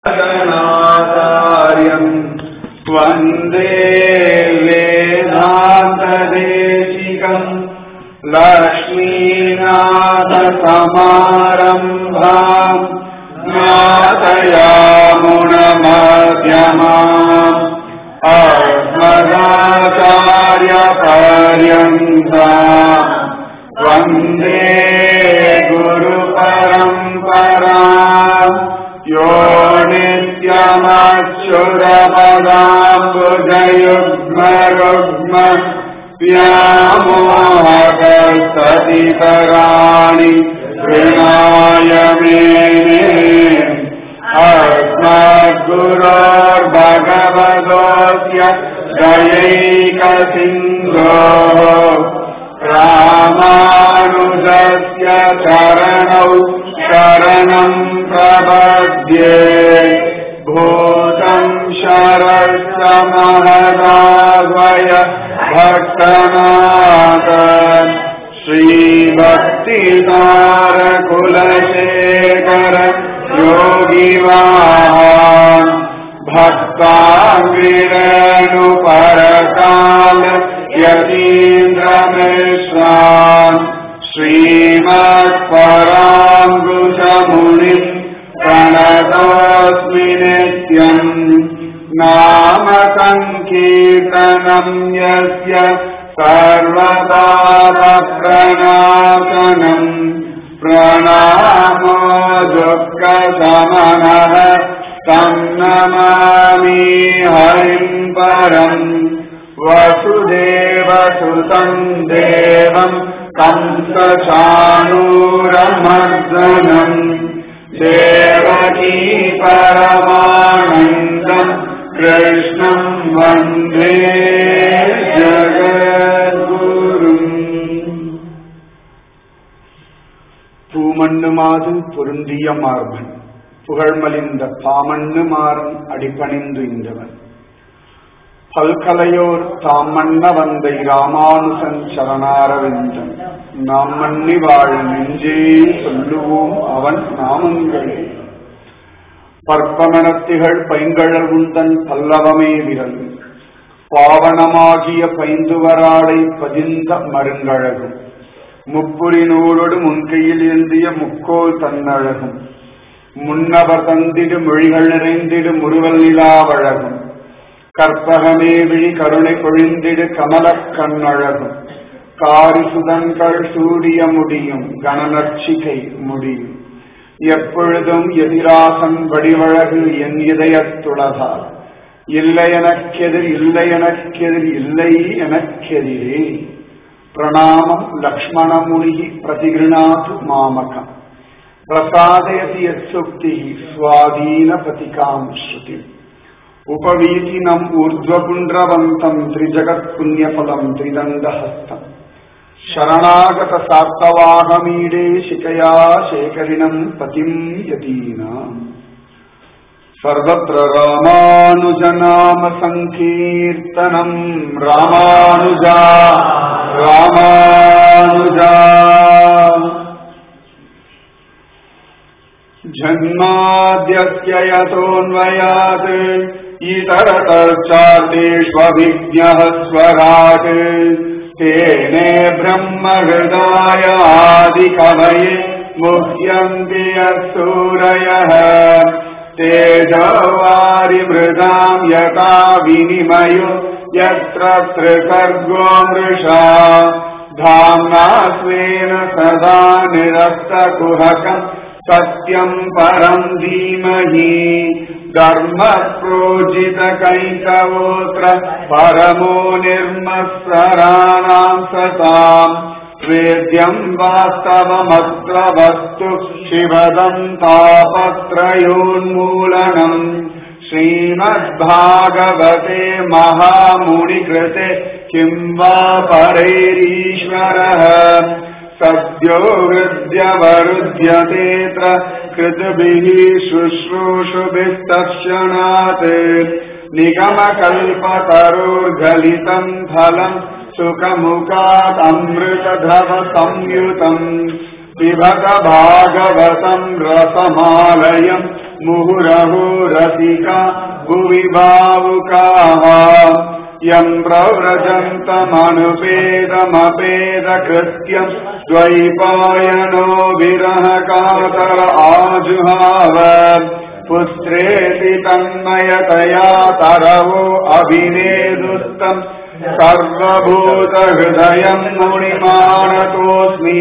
शरणाचार्यम् वन्दे वेदान्तदेशिकम् लक्ष्मीनाथसमारम्भाम् ज्ञातयामुणमध्यमाम् अस्मदाचार्यपर्यन्ता वन्दे गुरुपरम्परा यो नित्यमच्युतपदाम्बुजयुग्मरुग्म व्यामोहकस्ततितराणि ऋणाय मेने अस्मद्गुरोर्भगवतोऽस्य दयैकसिन्धोः रामानुजस्य चरणौ शरणम् प्रपद्ये भूतम् शरस्य महदावय भक्तनाथ श्रीभक्तिसारकुलशेखर योगिवान् भक्ताङ्गिरेणुपरकाल यतीन्द्रमिश्रान् श्रीमत्पराङ्गुशमुनिम् प्रणतोऽस्मि नित्यम् नाम सङ्कीर्तनम् यस्य सर्वपापप्रणाशनम् प्रणामो दुःखशमनः तम् नमामि हरिम् परम् वसुदेवसुतम् देवम् कंसचाणूरमर्दनम् देवकी परमानन्दम् कृष्णम् वन्दे ஜகத்குரும் பூமண்ணு மாது பொருந்திய மார்பன் புகழ்மலிந்த பாமண்ணு மாறன் அடிபணிந்து இந்தவன் பல்கலையோர் தாம் மன்ன வந்தை ராமானுசன் சரணாரவிந்தன் நாம் மன்னி வாழ நெஞ்சே சொல்லுவோம் அவன் நாமங்களே பற்பமணத்திகள் பைங்கழல் உந்தன் பல்லவமே விரல் பாவனமாகிய பைந்துவராடை பதிந்த மருங்கழகும் முப்புரி நூலோடு முன்கையில் ஏந்திய முக்கோல் தன்னழகும் முன்னவர் தந்திடு மொழிகள் நிறைந்திடு முறுவல் நிலாவழகும் கற்பகமே விழி கருணை பொழிந்திடு கமலக் கண்ணழகும் காரி சுதன்கள் சூடிய முடியும் கணநர்ச்சிகை முடியும் எப்பொழுதும் எதிராசன் வடிவழகு என் இதயத்துளதால் இல்லை எனக்கெதிர் இல்லை எனக்கெதிர் இல்லை எனக்கெதிரே பிரணாமம் லக்ஷ்மணமுனி பிரதிகிருணாது மாமகம் பிரசாதயதி யத்சுக்தி ஸ்வாதீனபதிகாம் ஸ்ருதி उपवीतिनम् ऊर्ध्वपुण्ड्रवन्तम् त्रिजगत्पुण्यफलम् त्रिदण्डहस्तम् शरणागतसात्तवाहमीडे शिकया शेखरिणम् पतिम् यतीनाम् सर्वत्र रामानुजनाम सङ्कीर्तनम् रामानुजा रामानुजा जन्माद्यस्य यतोऽन्वयात् इतरतश्चार्तेष्वभिज्ञः स्वराट् तेने ब्रह्महृदाय आदिकवये मुह्यन्ति यत्सूरयः तेजवारिमृदाम् यथा विनिमयो यत्र त्रिसर्गो मृषा धाम्ना स्वेन सदा निरस्तकुहकम् सत्यम् परम् धीमहि धर्मप्रोजितकैकवोऽत्र परमो निर्मत्सराणाम् सताम् वेद्यम् वास्तवमत्र वस्तु शिवदम् तापत्रयोन्मूलनम् श्रीमद्भागवते महामुनिकृते किम् वा परैरीश्वरः सद्यो हृद्यवरुध्यतेऽत्र कृतभिः शुश्रूषुभिस्तक्षणात् निगमकल्पतरोर्गलितम् फलम् सुखमुखादमृतधव संयुतम् पिबत भागवतम् रसमालयम् मुहुरहो रसिका भुवि भावुकाः यम् प्रव्रजन्तमनुपेदमपेदकृत्यम् द्वैपायनो विरहकातर आजुहाव पुत्रेति तन्मयतया तरवो अभिनेदुस्तम् सर्वभूतहृदयम् मुनिमानतोऽस्मि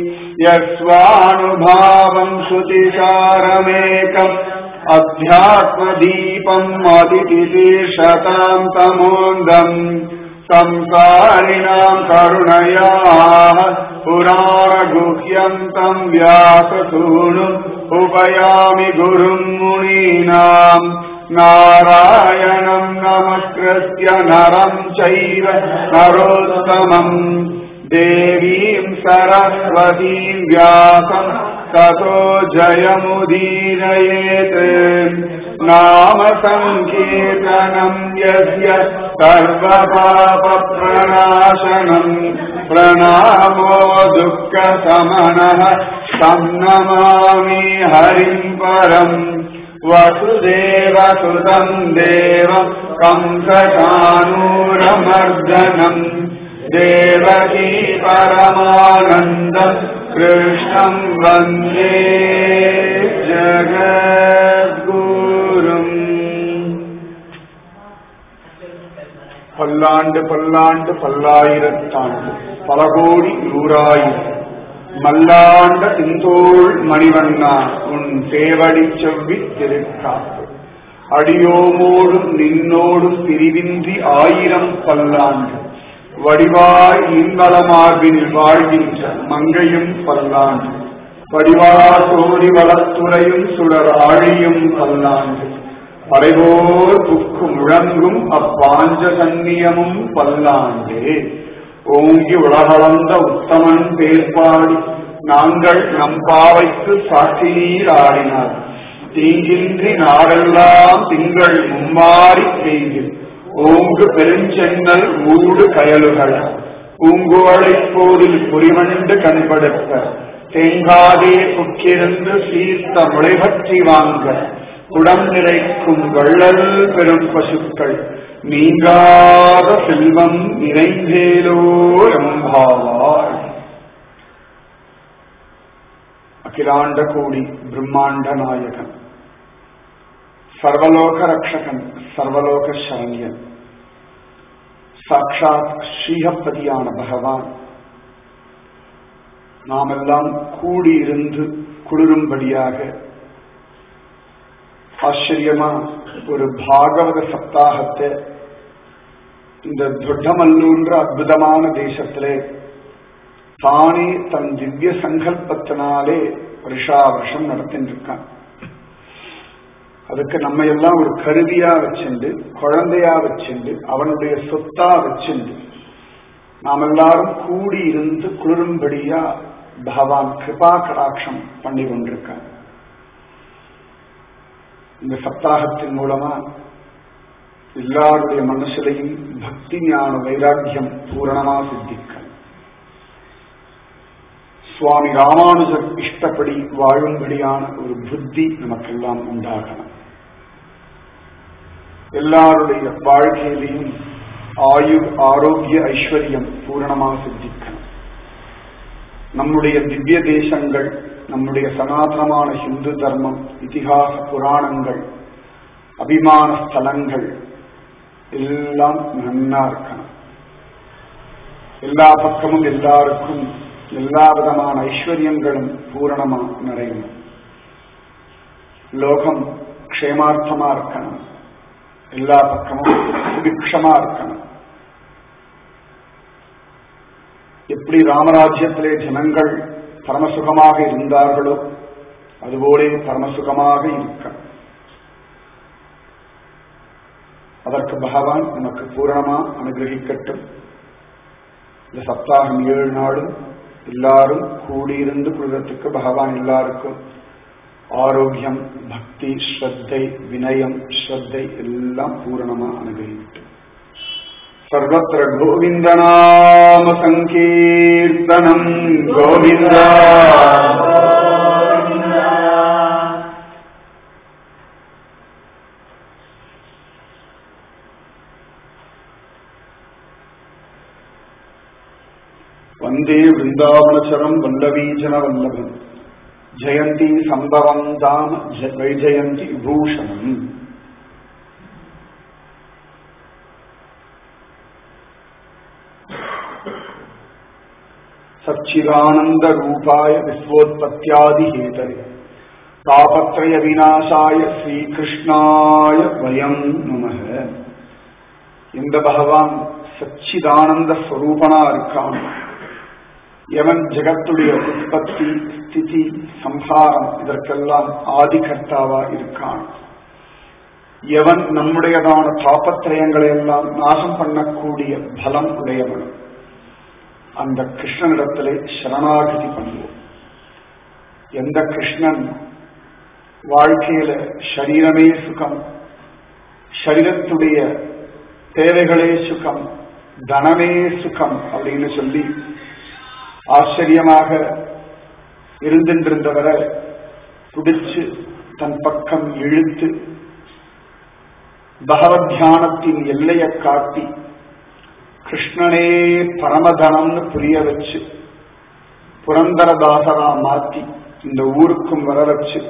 यस्वानुभावम् श्रुतिसारमेकम् अध्यात्मदीपम् अतिथितीर्षताम् तमोन्दम् संसारिणाम् करुणयाः पुराणगुह्यन्तम् व्याससूनुम् उपयामि गुरुम् मुनीनाम् नारायणम् नमस्कृत्य नरम् चैव नरोत्तमम् देवीम् सरस्वतीम् व्यासम् ततो जयमुदीरयेत् नाम सङ्कीर्तनम् यस्य सर्वपापप्रणाशनम् प्रणामो दुःखसमनः सन्नमामि हरिम् परम् वसुदेवसुतम् देवम् कंसचानूरमर्दनम् देवकी परमानन्दम् कृष्णम् वन्दे ஜகத்குரும் பல்லாண்டு பல்லாண்டு பல்லாயிரத்தாண்டு பல கோடி நூறாயிரம் மல்லாண்ட திந்தோள் மணிவண்ணா உன் சேவடி செவ்வி திருக்காப்பு அடியோமோடும் நின்னோடும் பிரிவின்றி ஆயிரம் பல்லாண்டு வடிவாய் இன்பலமார்பினில் வாழ்கின்ற மங்கையும் பல்லாண்டு வடிவார் சோதி வளத்துறையும் சுடர் ஆழியும் பல்லாண்டு படைவோர் புக்கு முழங்கும் அப்பாஞ்ச சந்நியமும் பல்லாண்டே ஓங்கி உலகளந்த உத்தமன் பேர்பாடி நாங்கள் நம் பாவைக்கு சாட்சி நீர் ஆடினார் தீங்கின்றி நாடெல்லாம் திங்கள் மும்மாறி பெய்து ஓங்கு பெருஞ்சென்னல் ஊடு கயலுகள் பூங்குவளை போதில் புரிவண்டு கண்படுத்த தேங்காதே புக்கிருந்து சீர்த்த முளைபற்றி வாங்க குடம் நிறைக்கும் வள்ளல் பெரும் பசுக்கள் நீங்காத செல்வம் நிறைந்தேலோ ரம்பாவாய் அகிலாண்ட கோடி பிரம்மாண்ட நாயகன் சர்வலோக ரக்ஷகன் சர்வலோக சரண்யன் சாட்சாத் ஸ்ரீஹப்பதியான பகவான் நாமெல்லாம் கூடியிருந்து குளிரும்படியாக ஆச்சரியமா ஒரு பாகவத சப்தாகத்தை இந்த தொட்டமல்லூன்ற அற்புதமான தேசத்திலே தானே தன் திவ்ய சங்கல்பத்தினாலே வருஷா வருஷம் நடத்திட்டு இருக்கான் அதுக்கு நம்ம எல்லாம் ஒரு கருவியா வச்சுண்டு குழந்தையா வச்சுண்டு அவனுடைய சொத்தா வச்சுண்டு நாம் எல்லாரும் கூடி இருந்து குளிரும்படியா பகவான் கிருபா கடாட்சம் பண்ணி கொண்டிருக்கான் இந்த சப்தாகத்தின் மூலமா எல்லாருடைய மனசுலையும் பக்தி ஞான வைராக்கியம் பூரணமா சித்திக்க சுவாமி ராமானுஜர் இஷ்டப்படி வாழும்படியான ஒரு புத்தி நமக்கெல்லாம் உண்டாகணும் எல்லாருடைய வாழ்க்கையிலையும் ஆயு ஆரோக்கிய ஐஸ்வர்யம் பூரணமாக சித்திக்கணும் நம்முடைய திவ்ய தேசங்கள் நம்முடைய சனாதனமான ஹிந்து தர்மம் இதிகாச புராணங்கள் அபிமான ஸ்தலங்கள் எல்லாம் நன்னா இருக்கணும் எல்லா பக்கமும் எல்லாருக்கும் எல்லா விதமான ஐஸ்வர்யங்களும் பூரணமா நிறையணும் லோகம் க்ஷேமார்த்தமா இருக்கணும் எல்லா பக்கமும் சுபிக்ஷமா இருக்கணும் எப்படி ராமராஜ்யத்திலே ஜனங்கள் பரமசுகமாக இருந்தார்களோ அதுபோலே பரமசுகமாக இருக்க அதற்கு பகவான் நமக்கு பூரணமா அனுகிரகிக்கட்டும் இந்த சப்தாகம் ஏழு நாளும் எல்லாரும் கூடியிருந்து குழுவத்துக்கு பகவான் எல்லாருக்கும் ஆரோக்கியம் பக்தி ஸ்ரத்தை வினயம் ஸ்ரத்தை எல்லாம் பூரணமா அனுகிரகிக்கட்டும் सर्वत्र गोविन्दनाम सङ्कीर्तनम् गोविन्द வந்தே விருந்தாவனச்சரம் வல்லவீஜன வல்லபம் ஜெயந்தி சம்பவம் தாம ஜ- வைஜயந்தி விபூஷணம் சச்சிதானந்த ரூபாய விஸ்வோத்பத்தியாதி ஹேதரே தாபத்ரய விநாசாய ஸ்ரீகிருஷ்ணாய வயம் நமக இந்த பகவான் சச்சிதானந்த ஸ்வரூபனா இருக்கான் எவன் ஜெகத்துடைய உற்பத்தி ஸ்திதி சம்ஹாரம் இதற்கெல்லாம் ஆதிகர்த்தாவா இருக்கான் எவன் நம்முடையதான தாபத்திரயங்களை எல்லாம் நாசம் பண்ணக்கூடிய பலம் உடையவன் அந்த கிருஷ்ணனிடத்திலே சரணாகதி பண்ணுவோம் எந்த கிருஷ்ணன் வாழ்க்கையில சரீரமே சுகம் சரீரத்துடைய தேவைகளே சுகம் தனமே சுகம் அப்படின்னு சொல்லி ஆச்சரியமாக இருந்திருந்தவரை பிடிச்சு தன் பக்கம் இழுத்து பகவத் தியானத்தின் எல்லையை காட்டி கிருஷ்ணனே பரமதனம்னு புரிய வச்சு புரந்தரதாசரா மாத்தி இந்த ஊருக்கும் வர வச்சு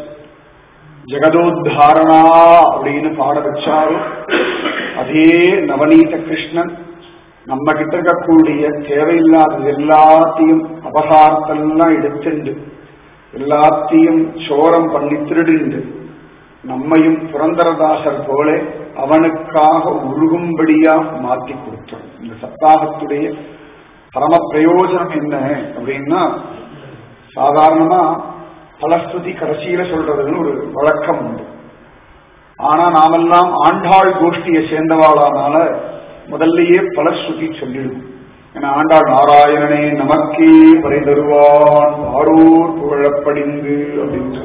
ஜெகதோத்தாரணா அப்படின்னு பாட வச்சாரு அதே நவநீத கிருஷ்ணன் நம்ம கிட்ட இருக்கக்கூடிய தேவையில்லாதது எல்லாத்தையும் அபகாரத்தெல்லாம் எடுத்துண்டு எல்லாத்தையும் சோரம் பண்ணி திருடிண்டு நம்மையும் புரந்தரதாசர் போல அவனுக்காக உருகும்படியா மாற்றி கொடுத்தோம் இந்த சப்தாகத்துடைய பரம பிரயோஜனம் என்ன அப்படின்னா சாதாரணமா பலஸ்துதி கடைசியில சொல்றதுன்னு ஒரு வழக்கம் உண்டு ஆனா நாமெல்லாம் ஆண்டாள் கோஷ்டியை சேர்ந்தவாளானால முதல்லயே பலஸ்ருதி சொல்லிடும் ஏன்னா ஆண்டாள் நாராயணனே நமக்கே வரை தருவான் ஆரோர் புகழப்படிந்து அப்படின்னு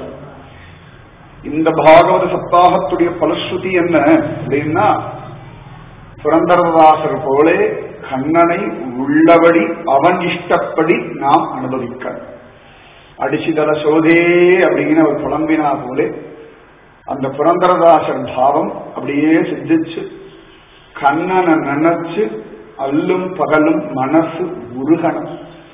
இந்த பாகவத சப்தாகத்துடைய பலஸ்ருதி என்ன அப்படின்னா புரந்தரதாசர் போலே கண்ணனை உள்ளபடி அவன் இஷ்டப்படி நாம் அனுபவிக்க அடிச்சிதல சோதே அப்படின்னு அவர் புலம்பினா போலே அந்த புரந்தரதாசர் பாவம் அப்படியே சித்திச்சு கண்ணனை நினைச்சு அல்லும் பகலும் மனசு உருகணும்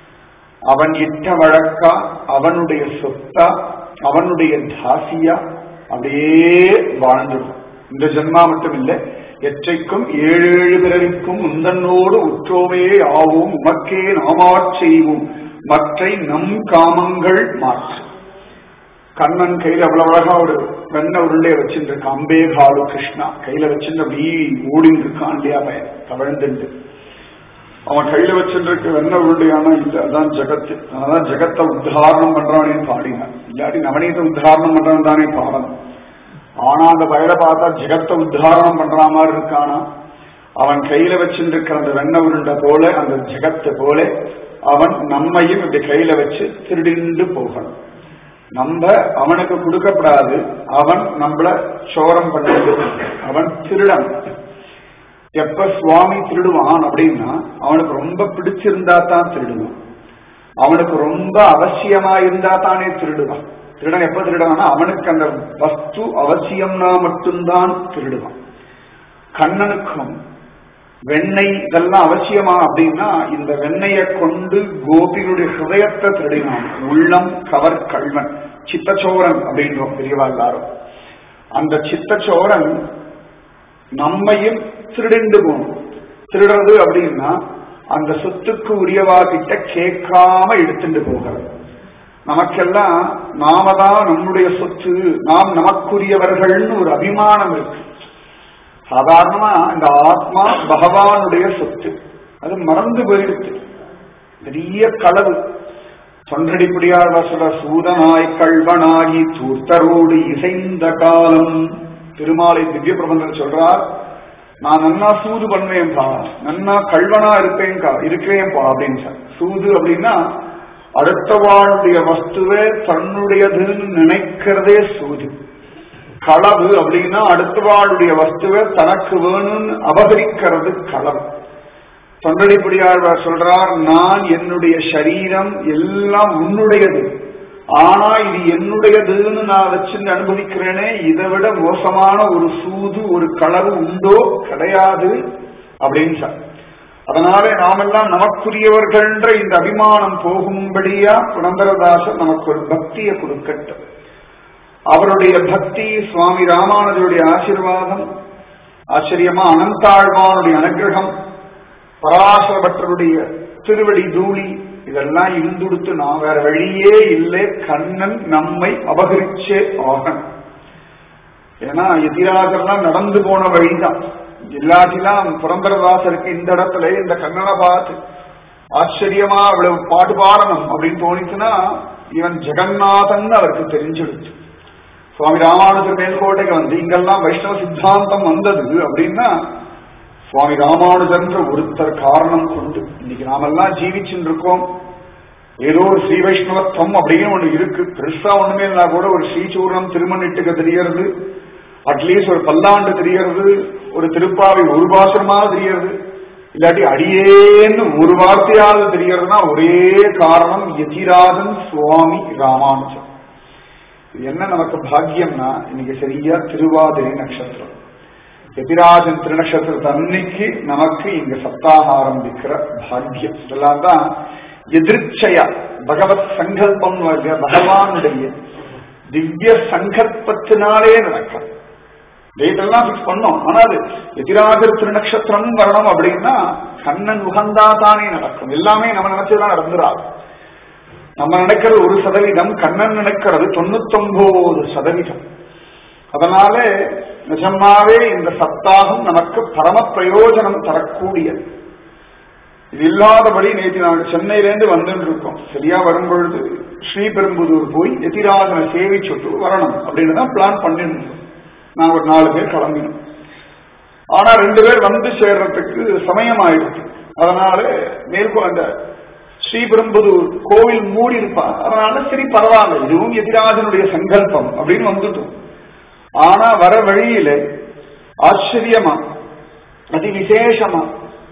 அவன் இட்ட வழக்கா அவனுடைய சொத்தா அவனுடைய தாசியா அப்படியே வாழ்ந்துடும் இந்த ஜென்மா மட்டும் இல்லை எற்றைக்கும் ஏழு ஏழு பிறவிக்கும் உந்தன்னோடு உற்றோமே ஆவோம் உமக்கே நாமாற் செய்வோம் மற்றை நம் காமங்கள் மாற்று கண்ணன் கையில அவ்வளவு அழகா ஒரு வெண்ண உருண்டைய வச்சுட்டு இருக்கான் அம்பே காலு கிருஷ்ணா கையில வச்சுட்டு அப்படி ஓடிட்டு இருக்கான் இல்லையா பையன் தவழ்ந்துட்டு அவன் கையில வச்சுட்டு வெண்ண உருண்டையான இல்ல அதான் ஜெகத்து அதான் ஜெகத்தை உத்தாரணம் பண்றவனே பாடினான் இல்லாட்டி நவநீத உத்தாரணம் பண்றவன் தானே பாடணும் ஆனா அந்த வயலை பார்த்தா ஜெகத்தை உத்தாரணம் பண்ற மாதிரி இருக்கானா அவன் கையில வச்சுட்டு இருக்கிற அந்த வெண்ண உருண்டை போல அந்த ஜெகத்தை போல அவன் நம்மையும் இப்படி கையில வச்சு திருடிண்டு போகணும் நம்ம அவனுக்கு கொடுக்கப்படாது அவன் நம்மள சோரம் பண்ணது அவன் திருடன் எப்ப சுவாமி திருடுவான் அப்படின்னா அவனுக்கு ரொம்ப பிடிச்சிருந்தா தான் திருடுவான் அவனுக்கு ரொம்ப அவசியமா இருந்தா தானே திருடுவான் திருடன் எப்ப திருடுவான்னா அவனுக்கு அந்த வஸ்து அவசியம்னா மட்டும்தான் திருடுவான் கண்ணனுக்கும் வெண்ணெய் இதெல்லாம் அவசியமா அப்படின்னா இந்த வெண்ணெயை கொண்டு கோபிகளுடைய ஹிருதயத்தை திருடினான் உள்ளம் கவர் கல்வன் சித்தச்சோரன் அப்படின்றோம் பெரியவா எல்லாரும் அந்த சித்தச்சோரன் நம்மையும் திருடிண்டு போகணும் திருடுறது அப்படின்னா அந்த சொத்துக்கு உரியவா கிட்ட கேட்காம எடுத்துட்டு போகிறது நமக்கெல்லாம் நாம தான் நம்முடைய சொத்து நாம் நமக்குரியவர்கள்னு ஒரு அபிமானம் இருக்கு சாதாரணமா இந்த ஆத்மா பகவானுடைய சொத்து அது மறந்து போயிடுச்சு பெரிய களவு தொன்றடிப்படியார் சொல்ற சூதனாய் கல்வனாகி தூர்த்தரோடு இசைந்த காலம் திருமாலை திவ்ய பிரபந்தம் சொல்றார் நான் நன்னா சூது பண்ணுவேன்பா நன்னா கல்வனா இருப்பேன்கா இருக்கிறேன்பா அப்படின்னு சார் சூது அப்படின்னா அடுத்தவாளுடைய வஸ்துவை தன்னுடையதுன்னு நினைக்கிறதே சூது களவு அப்படின்னா அடுத்தவாளுடைய வஸ்துவை தனக்கு வேணும்னு அபகரிக்கிறது களவு தொண்டடிப்படியாழ்வார் சொல்றார் நான் என்னுடைய சரீரம் எல்லாம் உன்னுடையது ஆனா இது என்னுடையதுன்னு நான் வச்சு அனுபவிக்கிறேனே இதை விட மோசமான ஒரு சூது ஒரு களவு உண்டோ கிடையாது அப்படின்னு சார் அதனாலே நாமெல்லாம் நமக்குரியவர்கள்ன்ற இந்த அபிமானம் போகும்படியா புரந்தரதாசர் நமக்கு ஒரு பக்தியை கொடுக்கட்டும் அவருடைய பக்தி சுவாமி ராமானுஜருடைய ஆசீர்வாதம் ஆச்சரியமா அனந்தாழ்வானுடைய அனுகிரகம் பராசரபட்டருடைய திருவடி தூளி இதெல்லாம் இருந்துடுத்து நான் வேற வழியே இல்லை கண்ணன் நம்மை அபகரிச்சே ஆகணும் ஏன்னா எதிராகலாம் நடந்து போன வழிதான் இல்லாட்டிலாம் புரந்தரதாசருக்கு இந்த இடத்துல இந்த கண்ணனை பார்த்து ஆச்சரியமா அவ்வளவு பாட்டு பாடணும் அப்படின்னு தோணிச்சுன்னா இவன் ஜெகநாதன் அவருக்கு தெரிஞ்சிடுச்சு சுவாமி ராமானுஜர் மேல்கோட்டைக்கு வந்து இங்கெல்லாம் வைஷ்ணவ சித்தாந்தம் வந்தது அப்படின்னா சுவாமி ராமானுஜன்ற ஒருத்தர் காரணம் கொண்டு இன்னைக்கு நாமெல்லாம் ஜீவிச்சுட்டு இருக்கோம் ஏதோ ஒரு ஸ்ரீ வைஷ்ணவத்துவம் அப்படின்னு ஒண்ணு இருக்கு பெருசா ஒண்ணுமே இல்லா கூட ஒரு ஸ்ரீசூர்ணம் திருமணிட்டுக்கு தெரியறது அட்லீஸ்ட் ஒரு பல்லாண்டு தெரியறது ஒரு திருப்பாவை ஒரு பாசனமாவது தெரியறது இல்லாட்டி அடியேன்னு ஒரு வார்த்தையாவது தெரியறதுனா ஒரே காரணம் யதிராஜன் சுவாமி ராமானுஜன் இது என்ன நமக்கு பாக்கியம்னா இன்னைக்கு சரியா திருவாதிரை நட்சத்திரம் எதிராஜன் திருநக்ஷத்திரத்தை அன்னைக்கு நமக்கு இங்க சப்தாக ஆரம்பிக்கிற பாக்கியம் இதெல்லாம் தான் எதிர்ச்சையா பகவத் சங்கல்பம் பகவானுடைய திவ்ய சங்கல்பத்தினாலே நடக்கும் டேட் எல்லாம் பிக்ஸ் பண்ணோம் ஆனா அது எதிராஜர் திருநக்ஷத்திரம் வரணும் அப்படின்னா கண்ணன் உகந்தா தானே நடக்கும் எல்லாமே நம்ம நினைச்சதுதான் நடந்துடாது நம்ம நினைக்கிறது ஒரு சதவீதம் கண்ணன் நினைக்கிறது தொண்ணூத்தொன்பது சதவீதம் அதனால நிஜமாவே இந்த சப்தாகம் நமக்கு பரம பிரயோஜனம் தரக்கூடியது இது இல்லாதபடி நேற்று நாங்கள் சென்னையிலேருந்து வந்துட்டு இருக்கோம் சரியா வரும்பொழுது ஸ்ரீபெரும்புதூர் போய் எதிராஜனை சேவிச்சுட்டு வரணும் அப்படின்னு தான் பிளான் பண்ணிருந்தோம் நான் ஒரு நாலு பேர் கிளம்பினோம் ஆனா ரெண்டு பேர் வந்து சேர்றதுக்கு சமயம் ஆயிடுச்சு அதனால மேற்கொள் அந்த ஸ்ரீபெரும்புதூர் கோவில் மூடி இருப்பார் அதனால சரி பரவாயில்ல இதுவும் எதிராஜனுடைய சங்கல்பம் அப்படின்னு வந்துட்டோம் ஆனா வர வழியில ஆச்சரியமா அதி விசேஷமா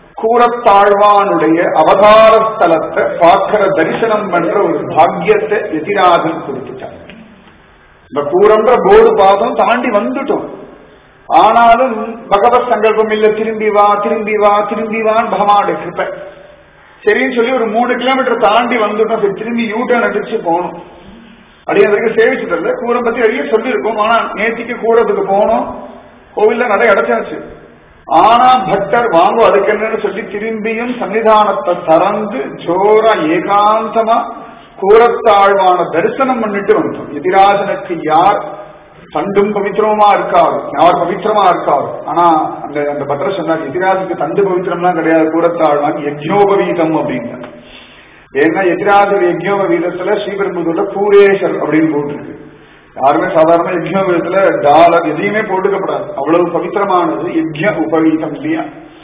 கூறத்தாழ்வானுடைய அவதார ஸ்தலத்தை பார்க்கிற தரிசனம் பண்ற ஒரு பாக்கியத்தை எதிராஜன் கொடுத்துட்டார் இந்த கூறன்ற போர்டு பாதம் தாண்டி வந்துட்டோம் ஆனாலும் பகவத் சங்கல்பம் இல்ல திரும்பி வா திரும்பி வா திரும்பி வான்னு பகவானுடைய கிருப்பை சரின்னு சொல்லி ஒரு மூணு கிலோமீட்டர் தாண்டி வந்துட்டோம் சரி திரும்பி யூ டர்ன் அடிச்சு போகணும் அப்படியே வரைக்கும் சேவிச்சதில்ல கூரம் பத்தி நிறைய சொல்லியிருக்கோம் ஆனா நேத்திக்கு கூறத்துக்கு போனோம் கோவில்ல நிறைய அடைச்சாச்சு ஆனா பக்தர் வாங்கும் அதுக்கு என்னன்னு சொல்லி திரும்பியும் சன்னிதானத்தை திறந்து ஜோரா ஏகாந்தமா கூரத்தாழ்வான தரிசனம் பண்ணிட்டு வந்தோம் எதிராஜனுக்கு யார் தண்டும் பவித்திரமா இருக்காரு யார் பவித்திரமா இருக்காரு ஆனா அந்த அந்த பத்திர சொன்னார் எதிராஜுக்கு தண்டு பவித்திரம்லாம் கிடையாது கூரத்தாழ்வான் யஜ்னோபவீதம் அப்படின்னு ஏன்னா எதிராஜர் யஜ்னோபவீதத்துல ஸ்ரீபெரும்புதூர்ல பூரேஷர் அப்படின்னு போட்டிருக்கு யாருமே சாதாரண யஜ்னோபவீதத்துல டாலர் எதையுமே போட்டுக்கப்படாது அவ்வளவு பவித்திரமானது யஜ்ய உபவீதம் இல்லையா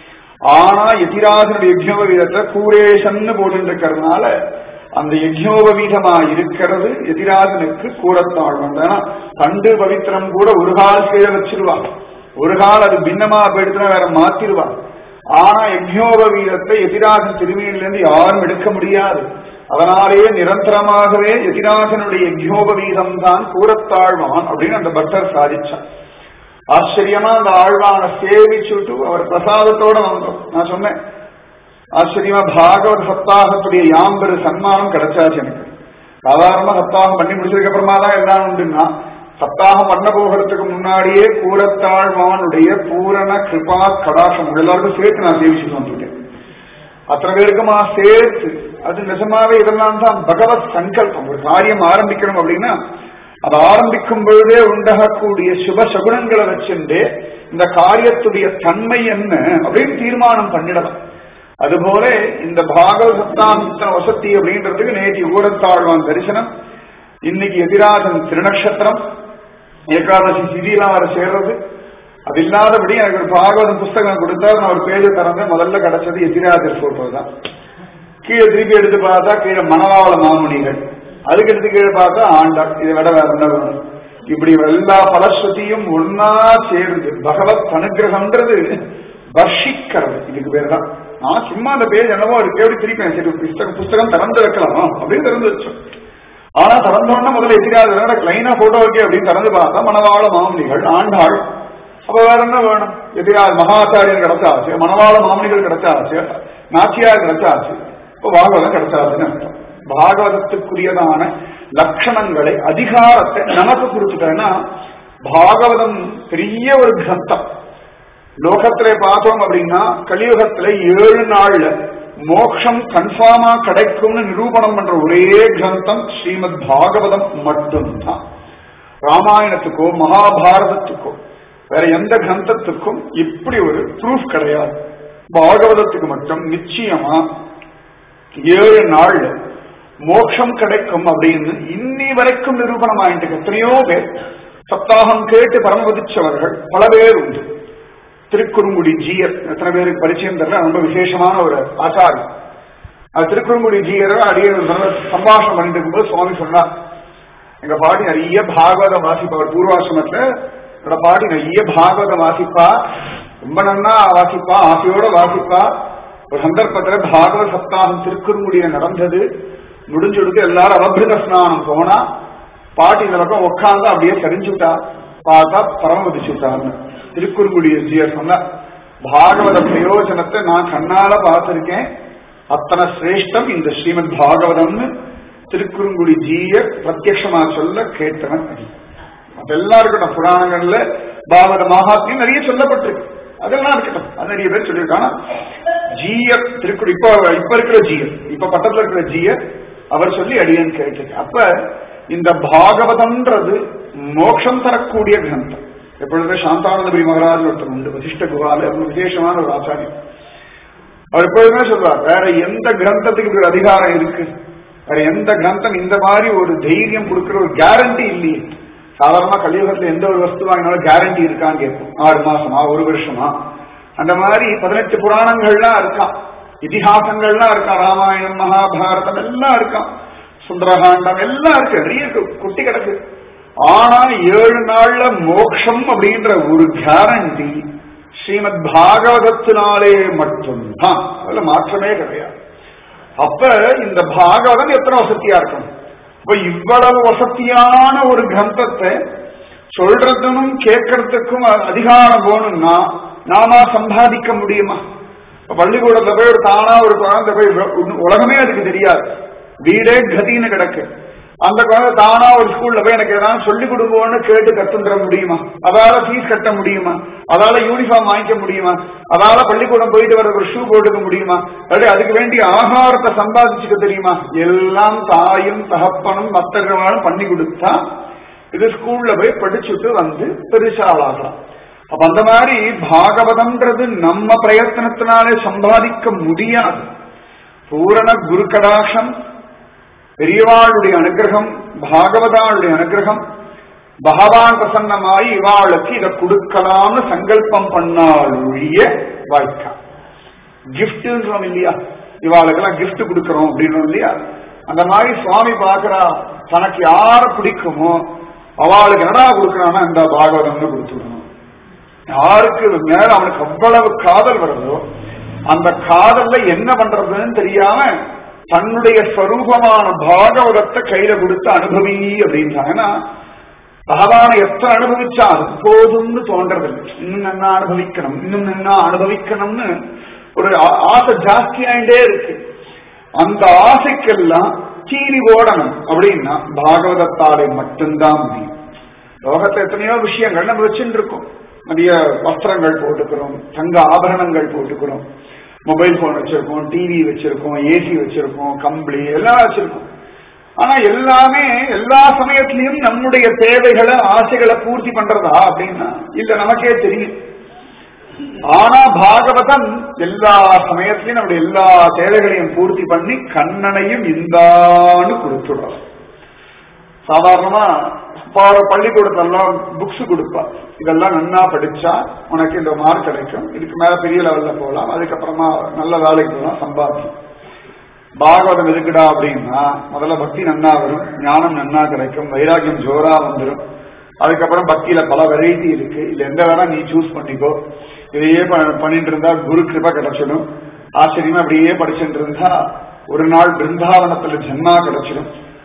ஆனா எதிராஜனுடைய யஜ்னோபவீதத்துல பூரேஷன்னு போட்டு இருக்கிறதுனால அந்த யஜ்னோபவீதமா இருக்கிறது எதிராஜனுக்கு கூறத்தாழ்வன் ஏன்னா தண்டு பவித்திரம் கூட ஒரு கால் கீழே வச்சிருவா ஒரு கால் அது பின்னமா போயிடுச்சுன்னா வேற மாத்திருவா ஆனா யஜ்னோபவீதத்தை எதிராஜன் திருமையிலிருந்து யாரும் எடுக்க முடியாது அதனாலேயே நிரந்தரமாகவே எதிராஜனுடைய யஜ்னோபவீதம் தான் கூறத்தாழ்வான் அப்படின்னு அந்த பக்தர் சாதிச்சான் ஆச்சரியமா அந்த ஆழ்வான சேவிச்சுட்டு அவர் பிரசாதத்தோட வந்தோம் நான் சொன்னேன் ஆச்சரியமா பாகவத சப்தாகத்துடைய யாம்பெரு சன்மானம் கிடைச்சாச்சு எனக்கு சாதாரணமா சப்தாகம் பண்ணி முடிச்சதுக்கு அப்புறமா தான் எல்லாம் உண்டுன்னா சப்தாகம் பண்ண போகிறதுக்கு முன்னாடியே கூறத்தாழ்வானுடைய பூரண கிருபா கடாசம் எல்லாருக்கும் சேர்த்து நான் சேவிச்சுட்டு வந்துட்டேன் அத்தனை பேருக்குமா சேர்த்து அது நிஜமாவே இதெல்லாம் தான் பகவத் சங்கல்பம் ஒரு காரியம் ஆரம்பிக்கணும் அப்படின்னா அது ஆரம்பிக்கும் பொழுதே உண்டாகக்கூடிய சுப சகுனங்களை வச்சுட்டு இந்த காரியத்துடைய தன்மை என்ன அப்படின்னு தீர்மானம் பண்ணிடலாம் அதுபோல இந்த பாகவ சப்தாந்த வசதி அப்படின்றதுக்கு நேற்று ஊரத்தாழ்வான் தரிசனம் இன்னைக்கு எதிராஜன் திருநக்ஷத்திரம் ஏகாதசி சிதியெல்லாம் வர சேர்றது அது இல்லாதபடி எனக்கு ஒரு பாகவதம் புஸ்தகம் கொடுத்தா நான் ஒரு பேஜை திறந்தேன் முதல்ல கிடைச்சது எதிராஜர் போட்டோ தான் கீழே திருப்பி எடுத்து பார்த்தா கீழே மணவாள மாமுனிகள் அதுக்கு எடுத்து கீழே பார்த்தா ஆண்டாள் இதை விட வேற என்ன வேணும் இப்படி எல்லா பலஸ்ருதியும் ஒன்னா சேருது பகவத் அனுகிரகம்ன்றது வர்ஷிக்கிறது இதுக்கு பேர் தான் நான் சும்மா அந்த பேஜ் என்னவோ இருக்கு எப்படி திருப்பேன் சரி புஸ்தகம் புஸ்தகம் திறந்து வைக்கலாம் அப்படின்னு திறந்து வச்சோம் ஆனா திறந்தோன்னா முதல்ல எதிராக லைனா போட்டோ இருக்கே அப்படின்னு திறந்து பார்த்தா மணவாள மாமனிகள் ஆண்டாள் அப்ப வேற என்ன வேணும் எதையா மகாச்சாரியன் கிடைச்சாச்சு மணவாள மாமனிகள் கிடைச்சாச்சு நாச்சியார் கிடைச்சாச்சு இப்ப பாகவதம் கிடைச்சாச்சுன்னு அர்த்தம் பாகவதத்துக்குரியதான லட்சணங்களை அதிகாரத்தை நமக்கு கொடுத்துட்டேன்னா பாகவதம் பெரிய ஒரு கிரந்தம் லோகத்திலே பார்த்தோம் அப்படின்னா கலியுகத்துல ஏழு நாள்ல மோட்சம் கன்ஃபார்மா கிடைக்கும்னு நிரூபணம் பண்ற ஒரே கிரந்தம் ஸ்ரீமத் பாகவதம் மட்டும்தான் ராமாயணத்துக்கோ மகாபாரதத்துக்கோ வேற எந்த கிரந்தத்துக்கும் இப்படி ஒரு ப்ரூஃப் கிடையாது பாகவதத்துக்கு மட்டும் நிச்சயமா ஏழு நாள்ல மோட்சம் கிடைக்கும் அப்படின்னு இன்னி வரைக்கும் நிரூபணம் ஆயிட்டு எத்தனையோ பேர் சப்தாகம் கேட்டு பரமபதிச்சவர்கள் பல பேர் உண்டு திருக்குறுங்குடி ஜீயர் எத்தனை பேருக்கு பரிச்சயம் தெரியல ரொம்ப விசேஷமான ஒரு ஆச்சாரம் அது திருக்குறுங்குடி ஜீயரை அடியே சம்பாஷணம் பண்ணிட்டு இருக்கும்போது சுவாமி சொன்னார் எங்க பாட்டி நிறைய பாகவதம் வாசிப்பா அவர் பூர்வாசிரமத்துல என்னோட பாட்டி நிறைய பாகவதம் வாசிப்பா ரொம்ப நன்னா வாசிப்பா ஆசையோட வாசிப்பா ஒரு சந்தர்ப்பத்துல பாகவத சப்தாகம் திருக்குறுங்குடியில நடந்தது முடிஞ்செடுத்து எல்லாரும் அவபிருத ஸ்நானம் போனா பாட்டி இந்த பக்கம் உட்கார்ந்து அப்படியே சரிஞ்சுட்டா பார்த்தா பரமபதிச்சு விட்டாருன்னு திருக்குறுங்குடிய ஜியர் சொன்ன பாகவத பிரயோஜனத்தை நான் கண்ணால பார்த்திருக்கேன் அத்தனை சிரேஷ்டம் இந்த ஸ்ரீமத் பாகவதம்னு திருக்குறுங்குடி ஜீய பிரத்யமா சொல்ல கேட்டவன் அடி அதெல்லாம் இருக்கட்டும் புராணங்கள்ல பாகவத மகாத்மியம் நிறைய சொல்லப்பட்டிருக்கு அதெல்லாம் இருக்கட்டும் அது நிறைய பேர் சொல்லியிருக்காங்க ஜீய திருக்குடி இப்ப இப்ப இருக்கிற ஜீயர் இப்ப பக்கத்துல இருக்கிற ஜீயர் அவர் சொல்லி அடியன் கேட்டிருக்கேன் அப்ப இந்த பாகவதம்ன்றது மோட்சம் தரக்கூடிய கிரந்தம் எப்பொழுதுமே சாந்தானந்தபுரி மகராஜ் ஒருத்தர் உண்டு வசிஷ்ட குகால ரொம்ப விசேஷமான ஒரு ஆச்சாரியம் அவர் எப்பொழுதுமே சொல்றார் வேற எந்த கிரந்தத்துக்கு இப்படி ஒரு அதிகாரம் இருக்கு வேற எந்த கிரந்தம் இந்த மாதிரி ஒரு தைரியம் கொடுக்கிற ஒரு கேரண்டி இல்லையே சாதாரணமா கலியுகத்துல எந்த ஒரு வஸ்து வாங்கினாலும் கேரண்டி இருக்கான்னு கேட்போம் ஆறு மாசமா ஒரு வருஷமா அந்த மாதிரி பதினெட்டு புராணங்கள்லாம் இருக்கான் இதிகாசங்கள்லாம் இருக்கான் ராமாயணம் மகாபாரதம் எல்லாம் இருக்கான் சுந்தரகாண்டம் எல்லாம் இருக்கு நிறைய இருக்கு குட்டி கிடக்கு ஆனா ஏழு நாள்ல மோக்ஷம் அப்படின்ற ஒரு கேரண்டி ஸ்ரீமத் பாகவதத்தினாலே மட்டும்தான் அதுல மாற்றமே கிடையாது அப்ப இந்த பாகவதம் எத்தனை வசதியா இருக்கும் அப்ப இவ்வளவு வசதியான ஒரு கிரந்தத்தை சொல்றதுக்கும் கேட்கறதுக்கும் அதிகாரம் போகணும்னா நாம சம்பாதிக்க முடியுமா பள்ளிக்கூடத்துல போய் ஒரு தானா ஒரு குழந்தை போய் உலகமே அதுக்கு தெரியாது வீடே கதின்னு கிடக்கு அந்த குழந்தை தானா ஒரு ஸ்கூல்ல போய் எனக்கு ஏதாவது சொல்லி கொடுங்கன்னு கேட்டு கத்துன்ற முடியுமா அதால ஃபீஸ் கட்ட முடியுமா அதால யூனிஃபார்ம் வாங்கிக்க முடியுமா அதால பள்ளிக்கூடம் போயிட்டு வர ஒரு ஷூ போட்டுக்க முடியுமா அப்படி அதுக்கு வேண்டிய ஆகாரத்தை சம்பாதிச்சுக்க தெரியுமா எல்லாம் தாயும் தகப்பனும் மத்தர்களும் பண்ணி கொடுத்தா இது ஸ்கூல்ல போய் படிச்சுட்டு வந்து பெருசாளாகலாம் அப்ப அந்த மாதிரி பாகவதம்ன்றது நம்ம பிரயத்தனத்தினாலே சம்பாதிக்க முடியாது பூரண குரு கடாட்சம் பெரியவாளுடைய அனுகிரகம் பாகவதாளுடைய அனுகிரகம் பகவான் பிரசன்னமாயி இவாளுக்கு இதை கொடுக்கலாம்னு சங்கல்பம் பண்ணாலுடைய வாய்க்கா கிஃப்ட்ன்றோம் இல்லையா இவாளுக்கெல்லாம் கிஃப்ட் கொடுக்கறோம் அப்படின்றோம் இல்லையா அந்த மாதிரி சுவாமி பாக்குறா தனக்கு யார பிடிக்குமோ அவளுக்கு என்னடா கொடுக்கறான்னா இந்த பாகவதம்னு கொடுத்துடணும் யாருக்கு மேல அவனுக்கு அவ்வளவு காதல் வருதோ அந்த காதல்ல என்ன பண்றதுன்னு தெரியாம தன்னுடைய ஸ்வரூபமான பாகவதத்தை கையில கொடுத்து அனுபவி அப்படின்றாங்கன்னா பகவானை எத்தனை அனுபவிச்சா அது போதும்னு தோன்றதில்லை இன்னும் நல்லா அனுபவிக்கணும் இன்னும் நல்லா அனுபவிக்கணும்னு ஒரு ஆசை ஜாஸ்தியாயிட்டே இருக்கு அந்த ஆசைக்கெல்லாம் கீறி ஓடணும் அப்படின்னா பாகவதத்தாலே மட்டும்தான் முடியும் லோகத்துல எத்தனையோ விஷயங்கள் நம்ம வச்சுட்டு இருக்கோம் நிறைய வஸ்திரங்கள் போட்டுக்கிறோம் தங்க ஆபரணங்கள் போட்டுக்கிறோம் மொபைல் போன் வச்சிருக்கோம் டிவி வச்சிருக்கோம் ஏசி வச்சிருக்கோம் கம்பளி எல்லாம் வச்சிருக்கோம் ஆனா எல்லாமே எல்லா சமயத்திலையும் நம்முடைய தேவைகளை ஆசைகளை பூர்த்தி பண்றதா அப்படின்னா இல்ல நமக்கே தெரியும் ஆனா பாகவதன் எல்லா சமயத்திலையும் நம்முடைய எல்லா தேவைகளையும் பூர்த்தி பண்ணி கண்ணனையும் இந்தான்னு கொடுத்துடுறான் சாதாரணமா பள்ளிக்கூடத்தெல்லாம் புக்ஸ் கொடுப்பா இதெல்லாம் நன்னா படிச்சா உனக்கு இந்த மார்க் கிடைக்கும் இதுக்கு மேல பெரிய லெவல்ல போகலாம் அதுக்கப்புறமா நல்ல வேலைக்கு போகலாம் சம்பாதிக்கும் பாகவதம் எதுக்குடா அப்படின்னா முதல்ல பக்தி நன்னா வரும் ஞானம் நன்னா கிடைக்கும் வைராகியம் ஜோரா வந்துடும் அதுக்கப்புறம் பக்தியில பல வெரைட்டி இருக்கு இல்ல எந்த வேணா நீ சூஸ் பண்ணிக்கோ இதையே பண்ணிட்டு இருந்தா குரு கிருபா கிடைச்சிடும் ஆச்சரியமா அப்படியே படிச்சுட்டு இருந்தா ஒரு நாள் பிருந்தாவனத்துல ஜென்மா கிடைச்சிடும்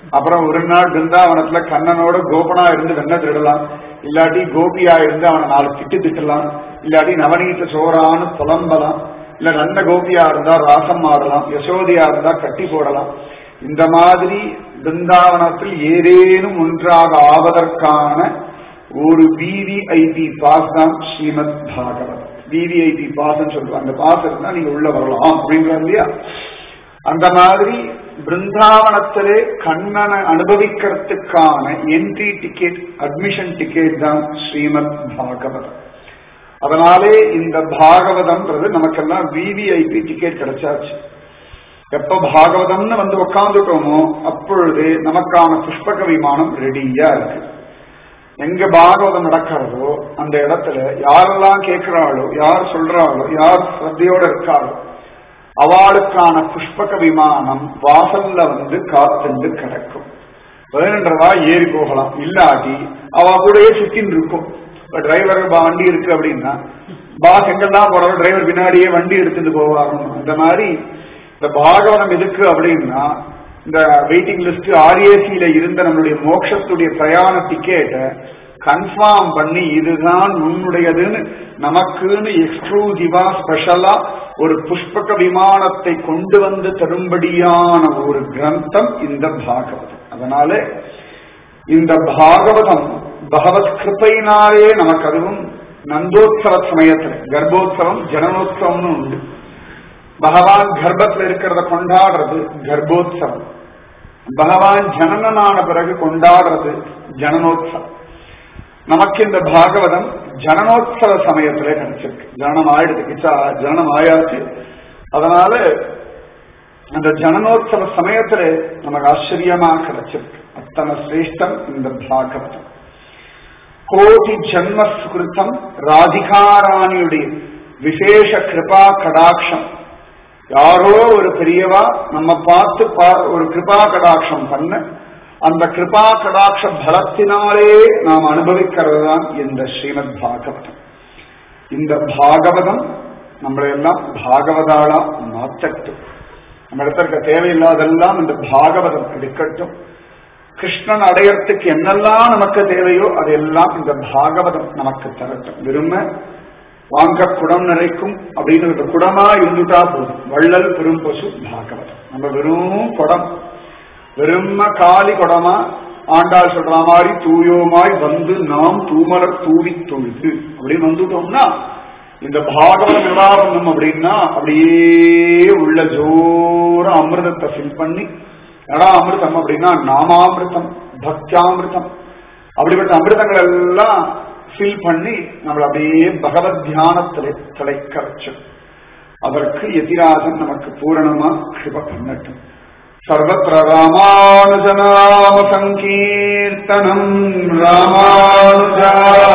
அப்புறம் ஒரு நாள் பிருந்தாவனத்துல கண்ணனோட கோபனா இருந்து வெண்ண திருடலாம் இல்லாட்டி கோபியா இருந்து அவனை நாலு திட்டு திட்டலாம் இல்லாட்டி நவநீத சோறான்னு புலம்பலாம் இல்ல நல்ல கோபியா இருந்தா ராசம் ஆடலாம் யசோதியா இருந்தா கட்டி போடலாம் இந்த மாதிரி பிருந்தாவனத்தில் ஏதேனும் ஒன்றாக ஆவதற்கான ஒரு விவிஐபி பாஸ் தான் ஸ்ரீமத் பாகவத் விவிஐபி பாஸ் சொல்லுவாங்க அந்த பாஸ் இருந்தா நீங்க உள்ள வரலாம் அப்படின்றாங்க இல்லையா அந்த மாதிரி பிருந்தாவனத்திலே கண்ணனை அனுபவிக்கிறதுக்கான என்ட்ரி டிக்கெட் அட்மிஷன் டிக்கெட் தான் ஸ்ரீமத் பாகவதம் அதனாலே இந்த பாகவதம்ன்றது நமக்கெல்லாம் விவிஐபி டிக்கெட் கிடைச்சாச்சு எப்ப பாகவதம்னு வந்து உட்காந்துட்டோமோ அப்பொழுது நமக்கான புஷ்பக விமானம் ரெடியா இருக்கு எங்க பாகவதம் நடக்கிறதோ அந்த இடத்துல யாரெல்லாம் கேட்கிறாளோ யார் சொல்றாளோ யார் ஸ்ரத்தையோட இருக்காளோ அவளுக்கான புஷ்பக விமானம் வாசல்ல வந்து காத்துண்டு கிடக்கும் வேணுன்றவா ஏறி போகலாம் இல்லாட்டி அவ கூடயே சுத்தின்னு இருக்கும் இப்ப டிரைவர் வண்டி இருக்கு அப்படின்னா பாஸ் எங்கெல்லாம் போறோம் டிரைவர் பின்னாடியே வண்டி எடுத்துட்டு போவாங்க அந்த மாதிரி இந்த பாகவதம் எதுக்கு அப்படின்னா இந்த வெயிட்டிங் லிஸ்ட் ஆர்ஏசியில இருந்த நம்மளுடைய மோட்சத்துடைய பிரயாண டிக்கெட்டை கன்ஃபார்ம் பண்ணி இதுதான் உன்னுடையதுன்னு நமக்குன்னு எக்ஸ்க்ளூசிவா ஸ்பெஷலா ஒரு புஷ்பக விமானத்தை கொண்டு வந்து தரும்படியான ஒரு கிரந்தம் இந்த பாகவதம் அதனால இந்த பாகவதம் பகவத் கிருப்பையினாலே நமக்கு அதுவும் நந்தோத்சவ சமயத்துல கர்ப்போத்சவம் ஜனனோத்சவம்னு உண்டு பகவான் கர்ப்பத்துல இருக்கிறத கொண்டாடுறது கர்ப்போத்சவம் பகவான் ஜனனமான பிறகு கொண்டாடுறது ஜனனோத்சவம் நமக்கு இந்த பாகவதம் ஜனனோத்சவ சமயத்திலே கிடைச்சிருக்கு ஜனனம் ஆயிடுது கிச்சா ஜனனம் ஆயாச்சு அதனால அந்த ஜனனோத்சவ சமயத்துல நமக்கு ஆச்சரியமா கிடைச்சிருக்கு அத்தனை சிரேஷ்டம் இந்த பாகவதம் கோடி ஜன்ம சுகிருத்தம் ராதிகாராணியுடைய விசேஷ கிருபா கடாட்சம் யாரோ ஒரு பெரியவா நம்ம பார்த்து ஒரு கிருபா கடாட்சம் பண்ண அந்த கிருபா கடாட்ச பலத்தினாலே நாம் அனுபவிக்கிறது தான் இந்த ஸ்ரீமத் பாகவதம் இந்த பாகவதம் நம்மளை எல்லாம் பாகவதாளா மாற்றட்டும் நம்ம இடத்துல இருக்க தேவையில்லாதெல்லாம் இந்த பாகவதம் எடுக்கட்டும் கிருஷ்ணன் அடையறதுக்கு என்னெல்லாம் நமக்கு தேவையோ அதெல்லாம் இந்த பாகவதம் நமக்கு தரட்டும் விரும்ப வாங்க குடம் நிறைக்கும் அப்படின்னு இந்த குடமா இருந்துட்டா போதும் வள்ளல் பெரும் பசு பாகவதம் நம்ம வெறும் குடம் வெறும காலி குடமா ஆண்டாள் சொல்ற மாதிரி தூயோமாய் வந்து நாம் தூமலர் தூவி தொழுது அப்படின்னு வந்துட்டோம்னா இந்த பாகவதம் என்ன பண்ணும் அப்படின்னா அப்படியே உள்ள ஜோர அமிர்தத்தை ஃபில் பண்ணி நடா அமிர்தம் அப்படின்னா நாமாமிர்தம் பக்தியாமிர்தம் அப்படிப்பட்ட அமிர்தங்கள் எல்லாம் ஃபில் பண்ணி நம்மளை அப்படியே பகவத் தியானத்திலே தலைக்க வச்சு அதற்கு எதிராஜன் நமக்கு பூரணமா கிருப பண்ணட்டும் सर्वत्र रामानुजनाम सङ्कीर्तनम् रामानुजा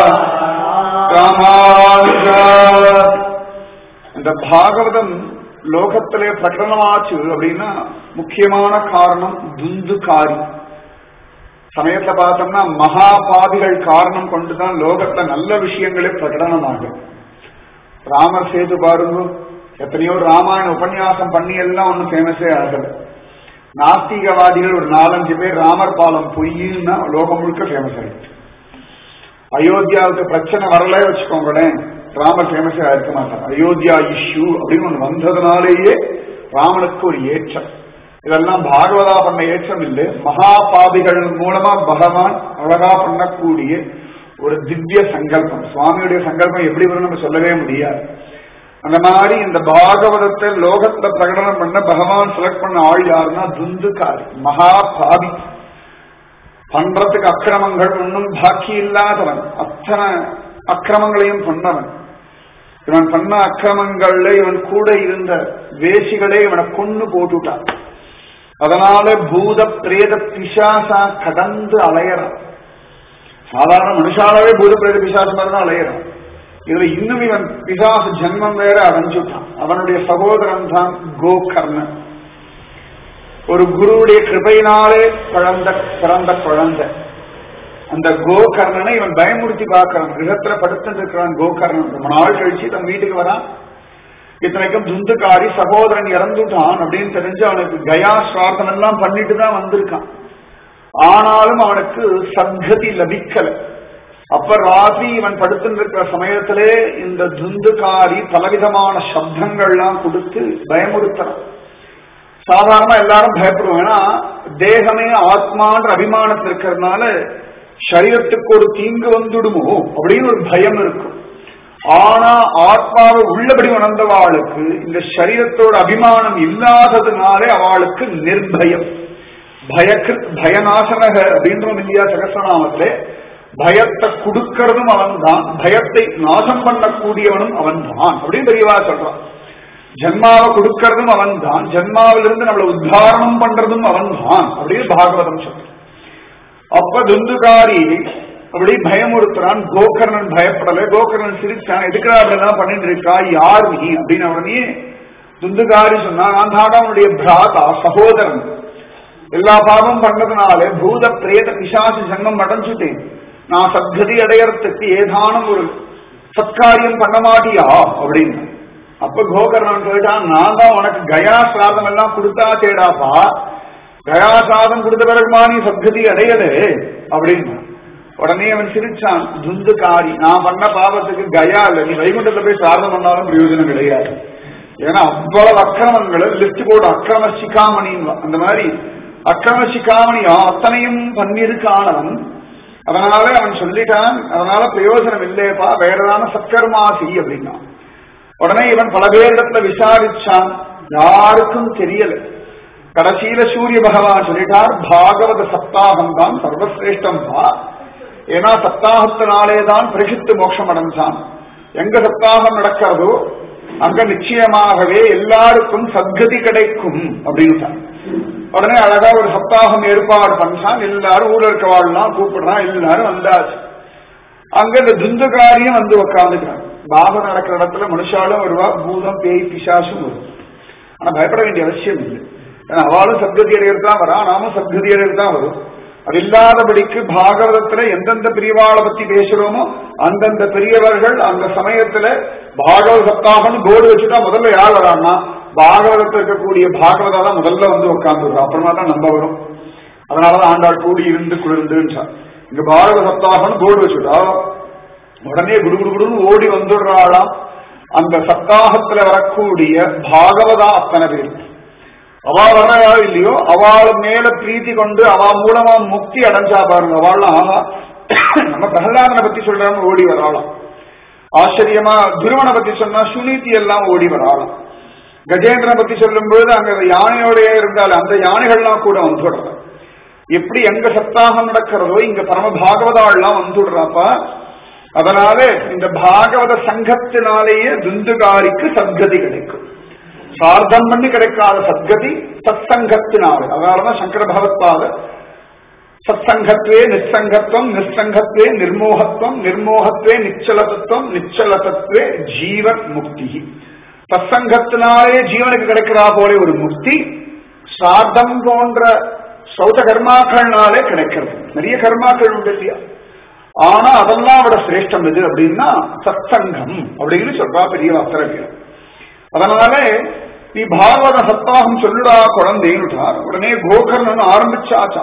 ராமானுஜா இந்த பாகவதம் லோகத்திலே பிரகடனமாச்சு அப்படின்னா முக்கியமான காரணம் துந்துகாரி சமயத்துல பார்த்தோம்னா மகாபாதிகள் காரணம் கொண்டுதான் லோகத்துல நல்ல விஷயங்களே பிரகடனமாகும் ராமர் சேது பாருங்க எத்தனையோ ராமாயண உபன்யாசம் பண்ணி எல்லாம் ஒன்னும் ஃபேமஸே ஆகல நாஸ்திகவாதிகள் ஒரு நாலஞ்சு பேர் ராமர் பாலம் பொய்யுன்னா லோகம் முழுக்க ஃபேமஸ் ஆயிடுச்சு அயோத்தியாவுக்கு பிரச்சனை வரல வச்சுக்கோங்களேன் ராமர் ஃபேமஸே ஆயிருக்க மாட்டார் அயோத்தியா இஷ்யூ அப்படின்னு ஒண்ணு வந்ததுனாலேயே ராமனுக்கு ஒரு ஏற்றம் இதெல்லாம் பாகவதா பண்ண ஏற்றம் இல்லை மகாபாதிகள் மூலமா பகவான் அழகா பண்ணக்கூடிய ஒரு திவ்ய சங்கல்பம் சுவாமியுடைய சங்கல்பம் எப்படி வரும் நம்ம சொல்லவே முடியாது அந்த மாதிரி இந்த பாகவதத்தை லோகத்துல பிரகடனம் பண்ண பகவான் செலக்ட் பண்ண ஆள் யாருன்னா துந்துகாரி மகா பாவி பண்றதுக்கு அக்கிரமங்கள் ஒன்றும் பாக்கி இல்லாதவன் அத்தனை அக்கிரமங்களையும் பண்ணவன் இவன் பண்ண அக்கிரமங்கள்ல இவன் கூட இருந்த வேசிகளே இவனை கொன்னு போட்டுட்டான் அதனால பூத பிரேத பிசாசா கடந்து அலையறான் சாதாரண மனுஷாவே பூத பிரேத பிசாசு மாதிரி தான் அலையறான் இதுல இன்னும் இவன் பிசாசு ஜென்மம் வேற அடைஞ்சுட்டான் அவனுடைய சகோதரன் தான் கோகர்ணன் ஒரு குருவுடைய கிருபையினாலே குழந்த பிறந்த குழந்தை அந்த கோகர்ணனை இவன் பயமுறுத்தி பார்க்கிறான் கிரகத்துல படுத்துட்டு இருக்கிறான் கோகர்ணன் ரொம்ப நாள் கழிச்சு தன் வீட்டுக்கு வரான் இத்தனைக்கும் துந்துக்காரி சகோதரன் இறந்துட்டான் அப்படின்னு தெரிஞ்சு அவனுக்கு கயா சுவார்த்தம் எல்லாம் பண்ணிட்டு தான் வந்திருக்கான் ஆனாலும் அவனுக்கு சத்கதி லபிக்கல அப்ப ராத்திரி இவன் படுத்துட்டு இருக்கிற சமயத்திலே இந்த துந்துகாரி பலவிதமான சப்தங்கள்லாம் கொடுத்து பயமுறுத்தலாம் சாதாரணமா எல்லாரும் பயப்படுவோம் ஏன்னா தேகமே ஆத்மான்ற அபிமானத்தில் இருக்கிறதுனால சரீரத்துக்கு ஒரு தீங்கு வந்துடுமோ அப்படின்னு ஒரு பயம் இருக்கும் ஆனா ஆத்மாவை உள்ளபடி உணர்ந்தவாளுக்கு இந்த சரீரத்தோட அபிமானம் இல்லாததுனாலே அவளுக்கு நிர்பயம் பயக்கிருத் பயநாசனக அப்படின்றோம் இல்லையா சகசநாமத்திலே பயத்தை கொடுக்கறதும் அவன் தான் பயத்தை நாசம் பண்ணக்கூடியவனும் அவன் தான் அப்படின்னு பெரியவா சொல்றான் ஜன்மாவை கொடுக்கறதும் அவன் தான் ஜன்மாவிலிருந்து நம்மளை உத்தாரணம் பண்றதும் அவன் தான் அப்படின்னு பாகவதம் சொல்றான் அப்ப துந்துகாரி அப்படி பயமுறுத்துறான் கோகர்ணன் பயப்படல கோகர்ணன் சிரிச்சான் எதுக்குடா அப்படிதான் பண்ணிட்டு இருக்கா யார் நீ அப்படின்னு உடனே துந்துகாரி சொன்னா நான் தாடா உன்னுடைய பிராதா சகோதரன் எல்லா பாவம் பண்ணதுனாலே பூத பிரேத பிசாசு ஜன்மம் அடைஞ்சுட்டேன் நான் சத்கதி அடையறதுக்கு ஏதானும் ஒரு சத்காரியம் பண்ண மாட்டியா அப்படின்னு அப்ப கோகர்ணன் கேட்டான் நான் தான் உனக்கு கயா சிராதம் எல்லாம் கொடுத்தா தேடாப்பா கயா சாதம் கொடுத்த பிறகுமா நீ சத்கதி அடையலே அப்படின்னு உடனே அவன் சிரிச்சான் துந்துகாரி நான் பண்ண பாவத்துக்கு கயா இல்ல நீ வைகுண்டத்துல போய் சாதம் பண்ணாலும் பிரயோஜனம் கிடையாது ஏன்னா அவ்வளவு அக்கிரமங்களை லிஸ்ட் போட்டு அக்கிரம சிகாமணின்னு அந்த மாதிரி அக்கிரம சிகாமணி அத்தனையும் பண்ணிருக்கானவன் அதனால அவன் சொல்லிட்டான் அதனால பிரயோஜனம் இல்லையப்பா வேறதான சத்கர்மாசி அப்படின்னா உடனே இவன் பல பேரிடத்துல விசாரிச்சான் யாருக்கும் தெரியல கடைசியில சூரிய பகவான் சொல்லிட்டார் பாகவத சப்தாகம் தான் சர்வசிரேஷ்டம் பா ஏன்னா சப்தாகத்தினாலே தான் பரிசுத்து மோட்சம் அடைஞ்சான் எங்க சப்தாகம் நடக்கிறதோ அங்க நிச்சயமாகவே எல்லாருக்கும் சத்கதி கிடைக்கும் அப்படின்னு உடனே அழகா ஒரு சப்தாகம் ஏற்பாடு பண்ணான் எல்லாரும் ஊர்ல இருக்கவாள்லாம் கூப்பிடுறான் எல்லாரும் வந்தாச்சு அங்க இந்த துந்துகாரியும் வந்து உட்காந்துக்கிறான் பாபம் நடக்கிற இடத்துல மனுஷாலும் வருவா பூதம் பேய் பிசாசும் வரும் ஆனா பயப்பட வேண்டிய அவசியம் இல்லை ஏன்னா அவளும் சத்கதி அடையிறது தான் வரா நாமும் சத்கதி அடையிறது தான் வரும் அது இல்லாதபடிக்கு பாகவதத்துல எந்தெந்த பிரிவாளை பத்தி பேசுறோமோ அந்தந்த பெரியவர்கள் அந்த சமயத்துல பாகவத சப்தாகம் போர்டு வச்சுட்டா முதல்ல யார் வரான்னா பாகவதத்தில் இருக்கக்கூடிய பாகவதா தான் முதல்ல வந்து உட்கார்ந்து அப்புறமா தான் நம்ம வரும் அதனாலதான் ஆண்டாள் கூடி இருந்து குளிர்ந்துன்றார் இங்க பாரத சப்தாகம்னு போர்டு வச்சுட்டா உடனே குடுகுடுன்னு ஓடி வந்துடுறாளாம் அந்த சப்தாகத்துல வரக்கூடிய பாகவதா அத்தனை பேர் அவ வர்றா இல்லையோ அவள் மேல பிரீத்தி கொண்டு அவ மூலமா முக்தி அடைஞ்சா பாருங்க அவள்லாம் ஆஹா நம்ம பிரகலாதனை பத்தி சொல்றாங்க ஓடி வராளாம் ஆச்சரியமா துருவனை பத்தி சொன்னா சுனீதி எல்லாம் ஓடி வராளாம் கஜேந்திரனை பத்தி சொல்லும் பொழுது அங்க யானையோடய இருந்தாலும் அந்த யானைகள்லாம் கூட வந்துடுறாங்க எப்படி எங்க சப்தாகம் நடக்கிறதோ இங்க பரம பாகவதாள்லாம் வந்துடுறாப்பா அதனால இந்த பாகவத சங்கத்தினாலேயே துந்துகாரிக்கு சத்கதி கிடைக்கும் சார்த்தம் பண்ணி கிடைக்காத சத்கதி சத் சங்கத்தினாலே அதனாலதான் சங்கர பகவத்பாத சத்சங்கத்வே நிச்சங்கத்துவம் நிச்சங்கத்வே நிர்மோகத்துவம் நிர்மோகத்வே நிச்சலதத்துவம் நிச்சலதத்வே ஜீவன் முக்தி சத்சங்கத்தினாலே ஜீவனுக்கு கிடைக்கிறா போல ஒரு முக்தி சார்த்தம் போன்ற சௌத கர்மாக்கள்னாலே கிடைக்கிறது நிறைய கர்மாக்கள் உண்டு இல்லையா ஆனா அதெல்லாம் விட சிரேஷ்டம் எது அப்படின்னா சத்சங்கம் அப்படின்னு சொல்றா பெரிய அத்தரவியர் அதனால நீ பாகவத சப்தாகம் சொல்லுடா குழந்தைன்னுட்டார் உடனே கோகர்ணன் ஆரம்பிச்சாச்சா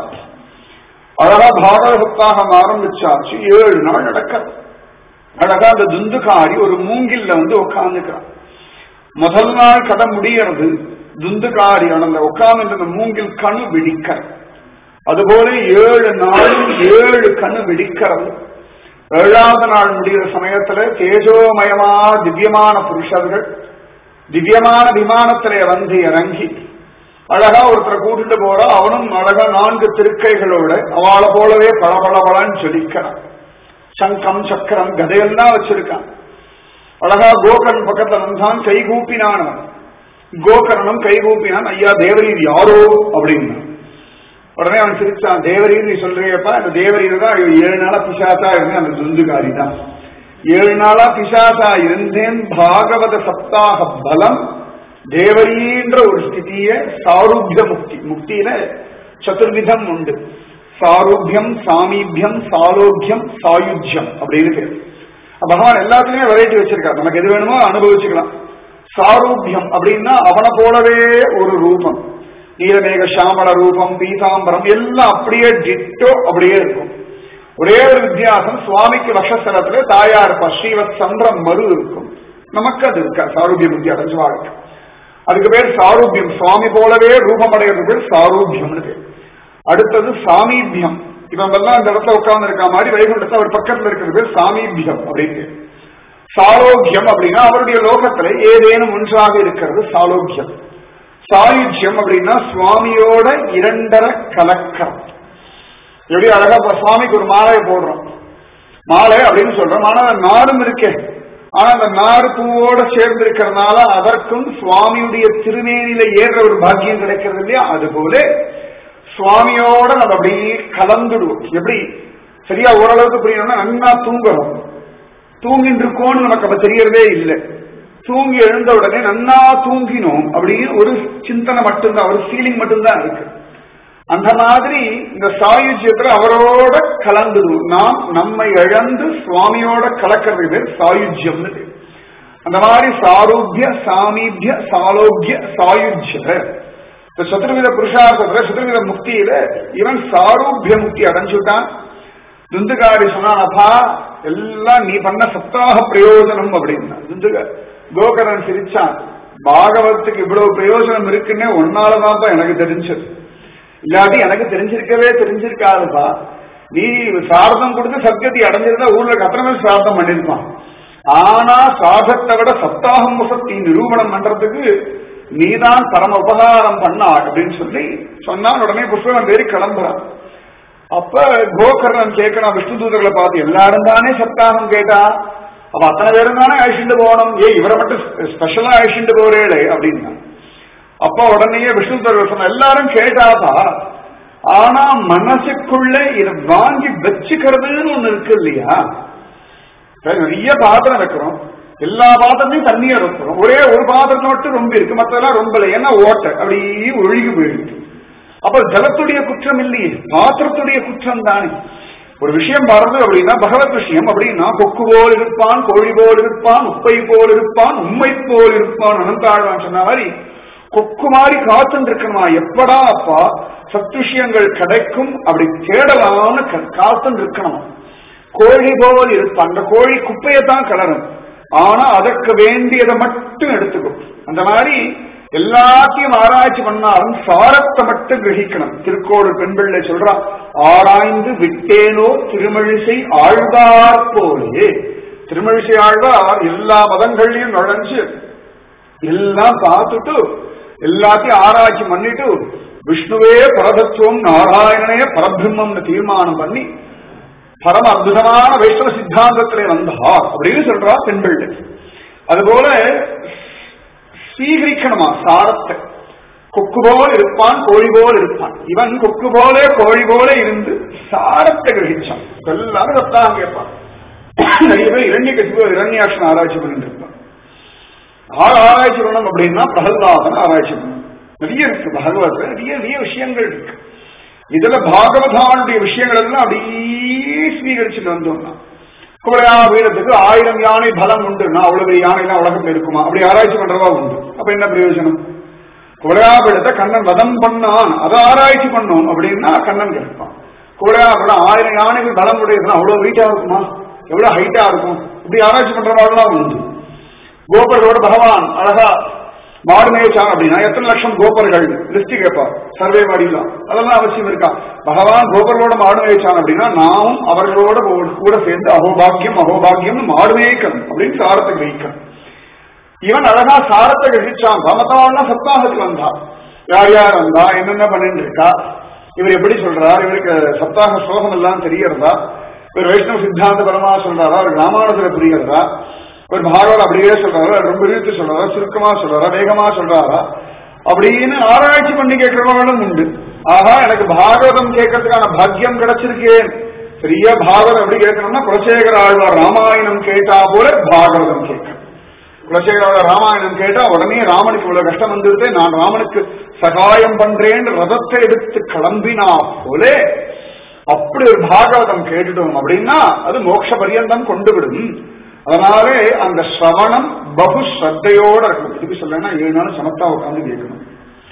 அழகா பாகவத சப்தாகம் ஆரம்பிச்சாச்சு ஏழு நாள் நடக்கிறது அழகா அந்த துந்துகாரி ஒரு மூங்கில்ல வந்து உட்காந்துக்கிறான் முதல் நாள் கதை முடியறது துந்துகாரி அந்த உட்கார்ந்து மூங்கில் கணு வெடிக்க அதுபோல ஏழு நாளும் ஏழு கண்ணு வெடிக்கிறது ஏழாவது நாள் முடிகிற சமயத்துல தேஜோமயமா திவ்யமான புருஷர்கள் திவ்யமான விமானத்திலே வந்து இறங்கி அழகா ஒருத்தரை கூட்டிட்டு போறா அவனும் அழகா நான்கு திருக்கைகளோட அவளை போலவே பளபளபளன்னு ஜொலிக்கிறான் சங்கம் சக்கரம் கதையெல்லாம் வச்சிருக்கான் அழகா கோகர்ணன் பக்கத்துல வந்தான் கை கூப்பினான் கோகர்ணனும் கை கூப்பினான் ஐயா தேவரீர் யாரோ அப்படின்னு உடனே அவன் சிரிச்சான் தேவரீர் நீ சொல்றியப்பா அந்த தேவரீர் தான் ஏழு நாளா பிசாசா இருந்தேன் அந்த துந்துகாரி தான் ஏழு நாளா பிசாசா இருந்தேன் பாகவத சப்தாக பலம் தேவரீன்ற ஒரு ஸ்திதிய சாரூபிய முக்தி முக்தியில சதுர்விதம் உண்டு சாரூபியம் சாமீபியம் சாலோக்கியம் சாயுஜ்யம் அப்படின்னு பேர் பகவான் எல்லாத்துலயுமே வெரைட்டி வச்சிருக்காரு நமக்கு எது வேணுமோ அனுபவிச்சுக்கலாம் சாரூபியம் அப்படின்னா அவனை போலவே ஒரு ரூபம் நீலமேக சாமள ரூபம் பீதாம்பரம் எல்லாம் அப்படியே டிட்டோ அப்படியே இருக்கும் ஒரே ஒரு வித்தியாசம் சுவாமிக்கு வக்ஷஸ்தலத்துல தாயார் இருப்பா ஸ்ரீவத் சந்திரம் மறு இருக்கும் நமக்கு அது இருக்கா சாரூபிய புத்தி அடைஞ்சு வாழ்க்கை அதுக்கு பேர் சாரூபியம் சுவாமி போலவே ரூபமடைகிறது பேர் சாரூபியம்னு பேர் அடுத்தது சாமீபியம் இவன் எல்லாம் இந்த இடத்துல உட்கார்ந்து இருக்க மாதிரி வைகுண்டத்தை அவர் பக்கத்துல இருக்கிறது பேர் சாமீபியம் அப்படின்னு பேர் சாரோக்கியம் அப்படின்னா அவருடைய லோகத்துல ஏதேனும் ஒன்றாக இருக்கிறது சாலோக்கியம் சாயுஜ்யம் அப்படின்னா சுவாமியோட இரண்டரை கலக்கம் எப்படி அழகா இப்ப சுவாமிக்கு ஒரு மாலையை போடுறோம் மாலை அப்படின்னு சொல்றோம் ஆனா அந்த நாரும் இருக்கே ஆனா அந்த நாறு பூவோட சேர்ந்து இருக்கிறதுனால அதற்கும் சுவாமியுடைய திருமேனில ஏறுற ஒரு பாக்கியம் கிடைக்கிறது இல்லையா அது போல சுவாமியோட நம்ம அப்படியே கலந்துடுவோம் எப்படி சரியா ஓரளவுக்கு புரியணும்னா நன்னா தூங்குறோம் தூங்கிட்டு இருக்கோம்னு நமக்கு அப்ப தெரியறதே இல்லை தூங்கி எழுந்த உடனே நன்னா தூங்கினோம் அப்படின்னு ஒரு சிந்தனை மட்டும்தான் ஒரு ஃபீலிங் மட்டும்தான் இருக்கு அந்த மாதிரி இந்த சாயுஜ்யத்துல அவரோட கலந்துடும் நாம் நம்மை இழந்து சுவாமியோட கலக்கிறது பேர் சாயுஜ்யம்னு பேர். அந்த மாதிரி சாரூபிய சாமீபிய சாலோக்கிய சாயுஜ்ய இந்த சதுர்வித புருஷார்த்தத்துல சதுர்வித முக்தியில இவன் சாரூபிய முக்தி அடைஞ்சுட்டான் துந்துகாரி சொன்னானப்பா எல்லாம் நீ பண்ண சப்தாக பிரயோஜனம் அப்படின்னா துந்துக கோகரன் சிரிச்சான் பாகவத்துக்கு இவ்வளவு பிரயோஜனம் இருக்குன்னே ஒன்னாலதான்ப்பா எனக்கு தெரிஞ்சது இல்லாட்டி எனக்கு தெரிஞ்சிருக்கவே தெரிஞ்சிருக்காதுப்பா நீ சாரதம் கொடுத்து சத்கதி அடைஞ்சிருந்தா ஊர்ல அத்தனை பேர் சாரதம் பண்ணிருப்பான் ஆனா சாதத்தை விட சப்தாகம் வசத்தி நிரூபணம் பண்றதுக்கு நீதான் பரம உபகாரம் பண்ணா அப்படின்னு சொல்லி சொன்னான் உடனே புஷ்பகம் பேரி கிளம்புறான் அப்ப கோகர்ணன் கேட்கறான் விஷ்ணு தூதர்களை பார்த்து எல்லாரும் தானே சப்தாகம் கேட்டா அப்ப அத்தனை பேரும் தானே அழிச்சுட்டு போகணும் ஏ இவரை மட்டும் ஸ்பெஷலா அழிச்சுட்டு போறேளே அப்படின்னா அப்ப உடனே விஷ்ணு தூதர்கள் சொன்ன எல்லாரும் கேட்டாதா ஆனா மனசுக்குள்ள இதை வாங்கி வச்சுக்கிறதுன்னு ஒண்ணு இருக்கு இல்லையா இப்ப நிறைய பாத்திரம் வைக்கிறோம் எல்லா பாத்திரத்தையும் தண்ணியா வைக்கிறோம் ஒரே ஒரு பாத்திரத்துல மட்டும் ரொம்ப இருக்கு மற்றதெல்லாம் ரொம்ப இல்லை ஏன்னா ஓட்டை அப்படியே ஒழுகி போயிடுது அப்ப ஜலத்துடைய குற்றம் இல்லையே பாத்திரத்துடைய குற்றம் தானே ஒரு விஷயம் வருது அப்படின்னா பகவத் விஷயம் அப்படின்னா கொக்கு போல் இருப்பான் கோழி போல் இருப்பான் உப்பை போல் இருப்பான் உண்மை போல் இருப்பான் அனந்தாழ்வான் சொன்ன மாதிரி கொக்கு மாதிரி காத்துன்னு இருக்கணுமா எப்படா அப்பா சத் விஷயங்கள் கிடைக்கும் அப்படி தேடலாம்னு காத்துன்னு இருக்கணும் கோழி போல் இருப்பான் அந்த கோழி குப்பையை தான் கலரும் ஆனா அதற்கு வேண்டியதை மட்டும் எடுத்துக்கும் அந்த மாதிரி எல்லாத்தையும் ஆராய்ச்சி பண்ணாலும் சாரத்தை மட்டும் கிரகிக்கணும் திருக்கோடு பெண்பிள்ளை சொல்றா ஆராய்ந்து விட்டேனோ திருமழிசை ஆழ்வார் போலே திருமழிசை ஆழ்வார் எல்லா மதங்கள்லயும் நுழைஞ்சு எல்லாம் பார்த்துட்டு எல்லாத்தையும் ஆராய்ச்சி பண்ணிட்டு விஷ்ணுவே பரதத்துவம் நாராயணனே பரபிரம்மம்னு தீர்மானம் பண்ணி பரம அற்புதமான வைஷ்ணவ சித்தாந்தத்திலே வந்தார் அப்படின்னு சொல்றா பெண்கள் அதுபோல ஸ்வீகரிக்கணுமா சாரத்தை கொக்கு போல் இருப்பான் கோழி போல் இருப்பான் இவன் கொக்கு போல கோழி போல இருந்து சாரத்தை கிரகிச்சான் எல்லாரும் சப்தாகம் கேட்பான் நிறைய பேர் இரண்ய கசிபோ இரண்யாட்சன் ஆராய்ச்சி பண்ணிட்டு இருப்பான் ஆறு ஆராய்ச்சி பண்ணணும் அப்படின்னா பிரகல்லாதன் ஆராய்ச்சி பண்ணணும் நிறைய இருக்கு பகவத் நிறைய நிறைய விஷயங்கள் இருக்கு இதுல பாகவதானுடைய விஷயங்கள் எல்லாம் அப்படியே ஸ்வீகரிச்சுட்டு வந்தோம்னா குவளையா வீரத்துக்கு ஆயிரம் யானை பலம் உண்டுன்னா அவ்வளவு யானை எல்லாம் உலகத்துல இருக்குமா அப்படி ஆராய்ச்சி பண்றதா உண்டு அப்ப என்ன பிரயோஜனம் குவளையாபீடத்தை கண்ணன் வதம் பண்ணான் அதை ஆராய்ச்சி பண்ணோம் அப்படின்னா கண்ணன் கேட்பான் குவளையாபீடம் ஆயிரம் யானைகள் பலம் உடையதுன்னா அவ்வளவு வெயிட்டா இருக்குமா எவ்வளவு ஹைட்டா இருக்கும் இப்படி ஆராய்ச்சி பண்றவாள்லாம் உண்டு கோபர்களோட பகவான் அழகா மாடு மேய்ச்சான் அப்படின்னா எத்தனை லட்சம் கோபர்கள் லிஸ்ட் கேட்பார் சர்வே மாடிலாம் அதெல்லாம் அவசியம் இருக்கா பகவான் கோபர்களோட மாடு மேய்ச்சான் அப்படின்னா நாமும் அவர்களோட கூட சேர்ந்து அகோபாக்கியம் அகோபாக்கியம் மாடு மேய்க்கணும் அப்படின்னு சாரத்தை கிரகிக்கணும் இவன் அழகா சாரத்தை கிரகிச்சான் சமத்தவாள்னா சப்தாகத்துக்கு வந்தான் யார் யார் வந்தா என்னென்ன பண்ணிட்டு இருக்கா இவர் எப்படி சொல்றார் இவருக்கு சப்தாக ஸ்லோகம் எல்லாம் தெரியறதா இவர் வைஷ்ணவ சித்தாந்த பரமா சொல்றாரா அவர் ராமானுஜர புரியறதா ஒரு பாகவத் அப்படியே சொல்றாரா ரொம்ப இழுத்து சொல்றாரா சுருக்கமா சொல்றாரா வேகமா சொல்றாரா அப்படின்னு ஆராய்ச்சி பண்ணி கேட்கிறவங்களும் உண்டு ஆஹா எனக்கு பாகவதம் கேட்கறதுக்கான பாக்கியம் கிடைச்சிருக்கேன் பெரிய பாகவதம் எப்படி கேட்கணும்னா குலசேகர ஆழ்வார் ராமாயணம் கேட்டா போல பாகவதம் கேட்கணும் குலசேகர ராமாயணம் கேட்டா உடனே ராமனுக்கு இவ்வளவு கஷ்டம் வந்துருது நான் ராமனுக்கு சகாயம் பண்றேன்னு ரதத்தை எடுத்து கிளம்பினா போல அப்படி ஒரு பாகவதம் கேட்டுட்டோம் அப்படின்னா அது மோட்ச பரியந்தம் கொண்டு விடும் அதனாலே அந்த சிரவணம் பகு ஸ்ரத்தையோட இருக்கணும் திருப்பி சொல்லணும்னா ஏழு நாள் சமத்தா உட்காந்து கேட்கணும்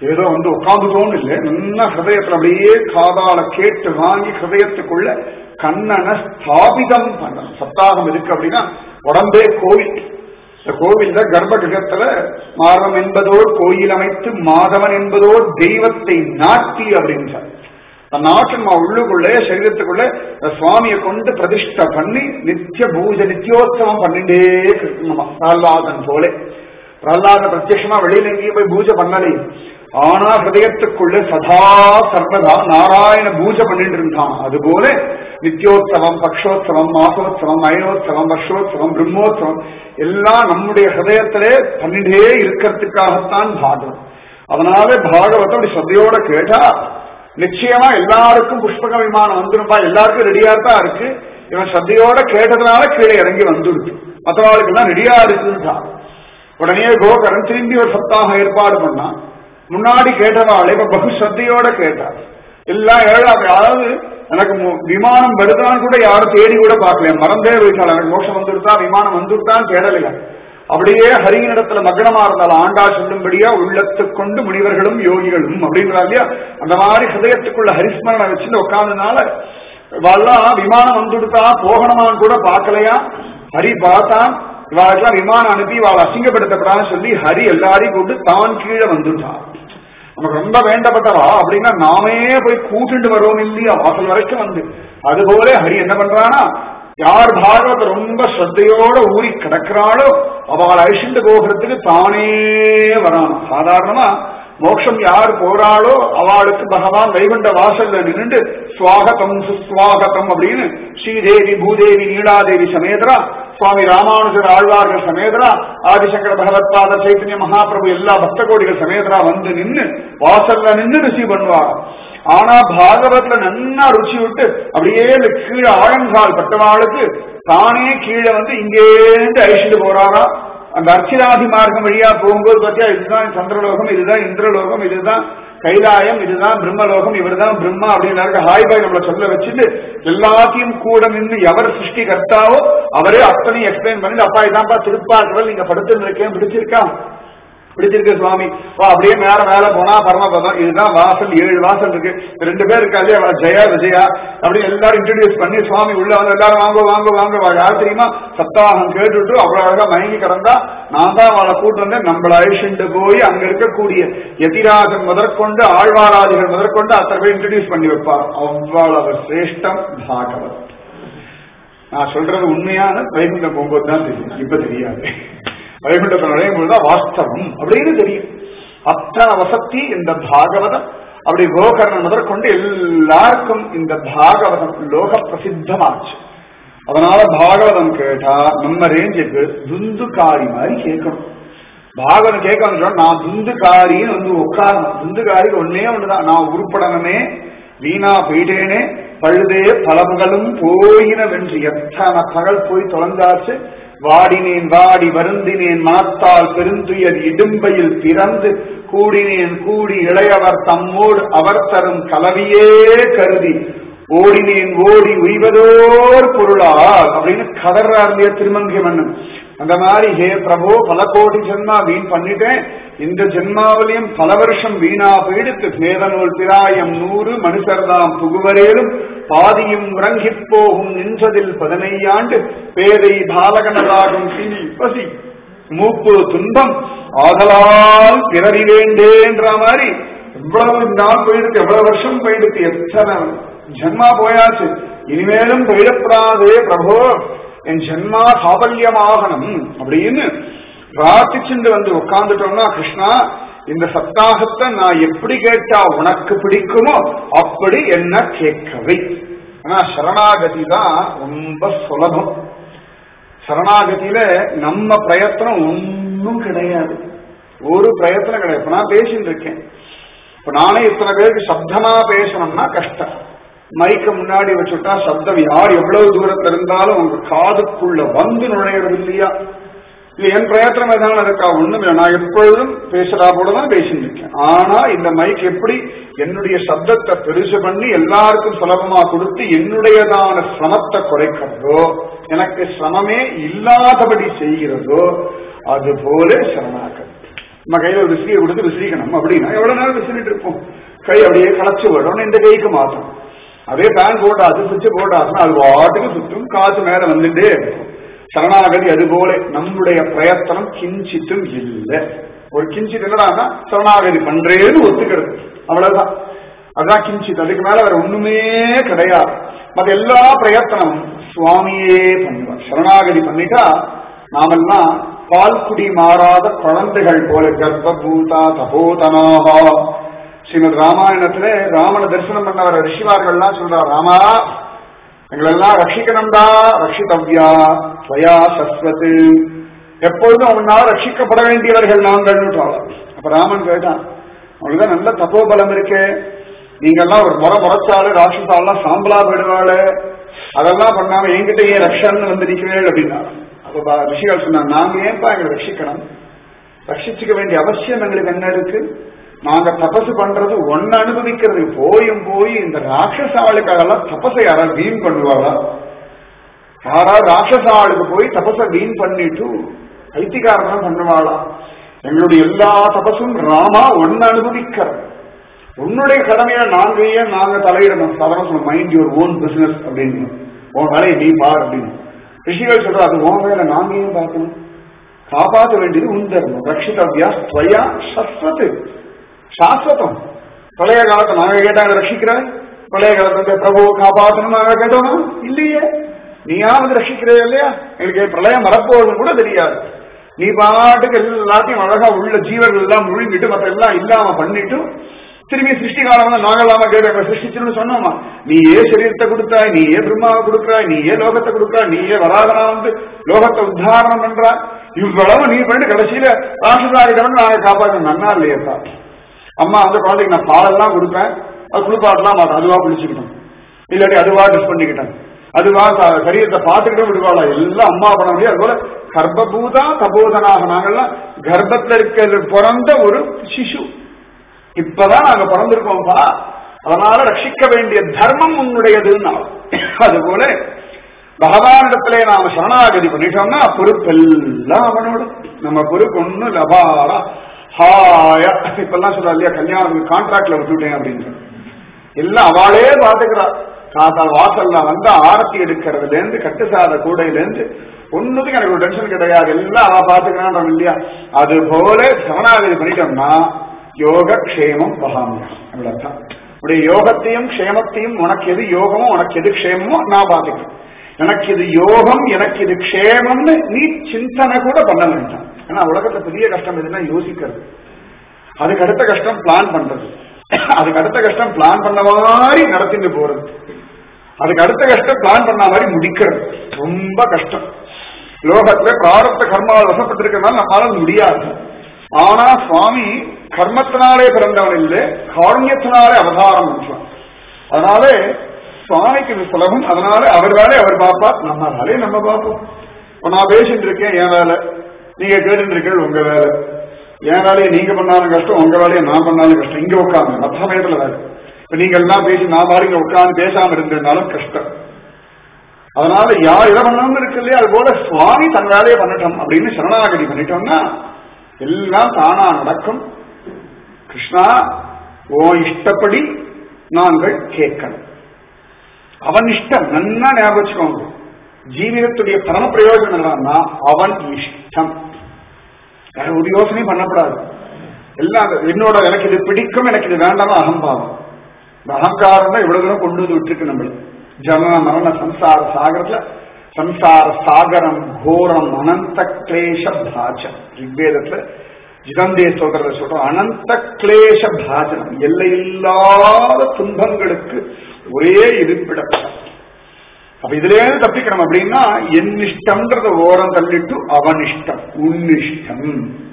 ஏதோ வந்து உட்காந்துட்டோன்னு இல்லை நல்லா ஹிருதயத்துல அப்படியே காதால கேட்டு வாங்கி ஹிருதயத்துக்குள்ள கண்ணனை ஸ்தாபிதம் பண்ணணும் சப்தாகம் இருக்கு அப்படின்னா உடம்பே கோவில் இந்த கோவில்ல கர்ப்ப கிரகத்துல மாதவன் என்பதோர் கோயில் அமைத்து மாதவன் என்பதோர் தெய்வத்தை நாட்டி அப்படின்றார் அந்த நாட்டு நம்ம உள்ளுக்குள்ளே சரீரத்துக்குள்ள சுவாமியை கொண்டு பிரதிஷ்டை பண்ணி நித்திய பூஜை நித்தியோத்சவம் பண்ணிட்டே இருக்கணுமா பிரகலாதன் போல பிரகலாத பிரத்யட்சமா வெளியில எங்கேயும் போய் பூஜை பண்ணலை ஆனா ஹிருதயத்துக்குள்ள சதா சர்வதா நாராயண பூஜை பண்ணிட்டு இருந்தான் அதுபோல நித்தியோத்சவம் பக்ஷோத்சவம் மாசோத்சவம் அயனோத்சவம் வருஷோத்சவம் பிரம்மோத்சவம் எல்லாம் நம்முடைய ஹிருதயத்திலே பண்ணிட்டே இருக்கிறதுக்காகத்தான் பாகம் அதனால பாகவதம் அப்படி சத்தையோட கேட்டா நிச்சயமா எல்லாருக்கும் புஷ்பக விமானம் வந்துருப்பா எல்லாருக்கும் ரெடியா தான் இருக்கு இவன் சத்தையோட கேட்டதுனால கீழே இறங்கி வந்துடுது மற்றவாளுக்கு எல்லாம் ரெடியா இருக்குன்றான் உடனே கோகரன் திரும்பி ஒரு சப்தாக ஏற்பாடு பண்ணான் முன்னாடி கேட்டவாள் இப்ப பகு சத்தையோட கேட்டார் எல்லாம் ஏழாவது அதாவது எனக்கு விமானம் வருதான்னு கூட யாரும் தேடி கூட பார்க்கல மறந்தே போயிட்டாள் எனக்கு மோஷம் வந்துருத்தா விமானம் வந்துருத்தான்னு தேடலையா அப்படியே ஹரியினிடத்துல மக்னமா இருந்தால் ஆண்டா சொல்லும்படியா உள்ளத்து கொண்டு முனிவர்களும் யோகிகளும் அப்படின்றா இல்லையா அந்த மாதிரி ஹிருதயத்துக்குள்ள ஹரிஸ்மரணை வச்சுட்டு உட்கார்ந்ததுனால இவாள்லாம் விமானம் வந்துடுத்தா போகணுமான்னு கூட பார்க்கலையா ஹரி பார்த்தான் இவாளுக்கெல்லாம் விமானம் அனுப்பி இவாள் அசிங்கப்படுத்தப்படான்னு சொல்லி ஹரி எல்லாரையும் கூப்பிட்டு தான் கீழே வந்துட்டான் நமக்கு ரொம்ப வேண்டப்பட்டவா அப்படின்னா நாமே போய் கூட்டுண்டு வருவோம் இல்லையா வாசல் வரைக்கும் வந்து அதுபோல ஹரி என்ன பண்றானா யார் பாகவத ரொம்ப ஸ்ரத்தையோட ஊறி கிடக்கிறாளோ அவள் அழிச்சுட்டு போகிறதுக்கு தானே வரான் சாதாரணமா மோட்சம் யார் போறாளோ அவளுக்கு பகவான் வைகுண்ட வாசல்ல நின்று சுவாகதம் சுஸ்வாகதம் அப்படின்னு ஸ்ரீதேவி பூதேவி நீலாதேவி சமேதரா சுவாமி ராமானுஜர் ஆழ்வார்கள் சமேதரா ஆதிசங்கர பகவத்பாத சைத்தன்ய மகாபிரபு எல்லா பக்த கோடிகள் சமேதரா வந்து நின்று வாசல்ல நின்று ரிசீவ் பண்ணுவார் ஆனா பாகவத்ல நன்னா ருச்சி விட்டு அப்படியே இந்த கீழே ஆழங்கால் பட்டவாளுக்கு தானே கீழே வந்து இங்கேருந்து அழிச்சுட்டு போறாரா அந்த அர்ச்சிராதி மார்க்கம் வழியா போகும்போது பார்த்தியா இதுதான் சந்திரலோகம் இதுதான் இந்திரலோகம் இதுதான் கைலாயம் இதுதான் பிரம்மலோகம் இவர்தான் பிரம்மா அப்படின்னு ஹாய் பாய் நம்மளை சொல்ல வச்சுட்டு எல்லாத்தையும் கூட நின்று எவர் சிருஷ்டி கர்த்தாவோ அவரே அத்தனையும் எக்ஸ்பிளைன் பண்ணிட்டு அப்பா இதான்ப்பா திருப்பாற்றல் நீங்க படுத்துட்டு இருக்கேன் பிடிச்சிருக்கா பிடிச்சிருக்கு சுவாமி வா அப்படியே மேல மேல போனா பரமபதம் இதுதான் வாசல் ஏழு வாசல் இருக்கு ரெண்டு பேர் இருக்கா இல்லையா ஜெயா விஜயா அப்படி எல்லாரும் இன்ட்ரடியூஸ் பண்ணி சுவாமி உள்ள வந்து எல்லாரும் வாங்க வாங்க வாங்க யார் தெரியுமா சப்தாகம் கேட்டுட்டு அவ்வளவு அழகா மயங்கி கிடந்தா நான் தான் அவளை கூட்டு வந்தேன் நம்மள அழிச்சுட்டு போய் அங்க இருக்கக்கூடிய எதிராஜன் முதற்கொண்டு ஆழ்வாராதிகள் முதற்கொண்டு அத்தனை பேர் இன்ட்ரடியூஸ் பண்ணி வைப்பார் அவ்வளவு சிரேஷ்டம் பாகவத் நான் சொல்றது உண்மையான வைகுண்டம் போகும்போது தான் தெரியும் இப்ப தெரியாது வைகுண்டத்தில் நுழையும் பொழுதுதான் வாஸ்தவம் அப்படின்னு தெரியும் அத்தனை வசதி இந்த பாகவதம் அப்படி கோகர்ணன் முதற்கொண்டு எல்லாருக்கும் இந்த பாகவதம் லோக பிரசித்தமாச்சு அதனால பாகவதம் கேட்டா நம்ம ரேஞ்சுக்கு துந்துகாரி மாதிரி கேட்கணும் பாகவதம் கேட்க வந்து நான் துந்துகாரின்னு வந்து உட்காரணும் துந்துகாரி ஒன்னே ஒண்ணுதான் நான் உருப்படணுமே வீணா போயிட்டேனே பழுதே பலபுகளும் போயினவென்று எத்தனை பகல் போய் தொலைஞ்சாச்சு வாடினேன் வாடி வருந்தினேன் மனத்தால் பெருந்துயர் இடும்பையில் பிறந்து கூடினேன் கூடி இளையவர் தம்மோடு அவர் தரும் கலவியே கருதி ஓடினேன் ஓடி உய்வதோர் பொருளால் அப்படின்னு கதறார் இல்லையா திருமங்கை மன்னன் அந்த மாதிரி ஹே பிரபு பல கோடி ஜென்மா வீண் பண்ணிட்டேன் இந்த ஜென்மாவிலையும் பல வருஷம் வீணா போயிடுத்து வேதநூல் பிராயம் நூறு மனுஷர்தாம் புகுவரேலும் பாதியும் உறங்கிப் போகும் நின்றதில் பதினையாண்டு பேதை பாலகனதாகும் சினி பசி மூப்பு துன்பம் ஆதலால் பிறவி வேண்டேன்ற மாதிரி எவ்வளவு நாள் போயிருக்கு எவ்வளவு வருஷம் போயிடுக்கு எத்தனை ஜென்மா போயாச்சு இனிமேலும் போயிடப்படாதே பிரபோ என் ஜென்மா சாபல்யமாகணும் அப்படின்னு பிரார்த்திச்சுட்டு வந்து உட்கார்ந்துட்டோம்னா கிருஷ்ணா இந்த சப்தாகத்தை நான் எப்படி கேட்டா உனக்கு பிடிக்குமோ அப்படி என்ன கேட்கவை ஆனா சரணாகதி தான் ரொம்ப சுலபம் சரணாகதியில நம்ம பிரயத்தனம் ஒன்றும் கிடையாது ஒரு பிரயத்தனம் கிடையாது இப்ப நான் பேசிட்டு இருக்கேன் இப்ப நானே இத்தனை பேருக்கு சப்தமா பேசணும்னா கஷ்டம் மைக்க முன்னாடி வச்சுட்டா சப்தம் யார் எவ்வளவு தூரத்துல இருந்தாலும் உங்க காதுக்குள்ள வந்து நுழையிறது இல்லையா இது என் பிரயத்தனம் எதாவது இருக்கா ஒண்ணும் இல்லை நான் எப்பொழுதும் பேசுறா போல தான் பேசிட்டு இருக்கேன் ஆனா இந்த மைக் எப்படி என்னுடைய சப்தத்தை பெருசு பண்ணி எல்லாருக்கும் சுலபமா கொடுத்து என்னுடையதான சிரமத்தை குறைக்கிறதோ எனக்கு சிரமமே இல்லாதபடி செய்கிறதோ அது போல சரணாகதி நம்ம கையில ஒரு விசிறியை கொடுத்து விசிறிக்கணும் அப்படின்னா எவ்வளவு நேரம் விசிறிட்டு இருப்போம் கை அப்படியே களைச்சு விடணும் இந்த கைக்கு மாத்தணும் அதே பேன் போட்டாச்சு சுவிட்ச் போட்டாச்சுன்னா அது வாட்டுக்கு சுற்றும் காசு மேல வந்துட்டே இருக்கும் சரணாகதி அதுபோல நம்முடைய பிரயத்தனம் கிஞ்சித்தும் இல்லை ஒரு கிஞ்சித் என்னடான்னா சரணாகதி பண்றேன்னு ஒத்துக்கிறது அவ்வளவுதான் அதான் கிஞ்சித் அதுக்கு மேல வேற ஒண்ணுமே கிடையாது மத்த எல்லா பிரயத்தனமும் சுவாமியே பண்ணுவார் சரணாகதி பண்ணிட்டா நாமெல்லாம் பால்குடி மாறாத குழந்தைகள் போல கர்ப்பபூதா தபோதனாகா ஸ்ரீமத் ராமாயணத்துல ராமனை தரிசனம் பண்ணவர் ரிஷிமார்கள்லாம் சொல்றார் ராமா எங்களெல்லாம் ரட்சிக்கணும்டா ரட்சிதவ்யா ஸ்வயா சஸ்வத் எப்பொழுதும் அவனால் ரட்சிக்கப்பட வேண்டியவர்கள் நாங்கள் அப்ப ராமன் கேட்டான் அவங்களுக்கு நல்ல தப்போபலம் இருக்கே நீங்கெல்லாம் ஒரு முறை முறைச்சாலு ராட்சசாலாம் சாம்பலா போயிடுவாள் அதெல்லாம் பண்ணாம என்கிட்ட ஏன் ரக்ஷன்னு வந்து நிற்கிறேன் அப்படின்னா அப்ப ரிஷிகள் சொன்னாங்க நாங்க ஏன்பா எங்களை ரட்சிக்கணும் ரட்சிச்சுக்க வேண்டிய அவசியம் எங்களுக்கு என்ன இருக்கு நாங்க தபசு பண்றது ஒன்னு அனுபவிக்கிறது போயும் போய் இந்த ராட்சசாளுக்காகலாம் தபசை யாராவது வீண் பண்ணுவாளா யாராவது ராட்சசாளுக்கு போய் தபசை வீண் பண்ணிட்டு ஐத்திகாரம் பண்ணுவாளா எங்களுடைய எல்லா தபசும் ராமா ஒன்னு அனுபவிக்கிறது உன்னுடைய கடமையை நாங்க ஏன் நாங்க தலையிடணும் சாதாரண சொல்ல மைண்ட் யுவர் ஓன் பிசினஸ் அப்படின்னு உன் வேலையை நீ பார் அப்படின்னு ரிஷிகள் சொல்ற அது உன் வேலை நாங்க ஏன் பார்க்கணும் காப்பாற்ற வேண்டியது உன் தர்மம் ரட்சிதவ்யா ஸ்வயா சஸ்வத்து சாஸ்வதம் பழைய காலத்தை நாங்க கேட்டாங்க ரட்சிக்கிறாய் பழைய காலத்துல பிரபு காப்பாற்றணும் நாங்க கேட்டோமா இல்லையே நீயா வந்து ரட்சிக்கிறே இல்லையா எங்களுக்கு பிரளயம் வரப்போவதும் கூட தெரியாது நீ பாட்டுக்கு எல்லாத்தையும் அழகா உள்ள ஜீவர்கள் எல்லாம் முழுங்கிட்டு மத்த எல்லாம் இல்லாம பண்ணிட்டு திரும்பி சிருஷ்டி காலம் வந்து நாங்களாம கேட்க சிருஷ்டிச்சுன்னு சொன்னோமா நீ ஏ சரீரத்தை கொடுத்தாய் நீ ஏ பிரம்மாவை கொடுக்குறாய் நீ ஏ லோகத்தை கொடுக்குறாய் நீ ஏ வராதனா வந்து லோகத்தை உத்தாரணம் பண்றாய் இவ்வளவு நீ பண்ணிட்டு கடைசியில ராட்சசாரிடம் நாங்க காப்பாற்ற நன்னா இல்லையப்பா அம்மா வந்து குழந்தைக்கு நான் பாலெல்லாம் கொடுப்பேன் அது குளிப்பாட்டலாம் மாட்டேன் அதுவா குளிச்சுக்கிட்டோம் இல்லாட்டி அதுவா ட்ரெஸ் பண்ணிக்கிட்டேன் அதுவா சரீரத்தை பார்த்துக்கிட்டு விடுவாளா எல்லாம் அம்மா பண்ண முடியாது அதுபோல கர்ப்பபூதா தபோதனாக நாங்கெல்லாம் கர்ப்பத்துல இருக்கிறது பிறந்த ஒரு சிசு இப்பதான் நாங்க பிறந்திருக்கோம்ப்பா அதனால ரட்சிக்க வேண்டிய தர்மம் உன்னுடையதுன்னா அதுபோல பகவானிடத்திலே நாம சரணாகதி பண்ணிட்டோம்னா பொறுப்பெல்லாம் அவனோட நம்ம பொறுப்பு ஒண்ணும் லபாரா ஹாயா இப்பெல்லாம் சொல்றா இல்லையா கல்யாணம் கான்ட்ராக்ட்ல விட்டுட்டேன் அப்படின்னு எல்லாம் அவளே பாத்துக்கிறா காத்தா வாசல்ல வந்து ஆரத்தி எடுக்கிறதுல இருந்து கட்டுசாத கூடையில இருந்து ஒண்ணுத்துக்கு எனக்கு ஒரு டென்ஷன் கிடையாது எல்லாம் அவ பாத்துக்கிறான் இல்லையா அது போல சரணாகதி பண்ணிட்டோம்னா யோக க்ஷேமம் பகாமியம் அவ்வளவுதான் உடைய யோகத்தையும் க்ஷேமத்தையும் உனக்கு எது யோகமோ உனக்கு எது க்ஷேமமோ நான் பாத்துக்கிறேன் எனக்கு இது யோகம் எனக்கு இது க்ஷேமம்னு நீ சிந்தனை கூட பண்ண வேண்டாம் ஏன்னா உலகத்துல பெரிய கஷ்டம் எதுனா யோசிக்கிறது அதுக்கு அடுத்த கஷ்டம் பிளான் பண்றது அதுக்கு அடுத்த கஷ்டம் பிளான் பண்ண மாதிரி நடத்திட்டு போறது அதுக்கு அடுத்த கஷ்டம் பிளான் பண்ண மாதிரி முடிக்கிறது ரொம்ப கஷ்டம் லோகத்துல பிராரப்த கர்மாவில் வசப்பட்டிருக்கிறதுனால நம்மளால முடியாது ஆனா சுவாமி கர்மத்தினாலே பிறந்தவன் இல்லை காரண்யத்தினாலே அவதாரம் பண்றான் அதனால சுவாமிக்கு இது சுலபம் அதனால அவர் வேலை அவர் பார்ப்பார் நம்ம வேலையை நம்ம பார்ப்போம் இப்ப நான் பேசிட்டு இருக்கேன் என் வேலை நீங்க கேட்டு இருக்கீங்க உங்க வேலை என் வேலையை நீங்க பண்ணாலும் கஷ்டம் உங்க வேலையை நான் பண்ணாலும் கஷ்டம் இங்க உட்காந்து மற்ற சமயத்துல வேலை இப்ப நீங்க எல்லாம் பேசி நான் பாருங்க உட்காந்து பேசாம இருந்திருந்தாலும் கஷ்டம் அதனால யார் இதை பண்ணணும்னு இருக்கு இல்லையா அது போல சுவாமி தன் வேலையை பண்ணட்டும் அப்படின்னு சரணாகதி பண்ணிட்டோம்னா எல்லாம் தானா நடக்கும் கிருஷ்ணா ஓ இஷ்டப்படி நாங்கள் கேட்கணும் அவன் இஷ்டம் நன்னா ஞாபகம் வச்சுக்கோங்க ஜீவிதத்துடைய பரம பிரயோஜனம் என்னன்னா அவன் இஷ்டம் வேற ஒரு யோசனையும் பண்ணக்கூடாது எல்லாம் என்னோட எனக்கு இது பிடிக்கும் எனக்கு இது வேண்டாம் அகம்பாவம் இந்த அகங்காரம் தான் இவ்வளவு தூரம் கொண்டு வந்து விட்டுருக்கு நம்மள ஜனன மரண சம்சார சாகரத்துல சம்சார சாகரம் கோரம் அனந்த கிளேஷ பாஜம் ரிக்வேதத்துல ஜிதந்தே ஸ்தோத்திரத்தை சொல்றோம் அனந்த கிளேஷ பாஜனம் எல்லையில்லாத துன்பங்களுக்கு ஒரே இருப்பிடம் அப்ப இதுல இருந்து தப்பிக்கணும் அப்படின்னா என் இஷ்டம்ன்றத ஓரம் தள்ளிட்டு அவன் இஷ்டம் உன்னிஷ்டம்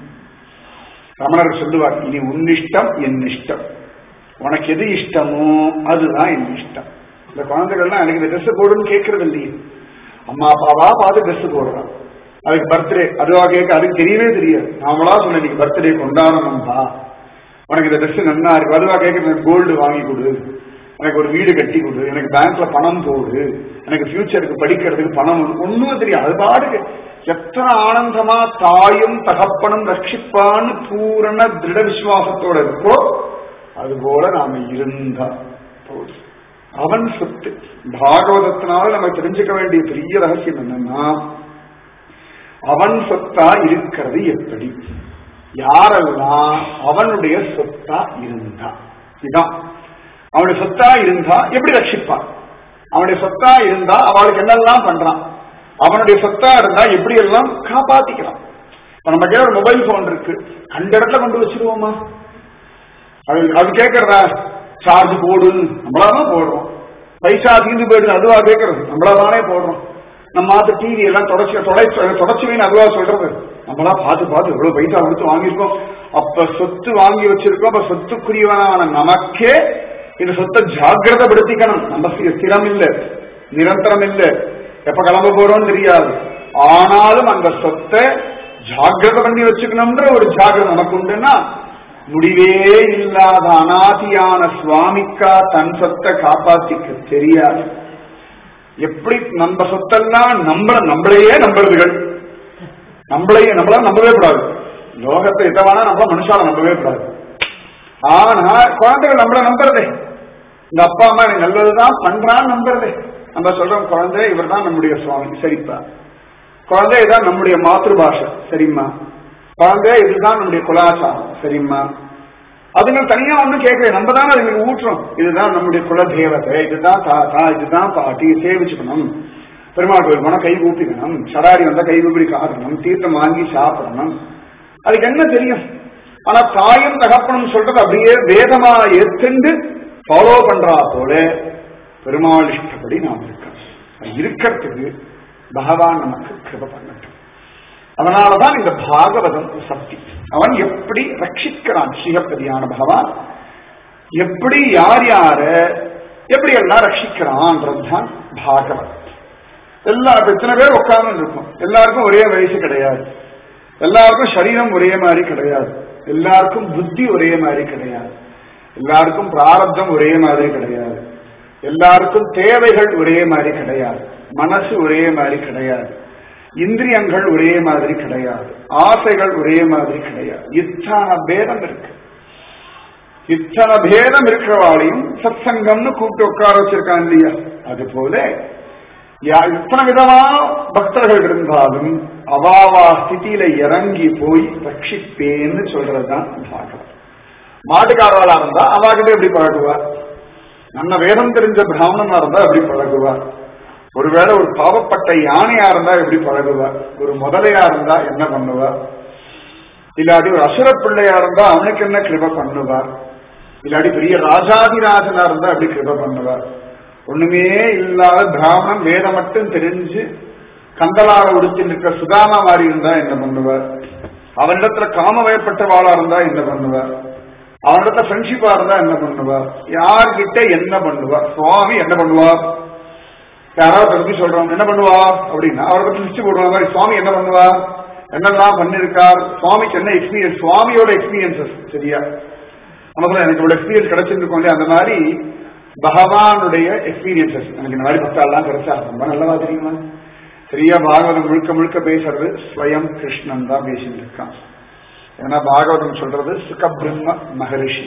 ரமணர் சொல்லுவார் இனி உன்னிஷ்டம் என் இஷ்டம் உனக்கு எது இஷ்டமோ அதுதான் என் இஷ்டம் இந்த குழந்தைகள்லாம் எனக்கு இந்த ட்ரெஸ் போடுன்னு கேட்கறது இல்லையே அம்மா அப்பாவா பார்த்து ட்ரெஸ் போடுறான் அதுக்கு பர்த்டே அதுவா கேட்க அதுக்கு தெரியவே தெரியாது நாமளா சொன்ன இன்னைக்கு பர்த்டே கொண்டாடணும்பா உனக்கு இந்த ட்ரெஸ் நன்னா இருக்கு அதுவா கேட்க கோல்டு வாங்கி கொடு எனக்கு ஒரு வீடு கட்டி கொடு எனக்கு பேங்க்ல பணம் போடு எனக்கு ஃபியூச்சருக்கு படிக்கிறதுக்கு பணம் ஒன்றும் தெரியாது அது பாடுக்கு எத்தனை ஆனந்தமா தாயும் தகப்பனும் ரட்சிப்பான்னு பூரண திருட விசுவாசத்தோட இருக்கோ அது போல நாம இருந்தா போதும் அவன் சொத்து பாகவதத்தினால நம்ம தெரிஞ்சுக்க வேண்டிய பெரிய ரகசியம் என்னன்னா அவன் சொத்தா இருக்கிறது எப்படி யாரெல்லாம் அவனுடைய சொத்தா இருந்தா இதான் அவனுடைய சொத்தா இருந்தா எப்படி ரட்சிப்பான் அவனுடைய சொத்தா இருந்தா அவளுக்கு என்னெல்லாம் பண்றான் அவனுடைய சொத்தா இருந்தா எப்படி எல்லாம் காப்பாத்திக்கிறான் இப்ப நம்ம கையில ஒரு மொபைல் போன் இருக்கு அந்த இடத்துல கொண்டு வச்சிருவோமா அது அது கேட்கறதா சார்ஜ் போடு நம்மளாதான் போடுறோம் பைசா தீர்ந்து போயிடுது அதுவா கேட்கறது நம்மளாதானே போடுறோம் நம்ம மாத்த டிவி எல்லாம் தொடச்சு தொடச்சு தொடச்சுவேன்னு அதுவா சொல்றது நம்மளா பார்த்து பார்த்து எவ்வளவு பைசா கொடுத்து வாங்கியிருக்கோம் அப்ப சொத்து வாங்கி வச்சிருக்கோம் அப்ப சொத்துக்குரியவனான நமக்கே இந்த சொத்தை ஜாகிரதப்படுத்திக்கணும் நம்ம ஸ்தி- ஸ்திரம் இல்ல நிரந்தரம் இல்ல எப்ப கிளம்ப போறோம்னு தெரியாது ஆனாலும் அந்த சொத்தை ஜாகிரதை பண்ணி வச்சுக்கணும்ன்ற ஒரு ஜாகிரதை நமக்கு உண்டுன்னா முடிவே இல்லாத அனாதியான சுவாமிக்கா தன் சொத்தை காப்பாத்திக்க தெரியாது எப்படி நம்ம சொத்தெல்லாம் நம்மள நம்மளையே நம்புறதுகள் நம்மளையே நம்மள நம்பவே கூடாது லோகத்தை எதவானா நம்ம மனுஷால நம்பவே கூடாது ஆனா குழந்தைகள் நம்மள நம்புறதே இந்த அப்பா அம்மா எனக்கு நல்லதுதான் பண்றான்னு நம்புறதே நம்ம சொல்றோம் குழந்தை இவர் தான் நம்முடைய சுவாமி சரிப்பா குழந்தை இதுதான் நம்முடைய மாத்திருபாஷை சரிம்மா குழந்தை இதுதான் நம்முடைய குலாச்சாரம் சரிம்மா அதுங்க தனியா ஒண்ணும் கேட்கல நம்ம தானே அதுங்களுக்கு ஊற்றுறோம் இதுதான் நம்முடைய குல தேவதை இதுதான் தாத்தா இதுதான் பாட்டி சேவிச்சுக்கணும் பெருமாள் கோயில் போனா கை கூப்பிக்கணும் சடாரி வந்தா கை கூப்பி காட்டணும் தீர்த்தம் வாங்கி சாப்பிடணும் அதுக்கு என்ன தெரியும் ஆனா தாயும் தகப்பனும் சொல்றது அப்படியே வேதமா ஏத்துண்டு ஃபாலோ பண்றா போல பெருமாள் இஷ்டப்படி நாம் இருக்கணும் அது இருக்கிறதுக்கு பகவான் நமக்கு கிருப பண்ணட்டும் அதனாலதான் இந்த பாகவதம் சக்தி அவன் எப்படி ரட்சிக்கிறான் ஸ்ரீஹப்பதியான பகவான் எப்படி யார் யார எப்படி எல்லாம் ரட்சிக்கிறான்றதுதான் பாகவத் எல்லா இப்ப எத்தனை பேர் உட்கார்ந்து இருக்கும் எல்லாருக்கும் ஒரே வயசு கிடையாது எல்லாருக்கும் சரீரம் ஒரே மாதிரி கிடையாது எல்லாருக்கும் புத்தி ஒரே மாதிரி கிடையாது எல்லாருக்கும் பிராரப்தம் ஒரே மாதிரி கிடையாது எல்லாருக்கும் தேவைகள் ஒரே மாதிரி கிடையாது மனசு ஒரே மாதிரி கிடையாது இந்திரியங்கள் ஒரே மாதிரி கிடையாது ஆசைகள் ஒரே மாதிரி கிடையாது இத்தனை பேதம் இருக்கு இத்தனை பேதம் இருக்கிறவாளையும் சத்சங்கம்னு கூப்பிட்டு உட்கார வச்சிருக்கான் இல்லையா அது போல யா- இத்தனை விதமா பக்தர்கள் இருந்தாலும் அவாவா ஸ்திதியில இறங்கி போய் ரட்சிப்பேன்னு சொல்றதுதான் பாகவம் மாட்டுக்காரவாளா இருந்தா அவாகிட்ட எப்படி பழகுவார் நல்ல வேதம் தெரிஞ்ச பிராமணனா இருந்தா எப்படி பழகுவார் ஒருவேளை ஒரு பாவப்பட்ட யானையா இருந்தா எப்படி பழகுவார் ஒரு முதலையா இருந்தா என்ன பண்ணுவார் இல்லாட்டி ஒரு அசுர பிள்ளையா இருந்தா அவனுக்கு என்ன கிருப பண்ணுவார் இல்லாட்டி பெரிய ராஜாதிராஜனா இருந்தா எப்படி கிருப பண்ணுவார் ஒண்ணுமே இல்லாத பிராமணன் வேதம் மட்டும் தெரிஞ்சு கந்தலார உடுத்தி நிற்க சுதாமா மாதிரி இருந்தா என்ன பண்ணுவார் அவனிடத்துல காம வயப்பட்டவாளா இருந்தா என்ன பண்ணுவார் அவனிடத்துல ஃப்ரெண்ட்ஷிப்பா இருந்தா என்ன பண்ணுவார் யார்கிட்ட என்ன பண்ணுவார் சுவாமி என்ன பண்ணுவார் யாராவது பத்தி சொல்றோம் என்ன பண்ணுவா அப்படின்னா அவரை பத்தி லிஸ்ட் போடுற மாதிரி சுவாமி என்ன பண்ணுவார் என்னெல்லாம் பண்ணிருக்கார் சுவாமிக்கு என்ன எக்ஸ்பீரியன்ஸ் சுவாமியோட எக்ஸ்பீரியன்சஸ் சரியா நமக்கு எனக்கு இவ்வளவு எக்ஸ்பீரியன்ஸ் கிடைச்சிருக்கோம் இல்லையா அந்த மாதிரி பகவானுடைய எக்ஸ்பீரியன்சஸ் எனக்கு இந்த மாதிரி பக்தாலாம் கிடைச்சா ரொம்ப நல்லவா தெரியுமா சரியா பாகவதம் முழுக்க முழுக்க பேசுறது ஸ்வயம் கிருஷ்ணன் தான் பேசிட்டு இருக்கான் ஏன்னா பாகவதம் சொல்றது சுகபிரம்ம மகரிஷி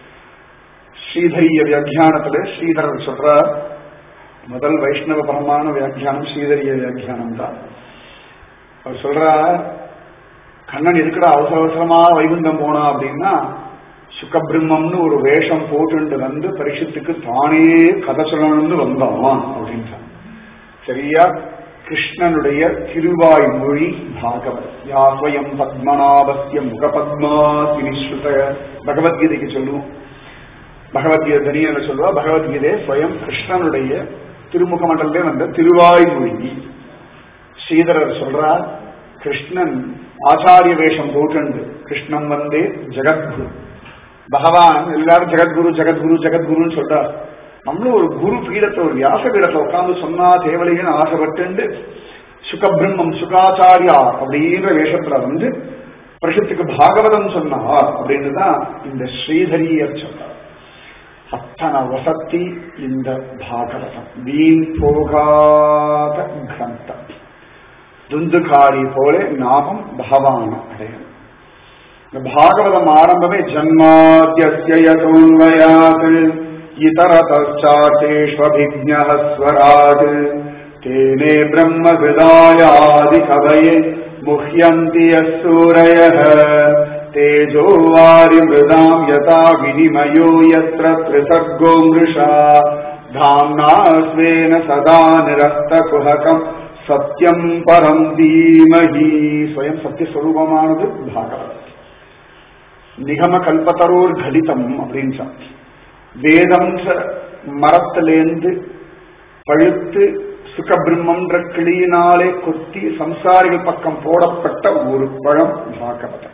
ஸ்ரீதரிய வியாக்கியானத்துல ஸ்ரீதரர் சொல்றார் முதல் வைஷ்ணவ பரமான வியாக்கியானம் ஸ்ரீதரிய வியாக்கியானம் தான் அவர் சொல்றார் கண்ணன் இருக்கிற அவசர அவசரமா வைகுண்டம் போனா அப்படின்னா சுகபிரம்மம்னு ஒரு வேஷம் போட்டுண்டு வந்து பரிஷத்துக்கு தானே கதை சொல்லணும்னு வந்தான் அப்படின்றான் சரியா கிருஷ்ணனுடைய திருவாய் மொழி பாகவத் யாஸ்வயம் பத்மநாபஸ்ய முகபத்மா திரிஸ்ருத பகவத்கீதைக்கு சொல்லுவோம் பகவத்கீதை தனியாக சொல்லுவா பகவத்கீதை ஸ்வயம் கிருஷ்ணனுடைய திருமுக மண்டலே வந்த திருவாய்மொழி ஸ்ரீதரர் சொல்றார் கிருஷ்ணன் ஆச்சாரிய வேஷம் போட்டுண்டு கிருஷ்ணன் வந்தே ஜெகத்குரு பகவான் எல்லாரும் ஜெகத்குரு ஜெகத்குரு ஜெகத்குருன்னு சொல்றார் நம்மளும் ஒரு குரு பீடத்தை ஒரு வியாச பீடத்தை உட்கார்ந்து சொன்னா தேவலைன்னு ஆசைப்பட்டு சுகபிரம்மம் சுகாச்சாரியா அப்படின்ற வேஷத்துல வந்து பரிஷத்துக்கு பாகவதம் சொன்னார் அப்படின்னு தான் இந்த ஸ்ரீதரியர் சொன்னார் அத்தனை வசத்தி இந்த பாகவதம் வீண் போகாத கிரந்தம் துந்துகாரி போல நாமம் பகவான அடையணும் இந்த பாகவதம் ஆரம்பமே ஜன்மாத்தியசோன்வயாத் இதரதாட்டேஷ்வபிஜ்ஞ ஸ்வராட் தேனே பிரம்ம விதாயாதி கவயே முஹ்யந்தி யசூரய தேஜோ வாரி மிருதாம் யதா வினிமயோ யத்ர த்ரிசர்கோ மிருஷா தாம்னா ஸ்வேன சதா நிரஸ்த குஹகம் சத்யம் பரம் தீமஹி ஸ்வயம் சத்தியஸ்வரூபமானது பாகவதம் நிகம கல்பத்தரோர் கலிதம் அப்படின்னு சொன்ன வேதம் மரத்திலேந்து பழுத்து சுகபிரம்மன்ற கிளியினாலே கொத்தி சம்சாரிகள் பக்கம் போடப்பட்ட ஒரு பழம் பாகவதம்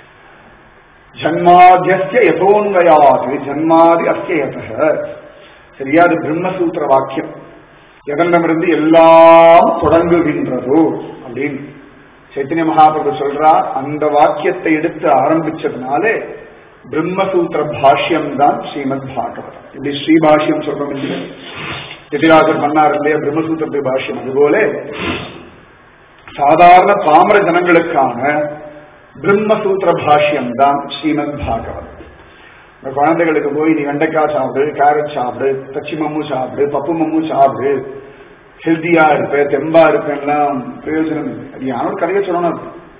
ஜன்மாதிய யதோன்வயாது ஜன்மாதி அஸ்ய யதக சரியா அது பிரம்மசூத்திர வாக்கியம் எதனிடமிருந்து எல்லாம் தொடங்குகின்றதோ அப்படின்னு சைத்தன்ய மகாபிரபு சொல்றார் அந்த வாக்கியத்தை எடுத்து ஆரம்பிச்சதுனாலே பிரம்மசூத்திர பாஷ்யம் தான் ஸ்ரீமத் பாகவதம் இப்படி ஸ்ரீபாஷ்யம் சொல்றோம் இல்லையா எதிராஜர் பண்ணார் இல்லையா பிரம்மசூத்திரத்து பாஷ்யம் அதுபோல சாதாரண பாமர ஜனங்களுக்கான பிரம்மசூத்திர பாஷ்யம் தான் ஸ்ரீமத் பாகவதம் இந்த குழந்தைகளுக்கு போய் நீ வெண்டைக்காய் சாப்பிடு கேரட் சாப்பிடு பச்சி மம்மு சாப்பிடு பப்பு மம்மு சாப்பிடு ஹெல்த்தியா இருப்ப தெம்பா இருப்பேன்லாம் பிரயோஜனம் இல்லை அது யாரும் ஒரு கதையை சொல்லணும்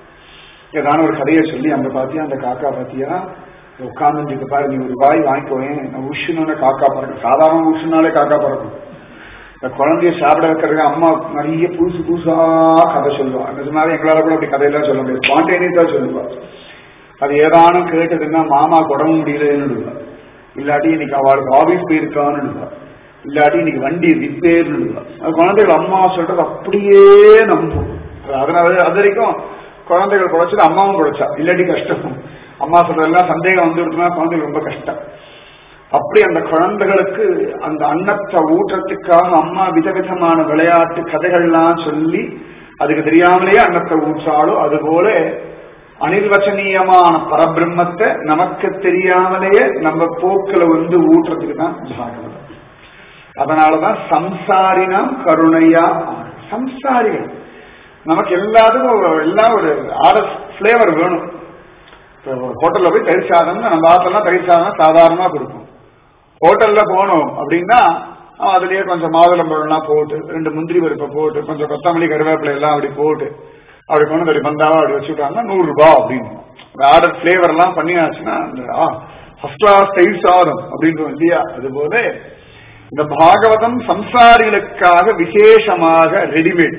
ஏதான ஒரு கதையை சொல்லி அந்த பாத்தியா அந்த காக்கா பாத்தியா உட்கார்ந்து பாரு நீ ஒரு வாய் வாங்கிக்கோயேன் நான் உஷுன்னு காக்கா பறக்கும் சாதாரண உஷுனாலே காக்கா பறக்கும் இந்த குழந்தைய சாப்பிட வைக்கிறதுக்கு அம்மா நிறைய புதுசு புதுசா கதை சொல்லுவா நிஜமாவே எங்களால கூட அப்படி கதையெல்லாம் சொல்ல முடியாது ஸ்பான்டேனியஸா சொல்லுவா அது ஏதானும் கேட்டதுன்னா மாமா குடம்பு முடியலன்னு இல்லாட்டி இன்னைக்கு அவளுக்கு ஆபீஸ் போயிருக்கான்னு இல்லாட்டி இன்னைக்கு வண்டி ரிப்பேர்னு அது குழந்தைகள் அம்மா சொல்றது அப்படியே நம்பும் அதனால அது வரைக்கும் குழந்தைகள் குழைச்சது அம்மாவும் குழைச்சா இல்லாட்டி கஷ்டம் அம்மா சொல்றதெல்லாம் சந்தேகம் வந்து விடுச்சுன்னா குழந்தைகள் ரொம்ப கஷ்டம் அப்படி அந்த குழந்தைகளுக்கு அந்த அன்னத்தை ஊற்றத்துக்காக அம்மா விதவிதமான விளையாட்டு கதைகள்லாம் சொல்லி அதுக்கு தெரியாமலேயே அன்னத்தை ஊற்றாலோ அதுபோல அனிர்வச்சனீயமான பரபிரம்மத்தை நமக்கு தெரியாமலேயே நம்ம போக்கில வந்து ஊட்டுறதுக்கு தான் பாகவதம் அதனாலதான் சம்சாரினம் கருணையா சம்சாரிகள் நமக்கு எல்லாத்துக்கும் எல்லாம் ஒரு ஆர்எஸ் பிளேவர் வேணும் ஹோட்டல்ல போய் தயிர் சாதம் நம்ம ஆத்தெல்லாம் தயிர் சாதம் சாதாரணமா கொடுக்கும் ஹோட்டல்ல போனோம் அப்படின்னா அதுலயே கொஞ்சம் மாதுளம்பழம்லாம் போட்டு ரெண்டு முந்திரி பருப்பை போட்டு கொஞ்சம் கொத்தமல்லி கருவேப்பிலை எல்லாம் அப்படி போட்டு அப்படி கொண்டு வந்து பந்தாவா அப்படி வச்சுட்டாங்கன்னா நூறு ரூபாய் அப்படின்னு ஆர்டர் பிளேவர் எல்லாம் பண்ணியாச்சுன்னா அந்த ஃபர்ஸ்ட் கிளாஸ் தயிர் சாதம் அப்படின்னு இல்லையா அது போல இந்த பாகவதம் சம்சாரிகளுக்காக விசேஷமாக ரெடிமேட்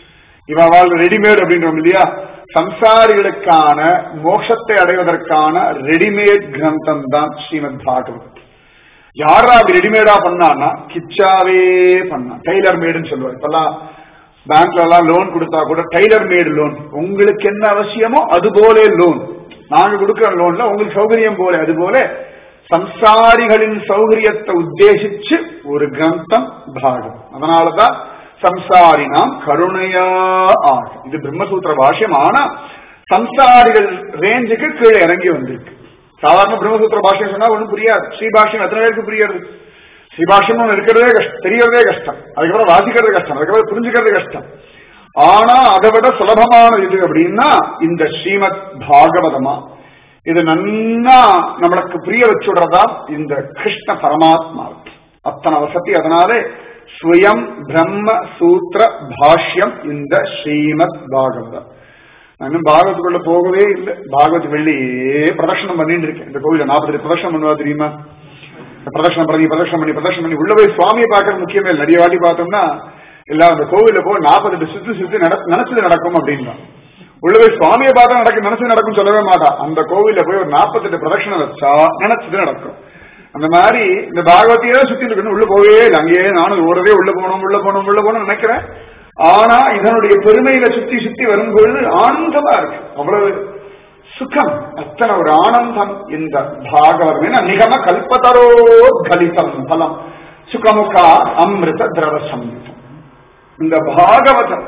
இவ வாழ் ரெடிமேட் அப்படின்றோம் இல்லையா சம்சாரிகளுக்கான மோட்சத்தை அடைவதற்கான ரெடிமேட் கிரந்தம் தான் ஸ்ரீமத் பாகவதம் யாரா அப்படி ரெடிமேடா பண்ணான்னா கிச்சாவே பண்ணா டெய்லர் மேடுன்னு சொல்லுவார் இப்பெல்லாம் பேங்க்ல எல்லாம் லோன் கொடுத்தா கூட டெய்லர் மேடு லோன் உங்களுக்கு என்ன அவசியமோ அது போல லோன் நாங்க கொடுக்கிற லோன்ல உங்களுக்கு சௌகரியம் போல அது போல சம்சாரிகளின் சௌகரியத்தை உத்தேசிச்சு ஒரு கிரந்தம் பாகம் அதனாலதான் சம்சாரினாம் கருணையா ஆகும் இது பிரம்மசூத்திர பாஷ்யம் ஆனா சம்சாரிகள் ரேஞ்சுக்கு கீழே இறங்கி வந்திருக்கு சாதாரண பிரம்மசூத்திர பாஷ்யம் சொன்னா ஒன்றும் புரியாது ஸ்ரீபாஷ்யம் எத்தனை பேருக்கு புரியாது ஸ்ரீபாஷ்யம் ஒன்று இருக்கிறதே கஷ்டம் தெரியறதே கஷ்டம் அதுக்கப்புறம் வாசிக்கிறது கஷ்டம் அதுக்கப்புறம் புரிஞ்சுக்கிறது கஷ்டம் ஆனா அதை விட சுலபமான இது அப்படின்னா இந்த ஸ்ரீமத் பாகவதமா இது நன்னா நம்மளுக்கு புரிய வச்சுடுறதா இந்த கிருஷ்ண பரமாத்மா அத்தனை வசதி அதனாலே ஸ்வயம் பிரம்ம சூத்திர பாஷ்யம் இந்த ஸ்ரீமத் பாகவதம் நான் இன்னும் பாகவத்துக்குள்ள போகவே இல்லை பாகவத் வெள்ளியே பிரதர்ஷனம் பண்ணிட்டு இருக்கேன் இந்த கோவில நாற்பது பிரதர்ஷனம் பண்ணுவா தெரியுமா பிரதர்ஷனம் பண்ணி பிரதர்ஷனம் பண்ணி பிரதர்ஷனம் பண்ணி உள்ள போய் சுவாமியை பார்க்கறது முக்கியமே இல்லை நிறைய வாட்டி பார்த்தோம்னா எல்லாம் அந்த கோவில போய் நாற்பது சுத்தி சுத்தி நினைச்சது நடக்கும் அப்படின்னா உள்ள போய் சுவாமியை பார்த்தா நடக்கும் நினைச்சது நடக்கும் சொல்லவே மாட்டா அந்த கோவில போய் ஒரு நாற்பத்தெட்டு பிரதட்சணம் வச்சா நினைச்சது நடக்கும் அந்த மாதிரி இந்த பாகவத்தையே சுத்தி இருக்கணும் உள்ள போவே இல்லை அங்கேயே நானும் ஓடவே உள்ள போனோம் உள்ள போனோம் உள்ள போனோம் நினைக்கிறேன் ஆனா இதனுடைய பெருமையில சுத்தி சுத்தி வரும்பொழுது ஆனந்தமா இருக்கு அவ்வளவு சுகம் அத்தனை ஒரு ஆனந்தம் இந்த பாகவதம் ஏன்னா நிகம கல்பதரோ கலிதம் பலம் சுகமுகா அமிர்த திரவ சம்யுதம் இந்த பாகவதம்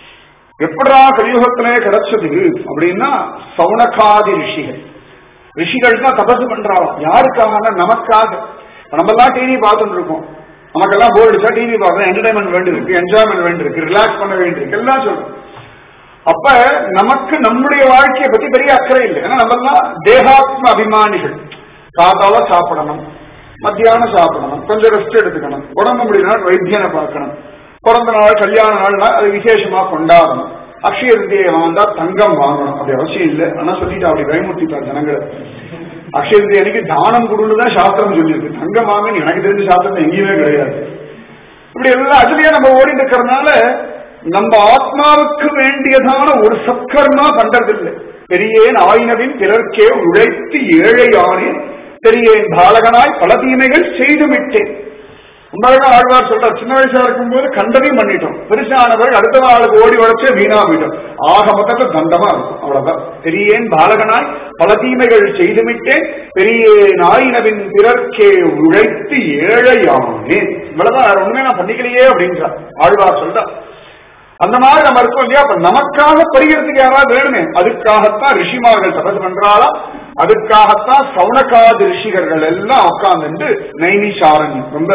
எப்படா கலியுகத்திலே கிடைச்சது அப்படின்னா சவுனகாதி ரிஷிகள் ரிஷிகள் தான் தபசு பண்றாங்க யாருக்காக நமக்காக நம்ம எல்லாம் டிவி பார்த்துட்டு இருக்கோம் நமக்கெல்லாம் போர் அடிச்சா டிவி பார்க்கணும் என்டர்டைன்மெண்ட் வேண்டி இருக்கு என்ஜாய்மெண்ட் வேண்டி இருக்கு ரிலாக்ஸ் பண்ண வேண்டி இருக்கு எல்லாம் சொல்றோம் அப்ப நமக்கு நம்முடைய வாழ்க்கையை பத்தி பெரிய அக்கறை இல்லை ஏன்னா நம்ம எல்லாம் தேகாத்ம அபிமானிகள் காத்தால சாப்பிடணும் மத்தியானம் சாப்பிடணும் கொஞ்சம் ரெஸ்ட் எடுத்துக்கணும் உடம்பு முடியல வைத்தியனை பார்க்கணும் பிறந்த நாள் கல்யாண நாள்னா அது விசேஷமா கொண்டாடணும் அக்ஷய திருதியை வந்தா தங்கம் வாங்கணும் அப்படி அவசியம் இல்லை ஆனா சொல்லிட்டு அப்படி பயமுறுத்திட்டார் ஜனங்களை அக்ஷய திருதி அன்னைக்கு தானம் கொடுன்னு தான் சாஸ்திரம் சொல்லியிருக்கு தங்கம் வாங்கன்னு எனக்கு தெரிஞ்ச சாஸ்திரம் எங்கேயுமே கிடையாது இப்படி எல்லாம் அதுலயே நம்ம ஓடிட்டு இருக்கிறதுனால நம்ம ஆத்மாவுக்கு வேண்டியதான ஒரு சத்கர்மா பண்றதில்லை பெரியேன் ஆயினவின் பிறர்க்கே உழைத்து ஏழையானேன் பெரியேன் பாலகனாய் பல தீமைகள் செய்துவிட்டேன் உண்மையாக ஆழ்வார் சொல்றார் சின்ன வயசா இருக்கும்போது கண்டதையும் பண்ணிட்டோம் பெருசானவர் அடுத்த நாளுக்கு ஓடி உழைச்சே வீணா போயிட்டோம் ஆக மொத்தத்துல தண்டமா இருக்கும் அவ்வளவுதான் பெரியேன் பாலகனாய் பல தீமைகள் செய்துவிட்டேன் பெரியேன் ஆயினவின் பிறர்க்கே உழைத்து ஏழையானேன் இவ்வளவுதான் வேற ஒண்ணுமே நான் பண்ணிக்கலையே அப்படின்றார் ஆழ்வார் சொல்றார் அந்த மாதிரி நம்ம இருக்கோம் இல்லையா அப்ப நமக்காக பரிகிறதுக்கு யாராவது வேணுமே அதுக்காகத்தான் ரிஷிமார்கள் தபஸ் பண்றாளா அதுக்காகத்தான் சவுனகாதி ரிஷிகர்கள் எல்லாம் உட்கார்ந்து நைனிஷாரண்யம் ரொம்ப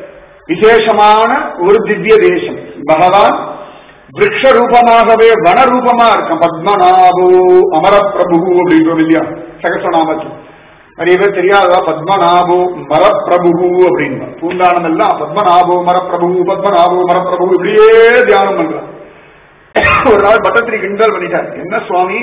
விசேஷமான ஒரு திவ்ய தேசம் பகவான் விரக்ஷ ரூபமாகவே வன ரூபமா இருக்கும் பத்மநாபோ அமரப்பிரபு அப்படின்றோம் இல்லையா சகசநாமத்தில் நிறைய பேர் தெரியாதா பத்மநாபோ மரப்பிரபு அப்படின்னு பூந்தானம் எல்லாம் பத்மநாபோ மரப்பிரபு பத்மநாபோ மரப்பிரபு இப்படியே தியானம் பண்றான் ஒரு நாள் பட்டத்திரி கிண்டல் பண்ணிட்டார் என்ன சுவாமி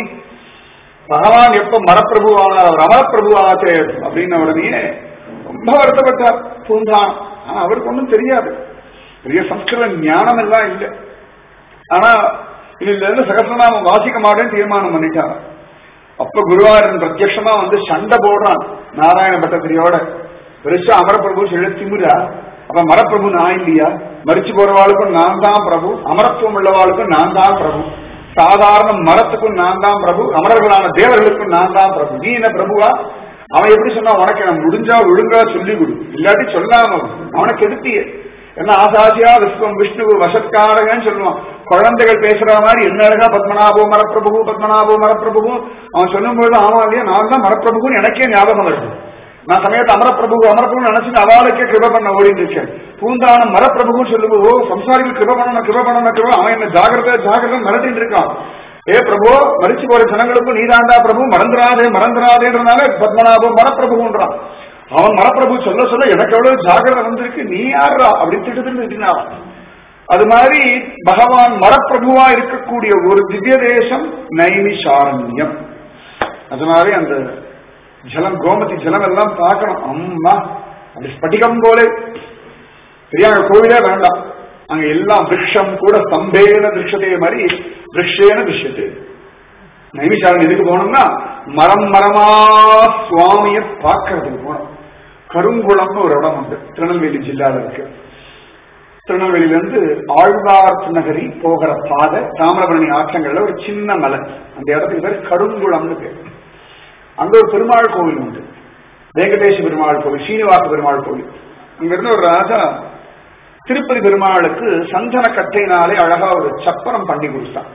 பகவான் எப்ப மரப்பிரபு ஆனார் அவர் அமரப்பிரபு ஆச்சே அப்படின்னு உடனே ரொம்ப வருத்தப்பட்டார் பூந்தானம் ஆனா அவருக்கு ஒன்றும் தெரியாது பெரிய சம்ஸ்கிருத ஞானம் எல்லாம் இல்லை ஆனா இதுல இருந்து சகசிரநாமம் வாசிக்க மாட்டேன்னு தீர்மானம் பண்ணிட்டார் அப்ப குருவாரன் பிரத்யட்சமா வந்து சண்டை போடுறான் நாராயண பட்டத்திரியோட பெருசா அமரப்பிரபு சொல்லி திமுறா அப்ப மரப்பிரபு நான் இல்லையா மறிச்சு போறவாளுக்கும் நான் தான் பிரபு அமரத்துவம் உள்ளவாளுக்கும் நான் தான் பிரபு சாதாரண மரத்துக்கும் நான் தான் பிரபு அமரர்களான தேவர்களுக்கும் நான் தான் பிரபு நீ என்ன பிரபுவா அவன் எப்படி சொன்னா உனக்கு நான் முடிஞ்சா ஒழுங்கா சொல்லி கொடு இல்லாட்டி சொல்லாம அவனுக்கு எதிர்த்தியே என்ன ஆசாசியா விஸ்வம் விஷ்ணு வசத்காரகன்னு சொல்லுவான் குழந்தைகள் பேசுற மாதிரி என்ன அழகா பத்மநாபோ மரப்பிரபு பத்மநாபோ மரப்பிரபு அவன் சொல்லும்போது ஆமா இல்லையா நான் தான் மரப்பிரபுன்னு எனக்கே ஞாபகம் வருது நான் சமயத்தை அமரப்பிரபு அமரப்பிரபு நினைச்சு அவளுக்கே கிருப பண்ண ஓடிட்டு இருக்கேன் பூந்தானம் மரப்பிரபுன்னு சொல்லும்போது ஓ சம்சாரிக்கு கிருப பண்ணணும் கிருப பண்ணணும் கிருப அவன் என்ன ஜாகிரதை ஜாகிரதை மிரட்டிட்டு இருக்கான் ஏ பிரபு மறிச்சு போற ஜனங்களுக்கும் நீதாண்டா பிரபு மறந்துராதே மறந்துராதேன்றனால பத்மநாபம் மரப்பிரபுன்றான் அவன் மரப்பிரபு சொல்ல சொல்ல எனக்கு எவ்வளவு ஜாகிரதை வந்திருக்கு நீ யாரா அப்படி திட்டு திட்டினான் அது மாதிரி பகவான் மரப்பிரபுவா இருக்கக்கூடிய ஒரு திவ்ய தேசம் நைமிஷாரண்யம் அது மாதிரி அந்த ஜலம் கோமதி ஜலம் எல்லாம் பார்க்கணும் அம்மா அப்படி ஸ்பட்டிகம் போல பெரியாங்க கோவிலே வேண்டாம் அங்க எல்லாம் விரக்ஷம் கூட ஸ்தம்பேன திருஷதே மாதிரி விரக்ஷேன திருஷத்தே நைமிஷாரன் எதுக்கு போனோம்னா மரம் மரமா சுவாமிய பார்க்கறதுக்கு போனோம் கருங்குளம்னு ஒரு இடம் உண்டு திருநெல்வேலி ஜில்லால இருக்கு திருநெல்வேலியில இருந்து ஆழ்வார் நகரி போகிற பாதை தாமிரபரணி ஆற்றங்கள்ல ஒரு சின்ன மலை அந்த இடத்துக்கு பேர் கருங்குளம்னு பேர் அங்க ஒரு பெருமாள் கோவில் உண்டு வெங்கடேஷ பெருமாள் கோவில் ஸ்ரீனிவாச பெருமாள் கோவில் அங்க இருந்து ஒரு ராஜா திருப்பதி பெருமாளுக்கு சந்தன கட்டையினாலே அழகா ஒரு சப்பரம் பண்ணி கொடுத்தான்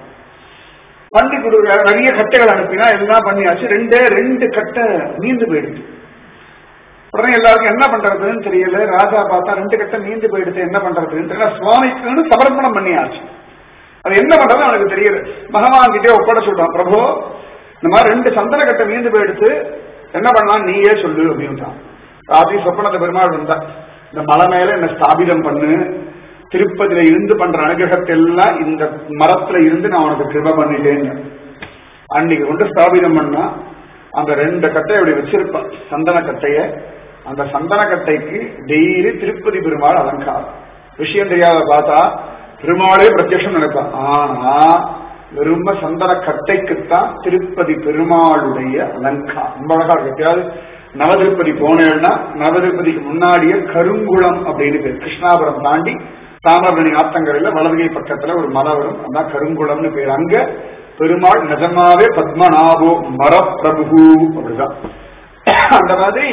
பண்ணி கொடு நிறைய கட்டைகள் அனுப்பினா எல்லாம் பண்ணியாச்சு ரெண்டே ரெண்டு கட்டை நீந்து போயிடுச்சு உடனே எல்லாருக்கும் என்ன பண்றதுன்னு தெரியல ராஜா பார்த்தா ரெண்டு கட்டை நீந்து போயிடுச்சு என்ன பண்றதுன்னு தெரியல சுவாமிக்கு சமர்ப்பணம் பண்ணியாச்சு அது என்ன பண்றது அவனுக்கு தெரியல பகவான் கிட்டே ஒப்பட சொல்றான் பிரபு இந்த மாதிரி ரெண்டு சந்தன கட்டை நீந்து போயிடுச்சு என்ன பண்ணலாம் நீயே சொல்லு அப்படின்ட்டான் ராத்திரி சொப்பனத்தை பெருமாள் வந்தா இந்த மலை மேல என்ன ஸ்தாபிதம் பண்ணு திருப்பதியில இருந்து பண்ற அனுகிரகத்தை எல்லாம் இந்த மரத்துல இருந்து நான் உனக்கு கிருப பண்ணிட்டேன்னு அன்னைக்கு கொண்டு ஸ்தாபிதம் பண்ணா அந்த ரெண்டு கட்டையை அப்படி வச்சிருப்பான் சந்தன கட்டைய அந்த சந்தன கட்டைக்கு டெய்லி திருப்பதி பெருமாள் அலங்காரம் விஷயம் தெரியாத பார்த்தா பெருமாளே பிரத்யட்சம் நினைப்பான் ஆனா வெறும சந்தன கட்டைக்குத்தான் திருப்பதி பெருமாளுடைய அலங்காரம் ரொம்ப அழகா இருக்கு எப்பயாவது நவதிருப்பதி போனேன்னா நவதிருப்பதிக்கு முன்னாடியே கருங்குளம் அப்படின்னு பேர் கிருஷ்ணாபுரம் தாண்டி தாமிரபரணி ஆத்தங்கரையில வலதுகை பக்கத்துல ஒரு மலை வரும் அதான் கருங்குளம்னு பேர் அங்க பெருமாள் நிஜமாவே பத்மநாபோ மரப்பிரபு அப்படிதான் அந்த மாதிரி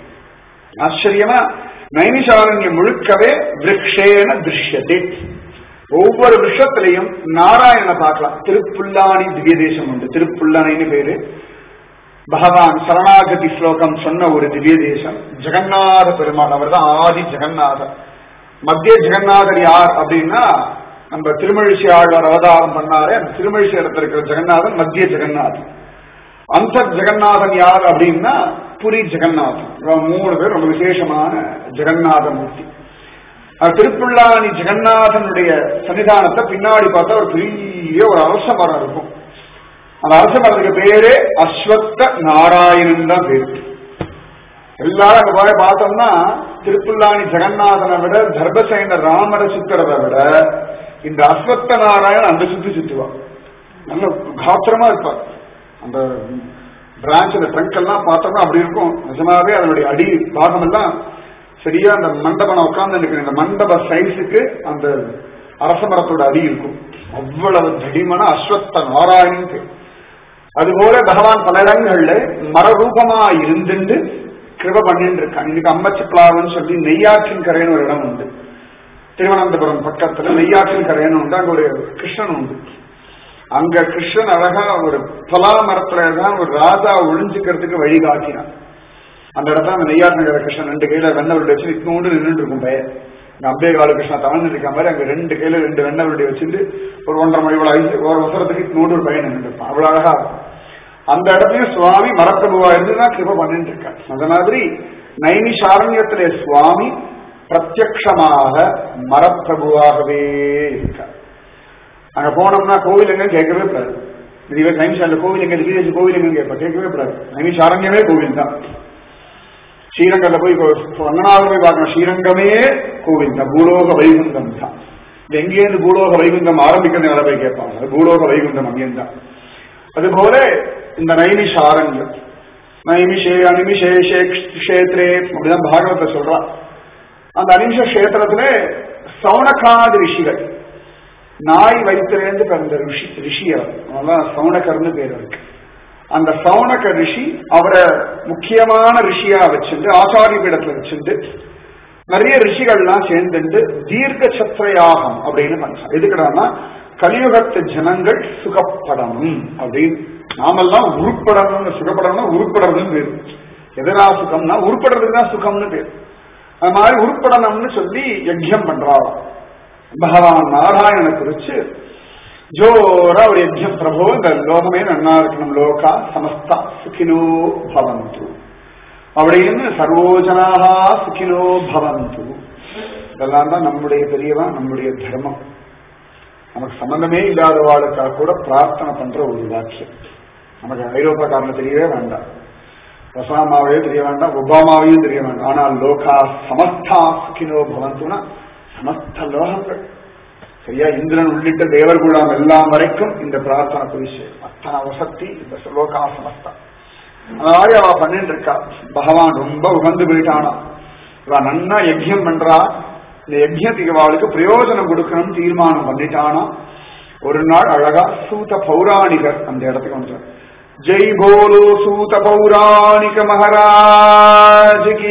ஆச்சரியமா நைமிஷாரண்யம் முழுக்கவே விரக்ஷேன திருஷ்யதே ஒவ்வொரு விஷயத்திலையும் நாராயணனை பார்க்கலாம் திருப்புல்லானி திவ்ய தேசம் உண்டு திருப்புல்லானின்னு பேரு பகவான் சரணாகதி ஸ்லோகம் சொன்ன ஒரு திவ்ய தேசம் ஜெகநாத பெருமாள் அவர் தான் ஆதி ஜெகநாதர் மத்திய ஜெகநாதர் யார் அப்படின்னா நம்ம திருமழிசை ஆழ்வார் அவதாரம் பண்ணாரு அந்த திருமழிசை இடத்துல இருக்கிற ஜெகநாதன் மத்திய ஜெகநாதன் அந்த ஜெகநாதன் யார் அப்படின்னா புரி ஜெகநாதன் இவன் மூணு பேர் ரொம்ப விசேஷமான ஜெகநாத மூர்த்தி அது திருப்புள்ளானி ஜெகநாதனுடைய சன்னிதானத்தை பின்னாடி பார்த்தா ஒரு பெரிய ஒரு அரச மரம் இருக்கும் அந்த அரச மரத்துக்கு பேரே அஸ்வத்த நாராயணன் தான் பேரு எல்லாரும் அங்க போய் பார்த்தோம்னா திருப்புல்லானி ஜெகநாதனை விட தர்பசேன ராமரை சுத்துறதை விட இந்த அஸ்வத்த நாராயணன் அந்த சுத்தி சுத்துவான் நல்ல காத்திரமா இருப்பார் அந்த பிரான்ச் அந்த ட்ரங்க் எல்லாம் பார்த்தோம்னா அப்படி இருக்கும் நிஜமாவே அதனுடைய அடி பாகம் எல்லாம் சரியா அந்த மண்டபம் உட்கார்ந்து இருக்கிற இந்த மண்டப சைஸுக்கு அந்த அரச மரத்தோட அடி இருக்கும் அவ்வளவு தடிமன அஸ்வத்த நாராயணன் பேர் அதுபோல பகவான் பல இடங்கள்ல மரரூபமா இருந்துட்டு கிருப பண்ணிட்டு இருக்கான் இன்னைக்கு அம்மச்சிப்பிளாவன்னு சொல்லி நெய்யாற்றின் கரைன்னு ஒரு இடம் உண்டு திருவனந்தபுரம் பக்கத்துல நெய்யாற்றின் கரைன்னு உண்டு அங்க ஒரு கிருஷ்ணன் உண்டு அங்க கிருஷ்ணன் அழகா ஒரு பலா மரத்துல தான் ஒரு ராஜா ஒளிஞ்சுக்கிறதுக்கு வழி காட்டினான் அந்த இடத்துல அந்த நெய்யாற்றின் கிருஷ்ணன் ரெண்டு கையில வெண்ணவருடைய வச்சு இட்னோண்டு நின்றுட்டு இருக்கும் பையன் இந்த அம்பே கால கிருஷ்ணா தவழ்ந்து இருக்க மாதிரி அங்க ரெண்டு கையில ரெண்டு வெண்ணவருடைய வச்சுட்டு ஒரு ஒன்றரை மணி இவ்வளவு ஐந்து ஒரு அவசரத்துக்கு இட்னோண்டு ஒரு பையன் நின்று இருப்பான் அவ்வளவு அழகா இருக்கும் அந்த இடத்துலயும் சுவாமி மரப்பிரபுவா இருந்துதான் கிருப பண்ணிட்டு இருக்கார் அந்த மாதிரி நைனிஷாரண்யத்திலே சுவாமி பிரத்யக்ஷமாக மரப்பிரபுவாகவே இருக்கார் அங்க போனோம்னா கோவில் எங்க கேட்கவே கூடாது இதுவே நைமிஷால கோவில் எங்க திவ்யதேசி கோவில் எங்க கேட்ப கேட்கவே கூடாது நைமிஷாரண்யமே கோவில் தான் ஸ்ரீரங்கத்துல போய் ரங்கநாத போய் பார்க்கணும் ஸ்ரீரங்கமே கோவில் தான் பூலோக வைகுண்டம் தான் இது எங்கேருந்து பூலோக வைகுண்டம் ஆரம்பிக்கிறது அதை போய் கேட்பாங்க அது பூலோக வைகுண்டம் அங்கேருந்து தான் அதுபோல இந்த நைமிஷாரண்யம் நைமிஷே அனிமிஷே கஷேத்ரே அப்படிதான் பாகவத்தை சொல்றா அந்த அனிமிஷ கஷேத்திரத்துல சௌனகாதி ரிஷிகள் நாய் வயிற்றிலேருந்து பிறந்த ரிஷி ரிஷி அவர் அதெல்லாம் சௌனகர்னு பேர் இருக்கு அந்த சௌனக ரிஷி அவரை முக்கியமான ரிஷியா வச்சுட்டு ஆச்சாரிய பீடத்துல வச்சுட்டு நிறைய ரிஷிகள்லாம் சேர்ந்துட்டு தீர்க்க சத்திரயாகம் அப்படின்னு பண்றாங்க எதுக்குடான்னா கலியுகத்து ஜனங்கள் சுகப்படணும் அப்படின்னு நாமெல்லாம் உருப்படணும்னு சுகப்படணும்னா உருப்படணும்னு பேரு எதனா சுகம்னா உருப்படுறதுக்கு தான் சுகம்னு பேரு அது மாதிரி உருப்படணும்னு சொல்லி யஜ்யம் பண்றாங்க பகவான் நாராயணனை குறிச்சு ஜோரா ஒரு யஜ்யம் பிரபோ இந்த லோகமே நன்னா இருக்கணும் லோகா சமஸ்தா சுகினோ பவந்து அப்படின்னு சர்வோஜனாக சுகினோ பவந்து இதெல்லாம் தான் நம்முடைய பெரியவா நம்முடைய தர்மம் நமக்கு சம்பந்தமே இல்லாதவாளுக்காக கூட பிரார்த்தனை பண்ற ஒரு வாக்கியம் நமக்கு ஐரோப்பாக்காரனை தெரியவே வேண்டாம் ஒசாமாவே தெரிய வேண்டாம் ஒபாமாவையும் தெரிய வேண்டாம் ஆனால் லோகா சமஸ்தா சுகினோ பவந்துனா சமஸ்த லோகங்கள் சரியா இந்திரன் உள்ளிட்ட தேவர்குலாம் எல்லாம் வரைக்கும் இந்த பிரார்த்தனை குறிச்சு அத்தனை வசத்தி இந்த லோகா சமஸ்தா அந்த மாதிரி அவ பண்ணிட்டு இருக்கா பகவான் ரொம்ப உகந்து போயிட்டானா இவ நன்னா யஜ்யம் பண்றா இந்த யஜ்யத்துக்கு அவளுக்கு பிரயோஜனம் கொடுக்கணும் தீர்மானம் பண்ணிட்டானா ஒரு நாள் அழகா சூத பௌராணிகர் அந்த இடத்துக்கு வந்துட்டார் ஜெய் போலோ சூத பௌராணிக மகாராஜுக்கு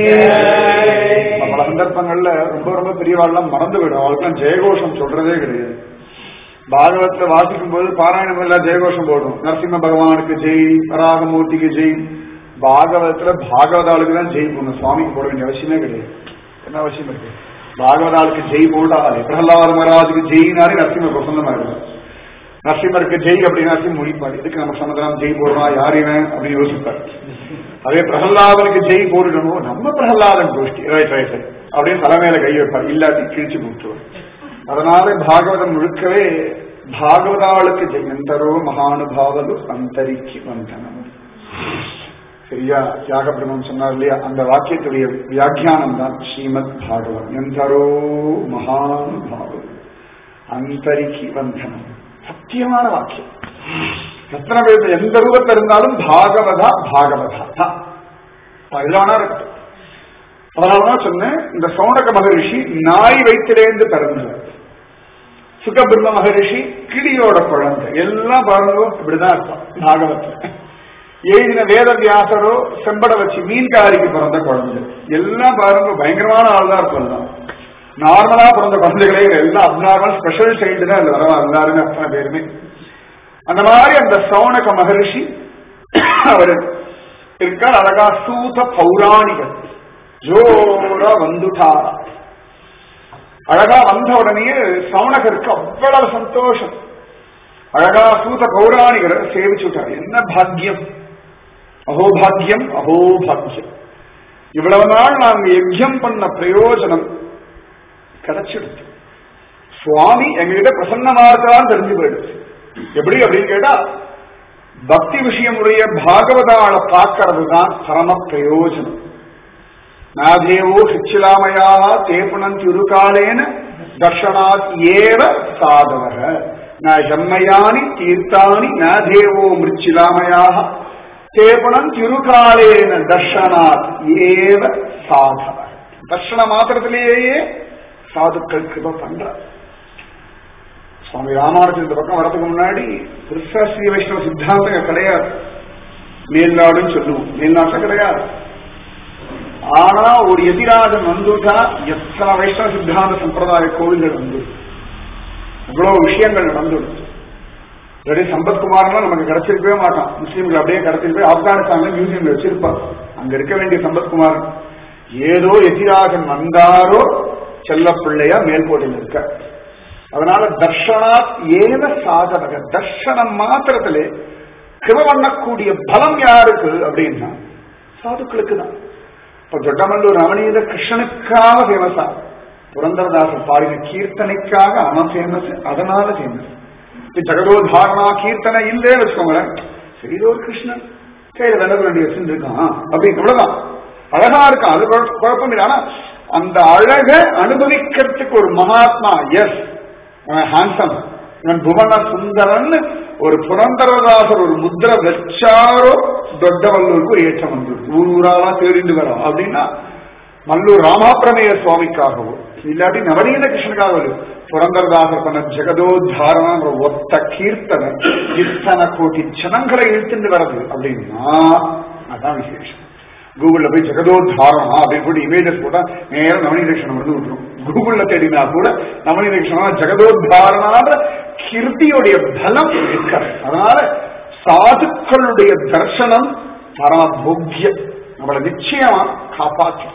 பல சந்தர்ப்பங்கள்ல ரொம்ப ரொம்ப பெரியவாள்லாம் மறந்து விடும் அவளுக்குலாம் ஜெயகோஷம் சொல்றதே கிடையாது பாகவத்துல வாசிக்கும் போது பாராயணம் எல்லாம் ஜெயகோஷம் போடும் நரசிம்ம பகவானுக்கு ஜெய் வராகமூர்த்திக்கு ஜெய் பாகவத்துல பாகவதாளுக்கு தான் ஜெய் போடணும் சுவாமிக்கு போட வேண்டிய அவசியமே கிடையாது என்ன அவசியம் இருக்கு பாகவதாளுக்கு ஜெய் போடாது பிரகலாத மகாராஜுக்கு ஜெயினாலே நரசிம்ம பிரசன்னமா இருக்கும் நரசிம்மருக்கு ஜெய் அப்படின்னு நரசிம்ம முடிப்பார் இதுக்கு நம்ம சமுதிரம் ஜெய் போடுறோம் யார் இவன் அப்படின்னு யோசிப்பார் அதே பிரகலாதனுக்கு ஜெய் போடணுமோ நம்ம பிரகலாதன் கோஷ்டி ரைட் ரைட் ரைட் அப்படின்னு தலைமையில கை வைப்பார் இல்லாட்டி கிழிச்சு போட்டுருவார் அதனால பாகவதம் முழுக்கவே பாகவதாளுக்கு ஜெயந்தரோ மகானுபாவலு அந்தரிக்கு வந்தனம் சரியா தியாக பிரம்மம் சொன்னார் இல்லையா அந்த வாக்கியத்துடைய வியாக்கியானம் தான் ஸ்ரீமத் பாகவம் எந்தரோ மகானுபாவலு அந்தரிக்கு வந்தனம் சத்தியமான வாக்கியம் எத்தனை பேர் எந்த ரூபத்தில் இருந்தாலும் பாகவதா பாகவதா தான் அதுதானா இருக்கட்டும் அதனாலதான் சொன்னேன் இந்த சௌனக மகரிஷி நாய் வயிற்றிலேருந்து பிறந்தவர் சுகபிரம்ம மகரிஷி கிளியோட குழந்தை எல்லாம் பாருங்க இப்படிதான் இருப்பான் பாகவத்துல எழுதின வேத வியாசரோ செம்பட வச்சு மீன்காரிக்கு பிறந்த குழந்தை எல்லாம் பாருங்க பயங்கரமான ஆள் தான் இருப்பாங்க நார்மலா பிறந்த குழந்தைகளே எல்லாம் அப்நார்மல் ஸ்பெஷல் சைல்டு தான் இந்த வரவா எல்லாருமே அத்தனை பேருமே அந்த மாதிரி அந்த சௌனக மகரிஷி அவர் இருக்கார் அழகா சூத பௌராணிகர் ஜோரா வந்துட்டாரா அழகா வந்த உடனே சவுனகருக்கு அவ்வளவு சந்தோஷம் அழகா சூத பௌராணிகரை சேவிச்சுட்டார் என்ன பாக்கியம் அகோபாக்கியம் அகோபாக்கியம் இவ்வளவு நாள் நாங்க யஜ்யம் பண்ண பிரயோஜனம் கிடைச்சிடுச்சு சுவாமி எங்ககிட்ட பிரசன்னமா இருக்கான்னு தெரிஞ்சு போயிடுச்சு எப்படி அப்படின்னு கேட்டா பக்தி விஷயமுடைய பாகவதாள பார்க்கறது தான் பரம பிரயோஜனம் நாதேவோ சிச்சிலாமயா தேப்புணம் திருக்காலேன தர்ஷனாத் ஏவ சாதவக ந ஜன்மயானி தீர்த்தானி நாதேவோ மிருச்சிலாமயாக தேபணம் திருகாலேன தர்ஷனாத் ஏவ சாதவ தர்ஷன மாத்திரத்திலேயே சாதுக்கள் கிருப பண்ற சுவாமி ராமானுஜன் இந்த பக்கம் வரதுக்கு முன்னாடி பெருசா ஸ்ரீ வைஷ்ணவ சித்தாந்தம் கிடையாது மேல்நாடுன்னு சொல்லுவோம் மேல்நாட்டம் கிடையாது ஆனா ஒரு எதிராஜன் வந்துட்டா எத்தனை வைஷ்ணவ சித்தாந்த சம்பிரதாய கோவில்கள் வந்து இவ்வளவு விஷயங்கள் நடந்துடும் ரெடி சம்பத்குமார்லாம் நமக்கு கிடைச்சிருக்கவே மாட்டான் முஸ்லீம்கள் அப்படியே கடத்திட்டு போய் ஆப்கானிஸ்தான்ல மியூசியம்ல வச்சிருப்பார் அங்க இருக்க வேண்டிய சம்பத்குமார் ஏதோ எதிராஜன் வந்தாரோ செல்ல பிள்ளையா மேல்கோட்டையில் இருக்க அதனால தர்ஷனாத் ஏன சாதனக தர்ஷனம் மாத்திரத்திலே கிருப பண்ணக்கூடிய பலம் யாருக்கு அப்படின்னா சாதுக்களுக்கு தான் இப்ப ஜொட்டமல்லூர் ரமணீத கிருஷ்ணனுக்காக ஃபேமஸா புரந்தரதாசர் பாடின கீர்த்தனைக்காக அவன் ஃபேமஸ் அதனால ஃபேமஸ் இப்ப ஜெகதோதாரணா கீர்த்தனை இல்லே வச்சுக்கோங்களேன் சரி இது ஒரு கிருஷ்ணன் சரி வெள்ளது வேண்டிய வச்சிருக்கான் அப்படின்னு இவ்வளவுதான் அழகா இருக்கான் அது குழப்ப- குழப்பம் இல்லை ஆனா அந்த அழக அனுபவிக்கிறதுக்கு ஒரு மகாத்மா எஸ் ஹான்சம் இவன் புவன சுந்தரன் ஒரு புரந்தரதாசர் ஒரு முத்திர வச்சாரோ தொட்டவல்லூருக்கு ஒரு ஏற்றம் வந்தது ஊர் ஊராலாம் தேடிண்டு வரோம் அப்படின்னா மல்லூர் ராமாபிரமேய சுவாமிக்காகவோ இல்லாட்டி நவநீத கிருஷ்ணனுக்காக வரும் புரந்தரதாசர் பண்ண ஜெகதோத்தாரணம் ஒத்த கீர்த்தனை இத்தனை கோடி ஜனங்களை இழுத்துட்டு வர்றது அப்படின்னா அதான் விசேஷம் கூகுள்ல போய் ஜெகதோத்தாரணம் அப்படின்னு போட்டு இமேஜஸ் போட்டா நேரம் நவநீத கிருஷ்ணன் வந்து விட்டுரும் கூகுள்ல தேடினா கூட நவநீத கிருஷ்ணன் ஜெகதோத்தாரணான்ற கீர்த்தியுடைய பலம் இருக்காது அதனால சாதுக்களுடைய தர்சனம் பரமபோக்கியம் நம்மளை நிச்சயமா காப்பாற்றும்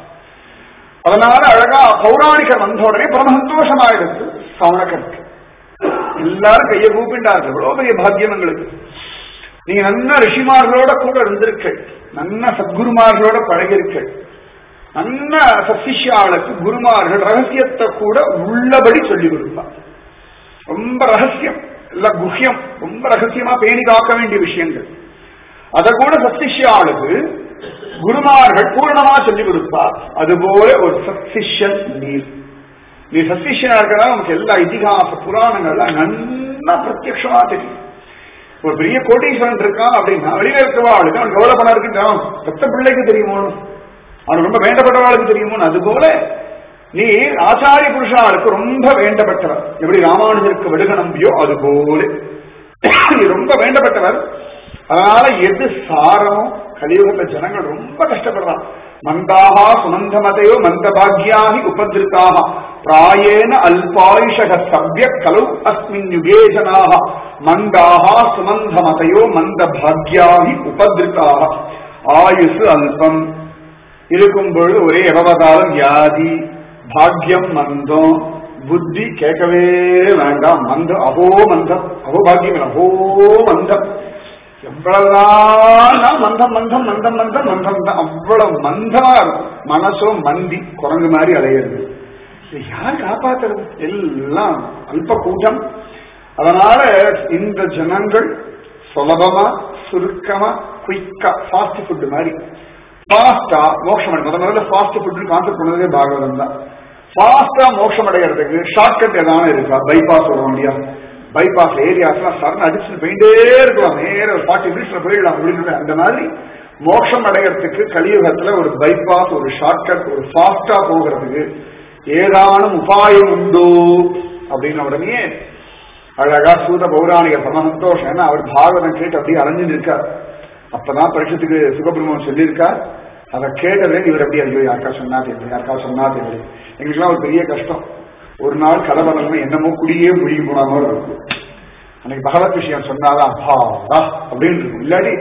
அதனால அழகா பௌராணிகர் வந்த உடனே பரம சந்தோஷமாயிடுச்சு சவணக்கருக்கு எல்லாரும் கையை கூப்பிட்டார்கள் எவ்வளவு பெரிய பாக்கியம் எங்களுக்கு நீங்க நல்ல ரிஷிமார்களோட கூட இருந்திருக்க நல்ல சத்குருமார்களோட பழகிருக்க நல்ல சசிஷியாளுக்கு குருமார்கள் ரகசியத்தை கூட உள்ளபடி சொல்லி கொடுப்பார் ரொம்ப ரகசியம் இல்ல குஹ்யம் ரொம்ப ரகசியமா பேணி காக்க வேண்டிய விஷயங்கள் அத கூட சத்திஷ்யாளுக்கு குருமார்கள் பூர்ணமா சொல்லிக் கொடுப்பார் அதுபோல ஒரு சத்திஷன் நீ நீ சத்திஷனா இருக்கிறதா நமக்கு எல்லா இதிகாச புராணங்கள்லாம் நல்லா பிரத்யட்சமா தெரியும் ஒரு பெரிய கோட்டீஸ்வரன் இருக்கான் அப்படின்னா வெளியில இருக்கிறவாளுக்கு அவனுக்கு எவ்வளவு பணம் இருக்குன்னு அவன் பெத்த பிள்ளைக்கு தெரியுமோ அவனுக்கு ரொம்ப வேண்டப்பட்டவாளுக்கு தெரியுமோ அதுபோல நீ ஆச்சாரிய புருஷாளுக்கு ரொம்ப வேண்டப்பட்டவர் எப்படி ராமானுஜருக்கு வெடுக நம்பியோ அது போல நீ ரொம்ப வேண்டப்பட்டவர் அதனால எது சாரமோ கலியுகத்துல ஜனங்கள் ரொம்ப கஷ்டப்படுறான் மந்தாகா சுமந்தமதையோ மந்தபாகியாகி உபதிருக்காக பிராயேன அல்பாயுஷக சவ்ய கலௌ அஸ்மின் யுகே ஜனாக மந்தாகா சுமந்தமதையோ மந்தபாகியாகி உபதிருக்காக ஆயுசு அல்பம் இருக்கும் பொழுது ஒரே எவவதாலும் வியாதி பாக்யம் மந்தம் புத்தி கேட்கவே வேண்டாம் மந்தம் அகோ மந்தம் அகோ பாக்கியம் இல்லை, அகோ மந்தம் எவ்வளவுதான் மந்தம் மந்தம் மந்தம் மந்தம் மந்தம் தான் அவ்வளவு மந்தமா இருக்கும் மனசோ மந்தி குரங்கு மாதிரி அலையிறது இதை யார் காப்பாத்துறது எல்லாம் அல்ப கூட்டம் அதனால இந்த ஜனங்கள் சுலபமா சுருக்கமா குயிக்கா ஃபாஸ்ட் ஃபுட் மாதிரி ஃபாஸ்டா மோட்சம் அடை முத முதல்ல ஃபாஸ்ட் ஃபுட் கான்செப்ட் பண்ணதே பாகவதம் தான் ஃபாஸ்டா மோட்சம் அடைகிறதுக்கு ஷார்ட்கட் ஏதாவது இருக்கா பைபாஸ் வரும் இல்லையா பைபாஸ் ஏரியாஸ்லாம் சரண் அடிச்சுட்டு போயிட்டே இருக்கலாம் நேர ஒரு ஃபார்ட்டி மினிட்ஸ்ல போயிடலாம் அப்படின்னு அந்த மாதிரி மோட்சம் அடைகிறதுக்கு கலியுகத்துல ஒரு பைபாஸ் ஒரு ஷார்ட்கட் ஒரு ஃபாஸ்டா போகிறதுக்கு ஏதானும் உபாயம் உண்டோ அப்படின்னு உடனே அழகா சூத பௌராணிக பரம சந்தோஷம் ஏன்னா அவர் பாகவதம் கேட்டு அப்படியே அலைஞ்சு இருக்கார் அப்பதான் பரிசத்துக்கு சுகபிரமம் சொல்லியிருக்கார் அதை கேட்டதே இவர் எப்படி ஐயோ யாருக்கா சொன்னா தெரியும் யாருக்கா சொன்னா தெரியும் எங்களுக்குலாம் ஒரு பெரிய கஷ்டம் ஒரு நாள் கதை வரணும் என்னமோ குடியே முழுகி போன மாதிரி இருக்கும் அன்னைக்கு பகவத் விஷயம் சொன்னாதான் அப்பாடா அப்படின்னு இருக்கும் இல்லாட்டி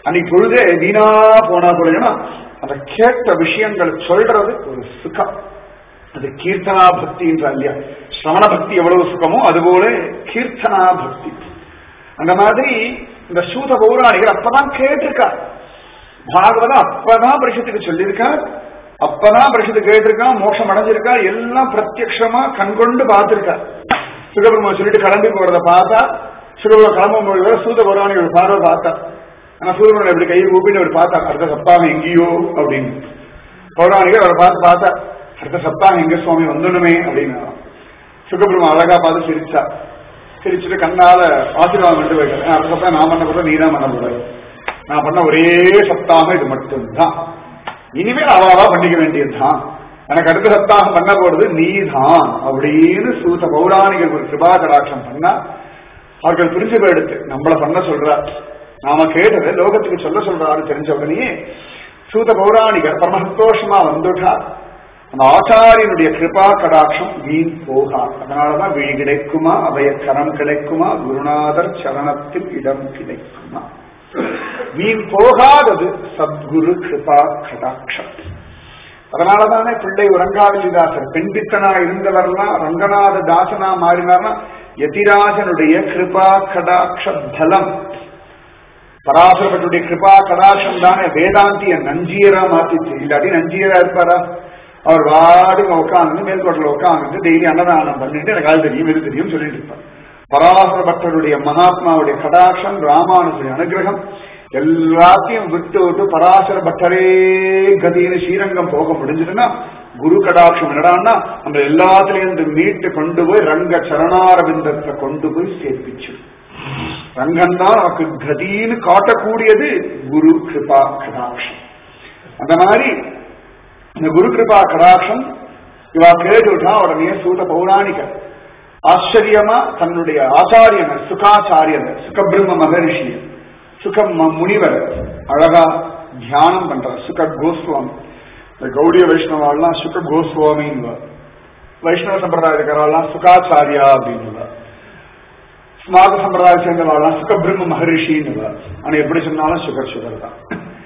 அன்னைக்கு பொழுதே வீணா போனா போலன்னா அந்த கேட்ட விஷயங்கள் சொல்றது ஒரு சுகம் அது கீர்த்தனா பக்தின்ற இல்லையா சிரவண பக்தி எவ்வளவு சுகமோ அதுபோல கீர்த்தனா பக்தி அந்த மாதிரி இந்த சூத பௌராணிகர் அப்பதான் கேட்டிருக்கார் பாகவதம் அப்பதான் பரிஷத்துக்கு சொல்லியிருக்கார் அப்பதான் பரிஷத்து கேட்டிருக்கான் மோட்சம் அடைஞ்சிருக்கா எல்லாம் பிரத்யக்ஷமா கண்கொண்டு பார்த்திருக்கார் சுகபிரம சொல்லிட்டு கிளம்பி போறத பார்த்தா சுகபிரம கிளம்பும் பொழுது சூத பௌராணிகள் பார்வை பார்த்தா ஆனா சூரியன் இப்படி கையை கூப்பிட்டு அவர் பார்த்தா அடுத்த சப்தாகம் எங்கேயோ அப்படின்னு பௌராணிகர் அவரை பார்த்து பார்த்தா அடுத்த சப்தாகம் எங்க சுவாமி வந்துடுமே அப்படின்னு சுகபிரம அழகா பார்த்து சிரிச்சா சிரிச்சுட்டு கண்ணால ஆசீர்வாதம் பண்ணிட்டு போயிட்டார் அடுத்த சப்தாகம் நான் பண்ண போறது நீ தான் பண்ண போற நான் பண்ண ஒரே சப்தாகம் இது மட்டும்தான் இனிமேல் அவாவா பண்ணிக்க வேண்டியதுதான் எனக்கு அடுத்த சப்தாகம் பண்ண போறது நீதான் அப்படின்னு சூத்த பௌராணிகர் ஒரு கிருபா கடாட்சம் பண்ணா அவர்கள் புரிஞ்சு போயிடுத்து நம்மள பண்ண சொல்றா நாம கேட்டதை லோகத்துக்கு சொல்ல சொல்றாரு தெரிஞ்ச உடனே சூத பௌராணிகர் பரம சந்தோஷமா வந்துட்டார் அந்த ஆச்சாரியனுடைய கிருபா கடாட்சம் வீண் போகா அதனாலதான் விழி கிடைக்குமா அவைய கரம் கிடைக்குமா குருநாதர் சரணத்தில் இடம் கிடைக்குமா வீண் போகாதது சத்குரு கிருபா கடாட்சம் அதனாலதானே பிள்ளை உறங்காவிலிதாசர் பெண்பித்தனா இருந்தவர்லாம் ரங்கநாத தாசனா மாறினார்னா யதிராஜனுடைய கிருபா கடாட்ச பலம் பராசரப்பட்டுடைய கிருபா கடாட்சம் தானே வேதாந்திய நஞ்சியரா மாத்திச்சு இல்லாட்டி நஞ்சியரா இருப்பாரா அவர் வாடுங்க உட்காந்து மேல்கோட்டில் உட்காந்து டெய்லி அன்னதானம் பண்ணிட்டு எனக்கு அது தெரியும் இது தெரியும் சொல்லிட்டு இருப்பார் பராசர பக்தருடைய மகாத்மாவுடைய கடாட்சம் ராமானுடைய அனுகிரகம் எல்லாத்தையும் விட்டு விட்டு பராசர பட்டரே கதின்னு ஸ்ரீரங்கம் போக முடிஞ்சதுன்னா குரு கடாட்சம் என்னடான்னா நம்ம எல்லாத்திலிருந்து மீட்டு கொண்டு போய் ரங்க சரணாரவிந்தத்தை கொண்டு போய் சேர்ப்பிச்சு ரங்கன் தான் நமக்கு கதின்னு காட்டக்கூடியது குரு கிருபா கடாட்சம் அந்த மாதிரி இந்த குரு கிருபா கடாட்சம் இவா கேட்டுட்டா உடனே சூத பௌராணிகர் ஆச்சரியமா தன்னுடைய ஆச்சாரியனை சுகாச்சாரியனை சுகபிரம்ம மகரிஷியை சுகம் முனிவர் அழகா தியானம் பண்றார் சுக கோஸ்வாமி இந்த கௌடிய வைஷ்ணவாள்லாம் சுக கோஸ்வாமின்னு வைஷ்ணவ சம்பிரதாயக்காரெல்லாம் சுகாச்சாரியா அப்படின்னு ஸ்மார்த்த சம்பிரதாய சேர்ந்தவாள்லாம் சுகபிரம்ம மகரிஷின்னு ஆனா எப்படி சொன்னாலும் சுகர் சுகர் தான்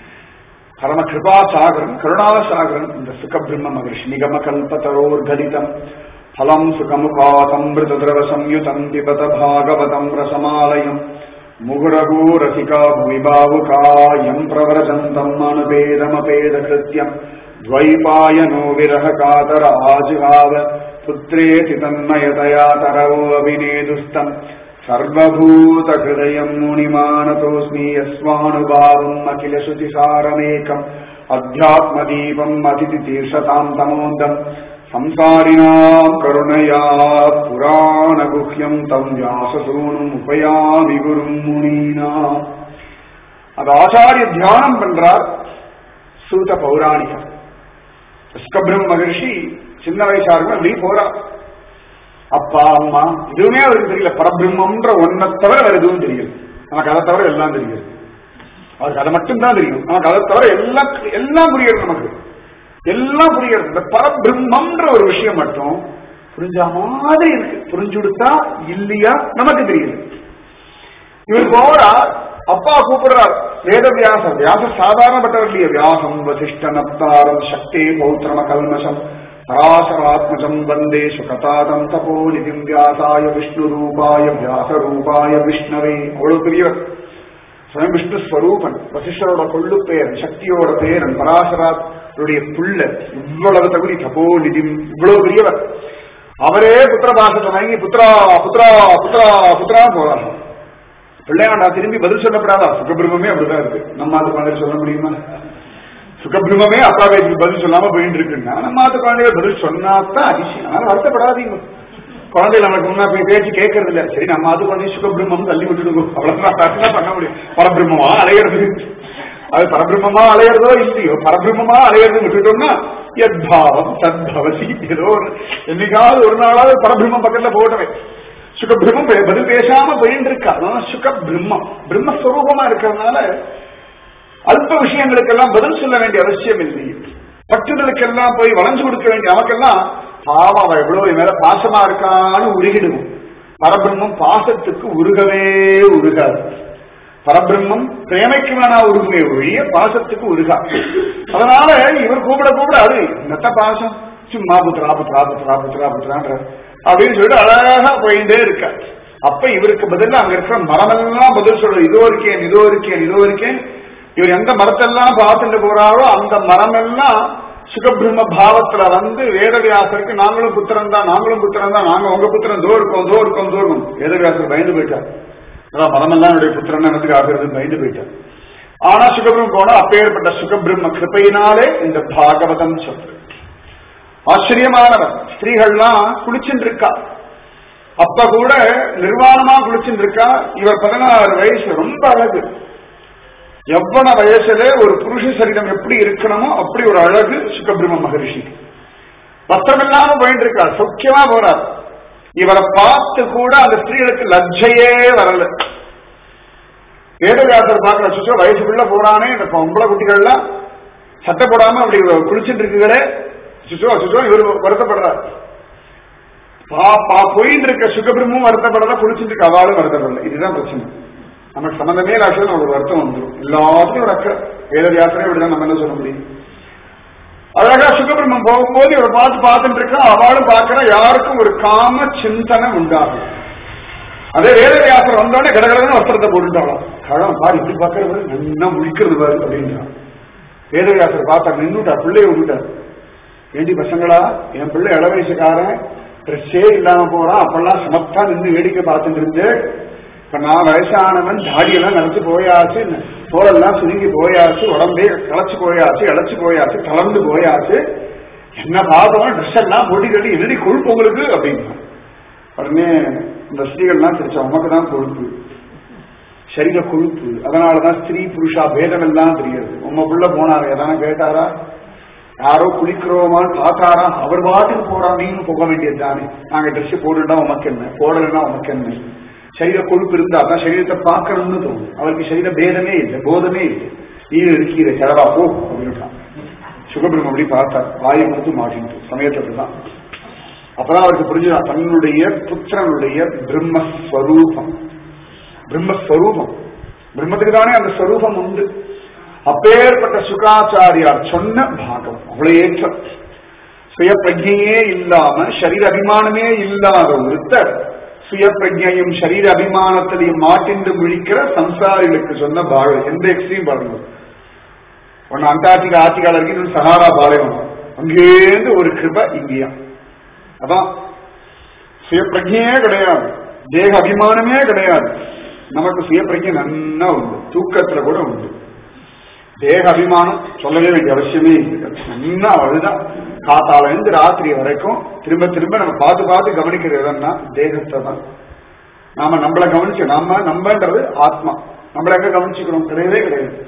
பரம கிருபா சாகரம் கருணால சாகரம் இந்த சுகபிரம்ம மகர்ஷி நிகம கல்பத்தரோர் கதிதம் फलम् सुखमुखातमृतद्रव संयुतम् पिबत भागवतम् रसमालयम् मुहुरगो रसिका भुवि बाहुकायम् प्रव्रजन्तम् अनुपेदमपेदकृत्यम् द्वैपायनो विरह कातर आजुहाव पुत्रेति तन्मयतया तरवो अभिनेदुस्तम् सर्वभूतहृदयम् मुनिमानतोऽस्मि यस्वानुभावम् अखिलश्रुतिसारमेकम् अध्यात्मदीपम् अतिथितीर्षताम् तमोदम् संसारिणाम् करुणया पुराणगुह्यम् तम् व्याससूनुम् उपयामि குரும் முனீனா அது ஆச்சாரிய தியானம் பண்றார் சூத பௌராணிகர் ஸ்கபிரம் மகர்ஷி சின்ன வயசா இருக்கும் அப்படி போறா அப்பா அம்மா எதுவுமே அவருக்கு தெரியல பரபிரம்மன்ற ஒன்ன தவிர வேற எதுவும் தெரியல நமக்கு அதை தவிர எல்லாம் தெரியும் அவருக்கு அதை மட்டும் தான் தெரியும் நமக்கு அதை தவிர எல்லாம் எல்லாம் புரியுது நமக்கு எல்லாம் புரியுது இந்த பரபிரம்மன்ற ஒரு விஷயம் மட்டும் புரிஞ்ச மாதிரி இருக்கு புரிஞ்சுடுத்தா இல்லையா நமக்கு தெரியல இவர் போறா அப்பா கூப்பிடுறார் வேத வியாசம் வியாசம் சாதாரணப்பட்டவர் இல்லையா வியாசம் வசிஷ்ட நப்தாரம் சக்தி பௌத்திரம கல்மஷம் பராசராத்மஜம் வந்தே சுகதாதம் தபோ நிதிம் வியாசாய விஷ்ணு ரூபாய வியாச ரூபாய விஷ்ணவே அவ்வளவு பெரியவர் சுயம் விஷ்ணு ஸ்வரூபன் வசிஷ்டரோட கொள்ளு பேரன் சக்தியோட பேரன் பராசராருடைய புள்ள இவ்வளவு தகுதி தபோ நிதி இவ்வளவு பெரியவர் அவரே புத்திர பாசத்தை வாங்கி புத்ரா புத்ரா புத்ரா புத்ரா போறாங்க பிள்ளையாண்டா திரும்பி பதில் சொல்லப்படாதா சுகபிரமே அப்படிதான் இருக்கு நம்ம அது குழந்தை சொல்ல முடியுமா சுகபிரமே அப்பா வயசுக்கு பதில் சொல்லாம போயிட்டு இருக்குன்னா நம்ம அது குழந்தைகள் பதில் சொன்னாதான் அதிசயம் ஆனா வருத்தப்படாதீங்க குழந்தை நமக்கு முன்னா போய் பேச்சு கேட்கறது இல்ல சரி நம்ம அது குழந்தை சுகபிரம்மம் தள்ளி விட்டுடுவோம் அவ்வளவுதான் பண்ண முடியும் பரபிரம்மமா அலையிறது அது பரபிரம்மமா அலையிறதோ இல்லையோ பரபிரம்மமா அலையிறது விட்டுட்டோம்னா எத்பாவம் சத்பவசி ஏதோ ஒரு என்னைக்காவது ஒரு நாளாவது பரபிரம்மம் பக்கத்துல போட்டவே சுகபிரம்மம் பதில் பேசாம போயிட்டு இருக்கா சுகபிரம்மம் பிரம்மஸ்வரூபமா இருக்கிறதுனால அல்ப விஷயங்களுக்கெல்லாம் பதில் சொல்ல வேண்டிய அவசியம் இல்லை பற்றுதலுக்கெல்லாம் போய் வளைஞ்சு கொடுக்க வேண்டிய நமக்கெல்லாம் பாவம் அவ எவ்வளவு மேல பாசமா இருக்கான்னு உருகிடுவோம் பரபிரம்மம் பாசத்துக்கு உருகவே உருகாது பரபிரம்மம் பிரேமைக்கு வேணா உருகுமே ஒழிய பாசத்துக்கு உருகா அதனால இவர் கூப்பிட கூப்பிட அது நத்த பாசம் சும்மா புத்ரா புத்ரா புத்ரா புத்ரா புத்ரான்ற அப்படின்னு சொல்லிட்டு அழகா போயிட்டே இருக்க அப்ப இவருக்கு பதிலா அங்க இருக்கிற மரமெல்லாம் பதில் சொல்றது இதோ இருக்கேன் இதோ இருக்கேன் இதோ இருக்கேன் இவர் எந்த மரத்தெல்லாம் பார்த்துட்டு போறாரோ அந்த மரமெல்லாம் சுகபிரம்ம பாவத்துல வந்து வேதவியாசருக்கு நாங்களும் புத்திரன் தான் நாங்களும் புத்திரன் தான் நாங்க உங்க புத்திரன் தோ இருக்கோம் தோ இருக்கோம் தோ இருக்கோம் வேதவியாசர் பயந்து போயிட்டார் அதான் மரமெல்லாம் என்னுடைய புத்திரன் எனக்கு ஆகிறது பயந்து போயிட்டார் ஆனா சுகபிரம் போனா அப்பேற்பட்ட சுகபிரம்ம கிருப்பையினாலே இந்த பாகவதம் சொல்றது ஆச்சரியமானவர் ஸ்திரீகள்லாம் குளிச்சுட்டு இருக்கா அப்ப கூட நிர்வாணமா குளிச்சுட்டு இருக்கா இவர் பதினாறு வயசு ரொம்ப அழகு எவ்வளவு வயசுல ஒரு புருஷ சரீரம் எப்படி இருக்கணுமோ அப்படி ஒரு அழகு சுகபிரம்ம மகரிஷி வஸ்திரம் இல்லாம போயிட்டு இருக்கா சௌக்கியமா போறார் இவரை பார்த்து கூட அந்த ஸ்திரீகளுக்கு லஜ்ஜையே வரல வேதவியாசர் பார்க்கிற சுற்ற வயசுக்குள்ள போறானே இந்த பொம்பளை குட்டிகள்லாம் சட்டை போடாம அப்படி குளிச்சுட்டு இருக்குகளே சுச்சோ சுச்சோ இவர் வருத்தப்படுறார் பா பா போயிட்டு இருக்க சுகபிரமும் வருத்தப்படல குளிச்சுட்டு இருக்க அவளும் வருத்தப்படல இதுதான் பிரச்சனை நமக்கு சம்பந்தமே இல்லாத நமக்கு வருத்தம் வந்துடும் எல்லாத்துக்கும் ஒரு அக்கறை வேதவியாசனே இப்படிதான் நம்ம என்ன சொல்ல முடியும் அழகா சுகபிரம்மம் போகும்போது இவரை பார்த்து பார்த்துட்டு இருக்கா அவளும் பார்க்கிற யாருக்கும் ஒரு காம சிந்தனை உண்டாகும் அதே வேதவியாசர் வந்தோடனே கடகடன்னு வஸ்திரத்தை போட்டுட்டாலும் கழம் பாரு இப்படி பார்க்கறது நல்லா முழிக்கிறது பாரு அப்படின்றான் வேதவியாசர் பார்த்தா நின்னுட்டார் பிள்ளைய விட்டுட்டார் ஏண்டி பசங்களா என் பிள்ளை இள வயசுக்காரன் ட்ரெஸ்ஸே இல்லாம போறான் அப்பெல்லாம் சமத்தா நின்று வேடிக்கை பார்த்துட்டு இருந்து இப்ப நான் வயசானவன் தாடியெல்லாம் நினைச்சு போயாச்சு தோலெல்லாம் சுருங்கி போயாச்சு உடம்பே களைச்சு போயாச்சு இழைச்சு போயாச்சு தளர்ந்து போயாச்சு என்ன பார்த்தோம் ட்ரெஸ் எல்லாம் போட்டி கட்டி எதிரி கொழுப்பு உங்களுக்கு அப்படின்னா உடனே இந்த ஸ்திரீகள்லாம் தெரிச்ச உமக்கு தான் கொழுப்பு சரீர கொழுப்பு அதனாலதான் ஸ்திரீ புருஷா பேதம் எல்லாம் தெரியுது உங்க புள்ள போனாரு எதான கேட்டாரா யாரோ குளிக்கிறோமான்னு பார்த்தாரா அவர் பாட்டுக்கு போறா நீங்களும் போக வேண்டியது தானே நாங்க ட்ரெஸ் போட்டுட்டா உமக்கு என்ன போடலைன்னா உமக்கு என்ன சரீர கொழுப்பு இருந்தா தான் சரீரத்தை பார்க்கணும்னு தோணும் அவருக்கு சரீர பேதமே இல்லை போதமே இல்லை நீர் இருக்கிற செலவா போ அப்படின்ட்டான் சுகபிரம் அப்படி பார்த்தார் வாயை கொடுத்து மாட்டிட்டு சமயத்துல தான் அப்பதான் அவருக்கு புரிஞ்சுதா தன்னுடைய புத்திரனுடைய பிரம்மஸ்வரூபம் பிரம்மஸ்வரூபம் பிரம்மத்துக்கு தானே அந்த ஸ்வரூபம் உண்டு அப்பேற்பட்ட சுகாச்சாரியார் சொன்ன பாகம் அவ்வளவு ஏற்றம் சுய பிரஜையே இல்லாம சரீர அபிமானமே இல்லாத ஒருத்தர் சுய பிரஜையும் சரீர அபிமானத்திலையும் மாட்டின்று விழிக்கிற சம்சாரிகளுக்கு சொன்ன பாகம் எந்த எக்ஸ்ட்ரீம் பாருங்க ஒன்னு அண்டார்டிகா ஆர்டிகால இருக்கு இன்னொன்று சஹாரா பாலைவனம் அங்கேருந்து ஒரு கிருப இங்கேயா அதான் சுய பிரஜையே கிடையாது தேக அபிமானமே கிடையாது நமக்கு சுய பிரஜை நன்னா உண்டு தூக்கத்துல கூட உண்டு தேக அபிமானம் சொல்லவே வேண்டிய அவசியமே இல்லை நன்னா அதுதான் காத்தால இருந்து ராத்திரி வரைக்கும் திரும்ப திரும்ப நம்ம பார்த்து பார்த்து கவனிக்கிறது எதுன்னா தேகத்தை தான் நாம நம்மளை கவனிச்சு நம்ம நம்மன்றது ஆத்மா நம்மள எங்க கவனிச்சுக்கிறோம் கிடையவே கிடையாது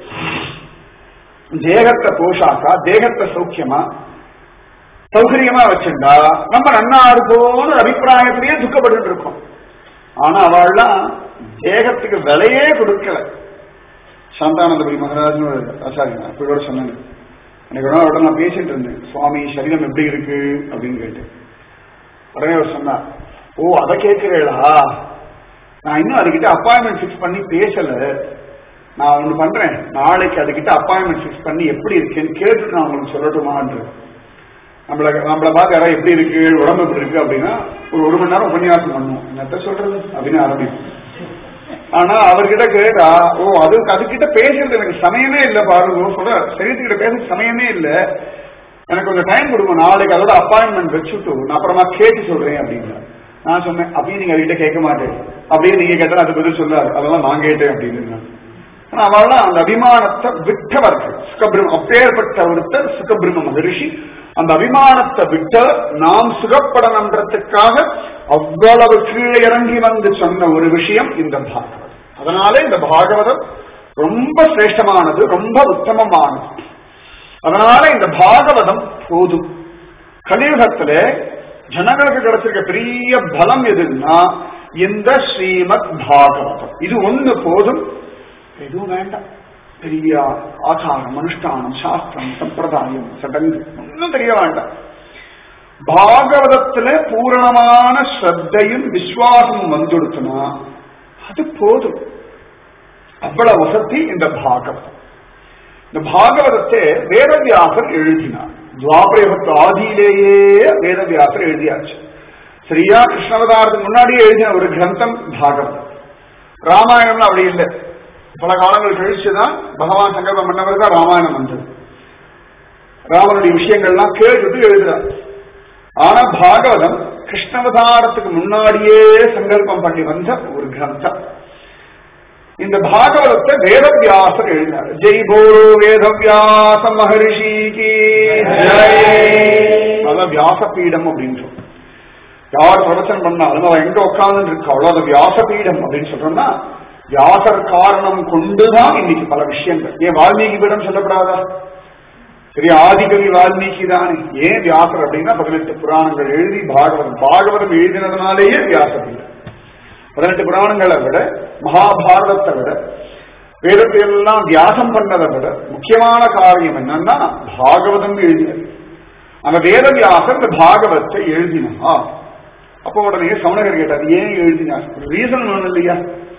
தேகத்தை போஷாக்கா தேகத்தை சௌக்கியமா சௌகரியமா வச்சிருந்தா நம்ம நன்னா இருப்போம்னு அபிப்பிராயத்திலேயே துக்கப்பட்டு இருக்கோம் ஆனா அவள்லாம் தேகத்துக்கு விலையே கொடுக்கல சாந்தானந்தபுரி மகராஜன் ஒரு ஆச்சாரியன் அப்படி கூட சொன்னாங்க அன்னைக்கு ஒரு நாள் அவர்கிட்ட நான் பேசிட்டு இருந்தேன் சுவாமி சரீரம் எப்படி இருக்கு அப்படின்னு கேட்டு உடனே அவர் சொன்னார் ஓ அதை கேட்கிறீங்களா நான் இன்னும் அதுகிட்ட அப்பாயின்மெண்ட் ஃபிக்ஸ் பண்ணி பேசல நான் ஒண்ணு பண்றேன் நாளைக்கு அதுகிட்ட அப்பாயின்மெண்ட் ஃபிக்ஸ் பண்ணி எப்படி இருக்குன்னு கேட்டுட்டு நான் உங்களுக்கு சொல்லட்டுமான்னு நம்மள நம்மள பார்த்து யாராவது எப்படி இருக்கு உடம்பு எப்படி இருக்கு அப்படின்னா ஒரு ஒரு மணி நேரம் உபன்யாசம் பண்ணும் என்னத்த சொல்றது அப்படின்னு ஆரம்பிக்கும் ஆனா அவர்கிட்ட கேட்டா ஓ அது அதுகிட்ட பேசுறது எனக்கு சமயமே இல்ல பாருங்க சொல்ற சரீரத்துக்கிட்ட பேச சமயமே இல்ல எனக்கு கொஞ்சம் டைம் கொடுங்க நாளைக்கு அதோட அப்பாயின்மெண்ட் வச்சுட்டு நான் அப்புறமா கேட்டு சொல்றேன் அப்படின்னா நான் சொன்னேன் அப்படியே நீங்க அவர்கிட்ட கேட்க மாட்டேன் அப்படியே நீங்க கேட்டா அது பதில் சொல்லாரு அதெல்லாம் நான் கேட்டேன் அப்படின்னு ஆனா அவெல்லாம் அந்த அபிமானத்தை விட்டவர்கள் சுகபிரம் அப்பேற்பட்ட ஒருத்தர் சுகபிரம்ம மகரிஷி அந்த அபிமானத்தை விட்டு நாம் சுகப்படணுன்றதுக்காக அவ்வளவு கீழே இறங்கி வந்து சொன்ன ஒரு விஷயம் இந்த பாகவதம் அதனால இந்த பாகவதம் ரொம்ப சிரேஷ்டமானது ரொம்ப உத்தமமானது அதனால இந்த பாகவதம் போதும் கலியுகத்துல ஜனங்களுக்கு கிடைச்சிருக்க பெரிய பலம் எதுன்னா இந்த ஸ்ரீமத் பாகவதம் இது ஒண்ணு போதும் எதுவும் வேண்டாம் பெரிய ஆச்சாரம் அனுஷ்டானம் சாஸ்திரம் சம்பிரதாயம் சடங்கு ஒன்றும் தெரிய வேண்டாம் பாகவதத்துல பூரணமான ஸ்ரத்தையும் விசுவாசமும் வந்துடுத்துனா அது போதும் அவ்வளவு வசதி இந்த பாகவதம் இந்த பாகவதத்தை வேதவியாசர் எழுதினார் துவாபரயுகத்து ஆதியிலேயே வேதவியாசர் எழுதியாச்சு சரியா கிருஷ்ணவதாரத்துக்கு முன்னாடியே எழுதின ஒரு கிரந்தம் பாகவதம் ராமாயணம்ல அப்படி இல்லை பல காலங்கள் கழிச்சுதான் பகவான் சங்கல்பம் பண்ணவர் தான் ராமாயணம் வந்தது ராமனுடைய விஷயங்கள்லாம் கேட்டுட்டு எழுதுறார் ஆனா பாகவதம் கிருஷ்ணவதாரத்துக்கு முன்னாடியே சங்கல்பம் பண்ணி வந்த ஒரு கிரந்தம் இந்த பாகவதத்தை வேதவியாசர் எழுதினார் ஜெய் போரோ வேதவியாச மகரிஷிக்கு அதான் வியாசபீடம் அப்படின்றோம் யார் பிரவச்சனம் பண்ணாலும் அவன் எங்க உட்கார்ந்து இருக்காளோ அது வியாசபீடம் அப்படின்னு சொல்றோம்னா வியாசர் காரணம் கொண்டுதான் இன்னைக்கு பல விஷயங்கள் ஏன் வால்மீகி பீடம் சொல்லப்படாதா சரி ஆதிகவி வால்மீகி தானே ஏன் வியாசர் அப்படின்னா பதினெட்டு புராணங்கள் எழுதி பாகவதம் பாகவதம் எழுதினதுனாலேயே வியாசபீடம் பதினெட்டு புராணங்களை விட மகாபாரதத்தை விட வேதத்தை எல்லாம் வியாசம் பண்ணதை விட முக்கியமான காரியம் என்னன்னா பாகவதம் எழுதினது அந்த வேத வியாசர் இந்த பாகவத்தை எழுதினா அப்போ உடனே சவுனகர் கேட்டார் ஏன் எழுதினார் ஒரு ரீசன் ஒண்ணு இல்லையா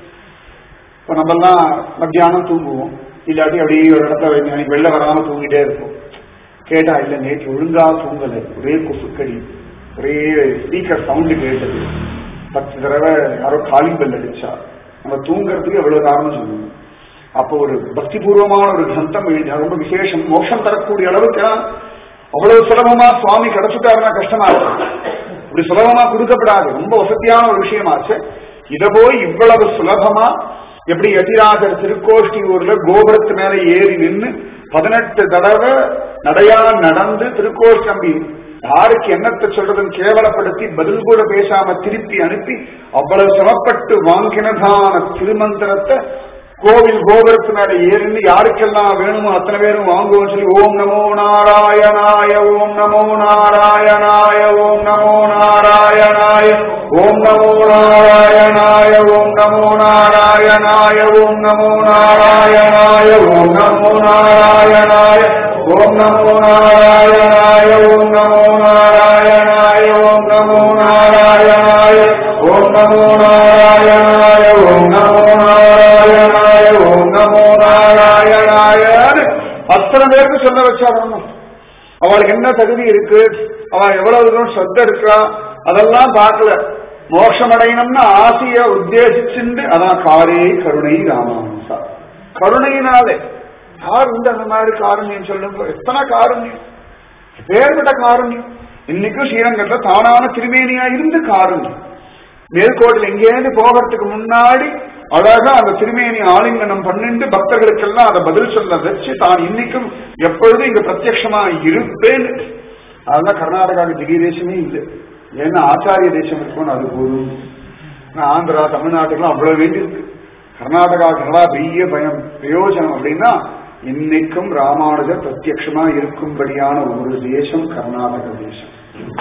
இப்ப நம்ம எல்லாம் மத்தியானம் தூங்குவோம் இல்லாட்டி அப்படியே ஒரு இடத்துல அன்னைக்கு வெளில வராம தூங்கிட்டே இருப்போம் கேட்டா இல்ல நேற்று ஒழுங்கா தூங்கல ஒரே கொசுக்கடி ஒரே ஸ்பீக்கர் சவுண்டு கேட்டது பத்து தடவை யாரோ காலிங் பெல் அடிச்சா நம்ம தூங்குறதுக்கு எவ்வளவு காரணம் சொல்லணும் அப்போ ஒரு பக்திபூர்வமான ஒரு கிரந்தம் எழுதி ரொம்ப விசேஷம் மோட்சம் தரக்கூடிய அளவுக்கு அவ்வளவு சுலபமா சுவாமி கிடைச்சுட்டாருன்னா கஷ்டமா இருக்கும் இப்படி சுலபமா கொடுக்கப்படாது ரொம்ப வசதியான ஒரு விஷயமாச்சு இத போய் இவ்வளவு சுலபமா எப்படி யதிராஜர் திருக்கோஷ்டி ஊர்ல கோபுரத்து மேல ஏறி நின்று பதினெட்டு தடவை நடையா நடந்து திருக்கோஷ்டம்பி யாருக்கு என்னத்தை சொல்றதுன்னு கேவலப்படுத்தி பதில் கூட பேசாம திருப்பி அனுப்பி அவ்வளவு சிரமப்பட்டு வாங்கினதான திருமந்திரத்தை கோவில் கோபுரத்து மேல ஏறிந்து யாருக்கெல்லாம் வேணுமோ அத்தனை பேரும் வாங்குவோம் சொல்லி ஓம் நமோ நாராயணாய ஓம் நமோ நாராயணாய ஓம் நமோ நாராயணாய ஓம் நமோ நாராயணாய ஓம் நமோ நாராயணாய ஓம் நமோ நாராயணாய ஓம் நமோ நாராயணாய ஓம் நமோ நாராயணாய ஓம் நமோ நாராயணாய ஓம் நமோ நாராயணாய ஓம் நமோ நாராயணாய ஓம் நமோ நாராயணாய ஓம் நமோ நாராயணாய அத்தனை பேருக்கு சொல்ல வச்சாரணும் அவளுக்கு என்ன தகுதி இருக்கு அவன் எவ்வளவு தூரம் சத்த இருக்கா அதெல்லாம் பார்க்கல மோட்சம் அடையணும்னு ஆசைய உத்தேசிச்சுண்டு அதான் காரே கருணை ராமானுசா கருணையினாலே யார் உண்டு அந்த மாதிரி காருண்யம் சொல்லுங்க எத்தனை காருண்யம் பேர்பட்ட காருண்யம் இன்னைக்கும் ஸ்ரீரங்கத்துல தானான திருமேனியா இருந்து காருண்யம் மேல்கோட்டில் எங்கேயிருந்து போகிறதுக்கு முன்னாடி அழகா அந்த திருமேனி ஆலிங்கனம் பண்ணிட்டு பக்தர்களுக்கெல்லாம் அதை பதில் சொல்ல வச்சு தான் இன்னைக்கும் எப்பொழுதும் இங்க பிரத்யட்சமா இருப்பேன் அதெல்லாம் கர்நாடகாவுக்கு திடீர் தேசமே இல்லை ஏன்னா ஆச்சாரிய தேசம் இருக்கும்னு அது போதும் ஆனா ஆந்திரா தமிழ்நாட்டுக்குலாம் அவ்வளவு வேண்டி இருக்கு கர்நாடகா கனடா பெரிய பயம் பிரயோஜனம் அப்படின்னா இன்னைக்கும் ராமானுஜர் பிரத்யட்சமா இருக்கும்படியான ஒரு தேசம் கர்நாடக தேசம்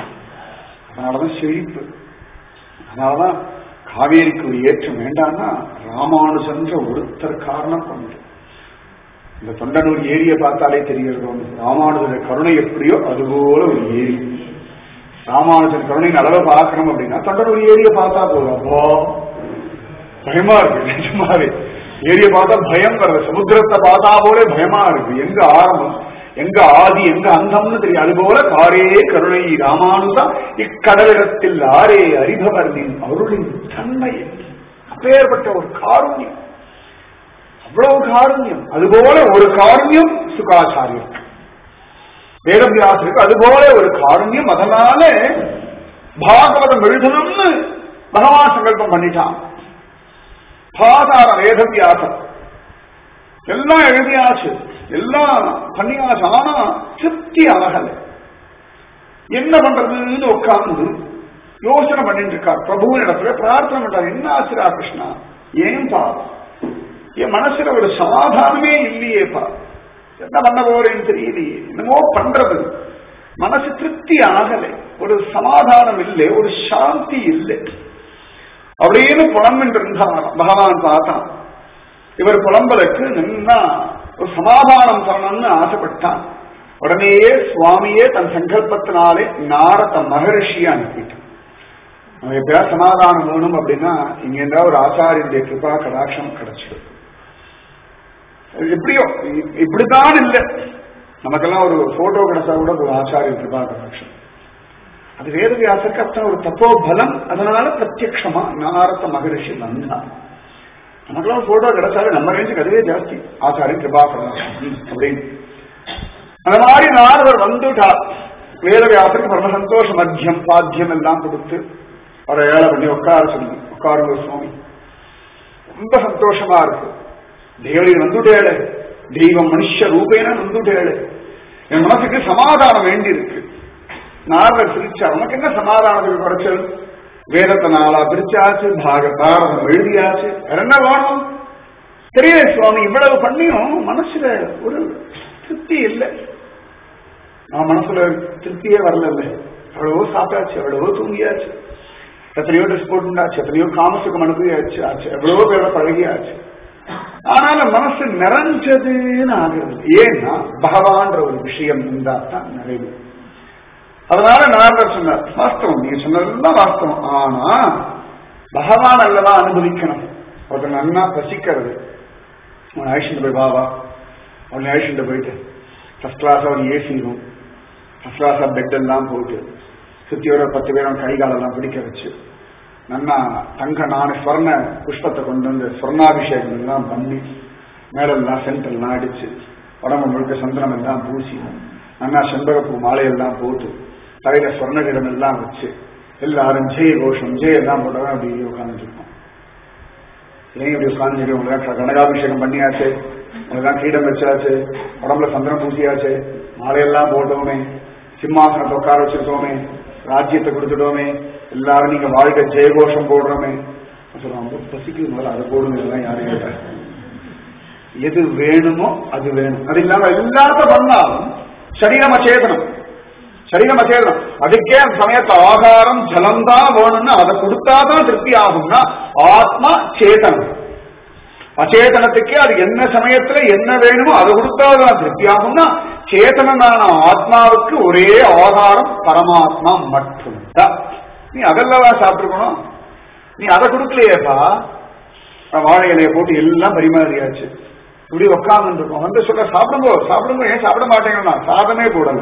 அதனாலதான் செழிப்பு அதனாலதான் காவேரிக்கு ஒரு ஏற்றம் வேண்டாம்னா ராமானுஜன்ற ஒருத்தர் காரணம் கொண்டு இந்த தொண்டனூர் ஏரியை பார்த்தாலே தெரிகிறது ஒன்று ராமானுஜர் கருணை எப்படியோ அதுபோல ஒரு ஏரி ராமானுஜன் கருணையின் அளவை பார்க்கணும் அப்படின்னா தொண்டனூர் ஏரியை பார்த்தா போதும் அப்போ பயமா இருக்கு நிஜமாவே ஏரியை பார்த்தா பயம் வருது சமுத்திரத்தை பார்த்தா போலே பயமா இருக்கு எங்க ஆரம்பம் எங்க ஆதி எங்க அந்தம்னு தெரியும் அதுபோல காரே கருணை ராமானுதா இக்கடலிடத்தில் ஆரே அறிபவர் நீ அருளின் தன்மை அப்பேற்பட்ட ஒரு காருண்யம் அவ்வளவு காருண்யம் அதுபோல ஒரு காருண்யம் சுகாச்சாரியர் வேதவியாசருக்கு அதுபோல ஒரு காருண்யம் அதனால பாகவதம் எழுதணும்னு பகவான் சங்கல்பம் பண்ணிட்டான் பாதார வேதவியாசம் எல்லாம் எழுதியாச்சு எல்லாம் பண்ணியாச்சு ஆனா திருப்தி அழகல என்ன பண்றதுன்னு உட்கார்ந்து யோசனை பண்ணிட்டு இருக்கார் பிரபுவின் இடத்துல பிரார்த்தனை பண்றார் என்ன ஆச்சுரா கிருஷ்ணா ஏன் பா என் மனசுல ஒரு சமாதானமே இல்லையேப்பா என்ன பண்ண போறேன்னு தெரியலையே என்னமோ பண்றது மனசு திருப்தி ஆகலை ஒரு சமாதானம் இல்லை ஒரு சாந்தி இல்லை அப்படின்னு புலம்பின்று இருந்தார் பகவான் பார்த்தான் இவர் புலம்பலுக்கு நின்னா ஒரு சமாதானம் தரணும்னு ஆசைப்பட்டான் உடனேயே சுவாமியே தன் சங்கல்பத்தினாலே நாரத மகரிஷியை அனுப்பிட்டான் நமக்கு எப்பயா சமாதானம் வேணும் அப்படின்னா இங்க இருந்தா ஒரு ஆச்சாரியனுடைய கிருபா கடாட்சம் கிடைச்சிடும் எப்படியோ இ- இப்படித்தான் இல்லை நமக்கெல்லாம் ஒரு போட்டோ கிடைச்சா கூட ஒரு ஆச்சாரிய கிருபாகராட்சம் அது வேதவியாசருக்கு அத்தனை ஒரு தப்போ பலம் அதனால பிரத்யக்ஷமா நாரத மகரிஷி வந்தார் நமக்கெல்லாம் போட்டோ கிடைச்சாலே நம்ம ரேஞ்சுக்கு அதுவே ஜாஸ்தி ஆச்சாரிய கிருபாகராட்சம் அப்படின்னு அந்த மாதிரி நாரதர் வந்துட்டார் வேதவியாசருக்கு பரம சந்தோஷ மத்தியம் பாத்தியம் எல்லாம் கொடுத்து அவரை ஏழை பண்ணி உட்கார சொல்லி உட்காருங்க சுவாமி ரொம்ப சந்தோஷமா இருக்கு தேவடி வந்துட்டேளே தெய்வம் மனுஷ ரூபேன வந்துட்டேளே என் மனசுக்கு சமாதானம் வேண்டி இருக்கு நாரதர் சிரிச்சார் உனக்கு என்ன சமாதானத்துக்கு குறைச்சல் வேதத்தை நாளா பிரிச்சாச்சு பாக பாரதம் எழுதியாச்சு வேற என்ன வேணும் தெரியல சுவாமி இவ்வளவு பண்ணியும் மனசுல ஒரு திருப்தி இல்லை நான் மனசுல திருப்தியே வரல எவ்வளவோ சாப்பிட்டாச்சு எவ்வளவோ தூங்கியாச்சு எத்தனையோ ட்ரெஸ் போட்டுண்டாச்சு எத்தனையோ காமசுக்கு அனுப்பியாச்சு ஆச்சு எவ்வளவோ பேரோட பழகியாச்சு ஆனாலும் மனசு நிறைஞ்சதுன்னு ஆகிறது ஏன்னா பகவான்ற ஒரு விஷயம் இருந்தா தான் நிறைவு அதனால நாரதர் சொன்னார் வாஸ்தவம் நீங்க சொன்னதெல்லாம் வாஸ்தவம் ஆனா பகவான் அல்லவா அனுபவிக்கணும் ஒருத்தர் நன்னா பசிக்கிறது அவன் அழிச்சுட்டு போய் பாவா அவனை அழிச்சுட்டு போயிட்டு ஃபர்ஸ்ட் கிளாஸ் அவன் ஏசி ரூம் ஃபர்ஸ்ட் கிளாஸா பெட் எல்லாம் போட்டு சுத்தி ஒரு பத்து பேரும் கை காலெல்லாம் பிடிக்க வச்சு நன்னா தங்க நானு ஸ்வர்ண புஷ்பத்தை கொண்டு வந்து ஸ்வர்ணாபிஷேகம் எல்லாம் பண்ணி மேலெல்லாம் சென்ட் எல்லாம் அடிச்சு உடம்பு முழுக்க சந்தனம் எல்லாம் பூசி நன்னா செண்பகப்பூ மாலையெல்லாம் போட்டு தலையில ஸ்வர்ணகிரம் எல்லாம் வச்சு எல்லாரும் ஜெய கோஷம் ஜெய எல்லாம் போட்டவன் அப்படி உட்காந்துட்டு இருக்கோம் ஏன் இப்படி உட்காந்து உங்களுக்கு கனகாபிஷேகம் பண்ணியாச்சு உங்களுக்கு கீடம் வச்சாச்சு உடம்புல சந்தனம் பூசியாச்சு மாலையெல்லாம் போட்டோமே சிம்மாசனத்தை உட்கார வச்சிருக்கோமே ராஜ்யத்தை கொடுத்துட்டோமே எல்லாரும் நீங்க வாழ்க்கை ஜெயகோஷம் போடுறோமே சொல்லுவாங்க ரொம்ப பசிக்குது முதல்ல அதை போடுங்க இதெல்லாம் யாரும் கேட்டா எது வேணுமோ அது வேணும் அது இல்லாம எல்லாத்த பண்ணாலும் சரீரம் அச்சேதனம் சரீரம் அச்சேதனம் அதுக்கே அந்த சமயத்துல ஆகாரம் ஜலம் தான் வேணும்னா அதை கொடுத்தாதான் திருப்தி ஆகும்னா ஆத்மா சேதனம் அச்சேதனத்துக்கே அது என்ன சமயத்துல என்ன வேணுமோ அதை கொடுத்தாதான் திருப்தி ஆகும்னா சேதனனான ஆத்மாவுக்கு ஒரே ஆதாரம் பரமாத்மா மட்டும்தான் நீ அதெல்லவா சாப்பிட்டுக்கணும் நீ அதை கொடுக்கலையேப்பா வாழை இலையை போட்டு எல்லாம் பரிமாறியாச்சு இப்படி உட்கார்ந்து இருக்கோம் வந்து சொல்ல சாப்பிடுங்கோ சாப்பிடுங்க ஏன் சாப்பிட மாட்டேங்கன்னா சாதமே போடல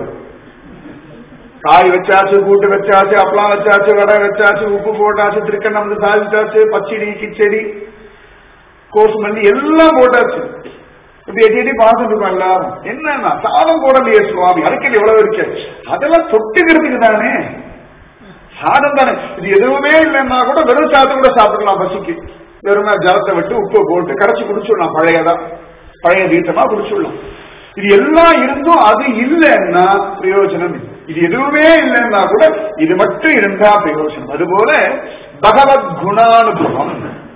காய் வச்சாச்சு கூட்டு வச்சாச்சு அப்பளம் வச்சாச்சு வடை வச்சாச்சு உப்பு போட்டாச்சு திருக்கண்ணம் வந்து சாதிச்சாச்சு பச்சடி கிச்சடி கோர்ஸ் பண்ணி எல்லாம் போட்டாச்சு இப்படி எட்டி எட்டி பார்த்துட்டு இருக்கோம் எல்லாரும் என்னன்னா சாதம் போடலையே சுவாமி அதுக்கு எவ்வளவு இருக்கு அதெல்லாம் தொட்டுக்கிறதுக்கு தானே சாதம் தானே இது எதுவுமே இல்லைன்னா கூட வெறும் சாதம் கூட சாப்பிடலாம் பசிக்கு வெறும் ஜலத்தை விட்டு உப்பு போட்டு கரைச்சி குடிச்சுடலாம் பழையதா பழைய தீர்த்தமா குடிச்சுடலாம் இது எல்லாம் இருந்தும் அது இல்லைன்னா பிரயோஜனம் இல்லை. இது எதுவுமே இல்லைன்னா கூட இது மட்டும் இருந்தா பிரயோஜனம் அதுபோல பகவத் குணானுபவம்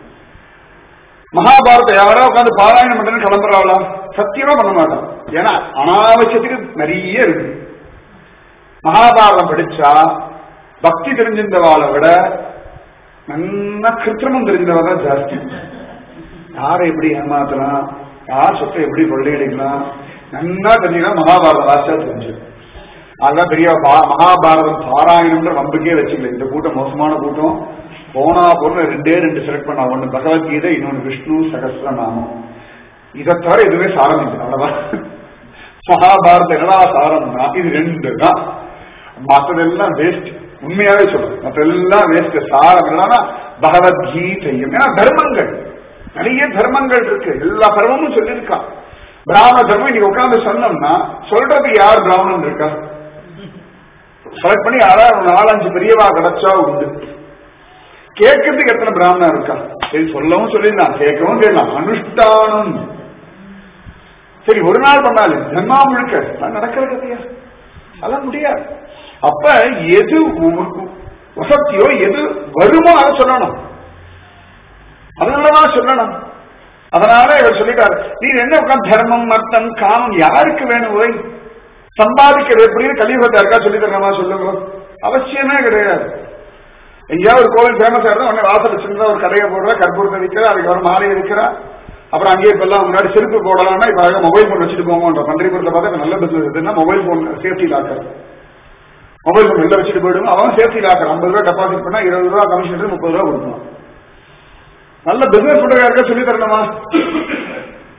மகாபாரத யாரோ உட்காந்து பாராயணம் பண்றேன்னு கிளம்புறாளா சத்தியமா பண்ண மாட்டான் ஏன்னா அனாவசியத்துக்கு நிறைய இருக்கு மகாபாரதம் படிச்சா பக்தி தெரிஞ்சிருந்தவாளை விட நல்லா கிருத்திரமம் தெரிஞ்சவா தான் ஜாஸ்தி யாரை எப்படி ஏமாத்தலாம் யார் சொத்தை எப்படி கொள்ளையடிக்கலாம் நன்னா தெரிஞ்சுக்கலாம் மகாபாரத வாசியா தெரிஞ்சு அதான் பெரிய பா- மகாபாரதம் பாராயணம்ன்ற நம்பிக்கையே வச்சுக்கல இந்த கூட்டம் மோசமான கூட்டம் போனா போன ரெண்டே ரெண்டு செலக்ட் பண்ணா ஒண்ணு பகவத்கீதை இன்னொன்னு விஷ்ணு சகஸ்ரநாமம் இதை தவிர எதுவுமே சாரம் இல்லை அவ்வளவுதான் மகாபாரத என்னடா சாரம்னா இது ரெண்டு தான் மற்றதெல்லாம் வேஸ்ட் உண்மையாவே சொல்றேன் மற்றெல்லாம் வேஸ்ட் சாரம் என்னன்னா பகவத்கீதையும் ஏன்னா தர்மங்கள் நிறைய தர்மங்கள் இருக்கு எல்லா தர்மமும் சொல்லியிருக்கான் பிராமண தர்மம் இன்னைக்கு உட்கார்ந்து சொன்னோம்னா சொல்றது யார் பிராமணன் இருக்கா செலக்ட் பண்ணி யாராவது ஒரு நாலஞ்சு பெரியவா கிடைச்சா உண்டு கேட்கறதுக்கு எத்தனை பிராமணன் இருக்கா சரி சொல்லவும் சொல்லியிருந்தான் கேட்கவும் கேட்கலாம் அனுஷ்டானம் சரி ஒரு நாள் பண்ணாலும் ஜன்மா முழுக்க அது நடக்கிற கதையா அதெல்லாம் முடியாது அப்ப எது உ- வசத்தியோ எது வருமோ அதை சொல்லணும் அதனாலதான் சொல்லணும் அதனால இவர் சொல்லிட்டாரு நீ என்ன உட்கார்ந்து தர்மம் அர்த்தம் காமம் யாருக்கு வேணும் ஓய் சம்பாதிக்கிறது எப்படின்னு கலியுகத்தை யாருக்கா சொல்லி தரணுமா சொல்லுங்க அவசியமே கிடையாது எங்கேயாவது ஒரு கோவில் ஃபேமஸ் ஆயிருந்தா உடனே வாசல் சின்னதா ஒரு கடையை போடுறா கற்பூரத்தை விற்கிறா அதுக்கு ஒரு மாலையை விற்கிறா அப்புறம் அங்கேயே இப்ப எல்லாம் முன்னாடி செருப்பு போடலாம்னா இப்ப அழகா மொபைல் போன் வச்சுட்டு போவோம்ன்ற பன்றிபுரத்தை பார்த்தா இப்ப நல்ல பிசினஸ் இருக்குன்னா mobile phone safety locker mobile phone வெளில வச்சுட்டு போயிடுவோம் அவன் சேஃப்டி லாக்கர் ஐம்பது ரூபா டெபாசிட் பண்ணா இருபது ரூபா கமிஷன் முப்பது ரூபா கொடுக்கணும் நல்ல பிசினஸ் பண்றதுக்காக சொல்லி தரணுமா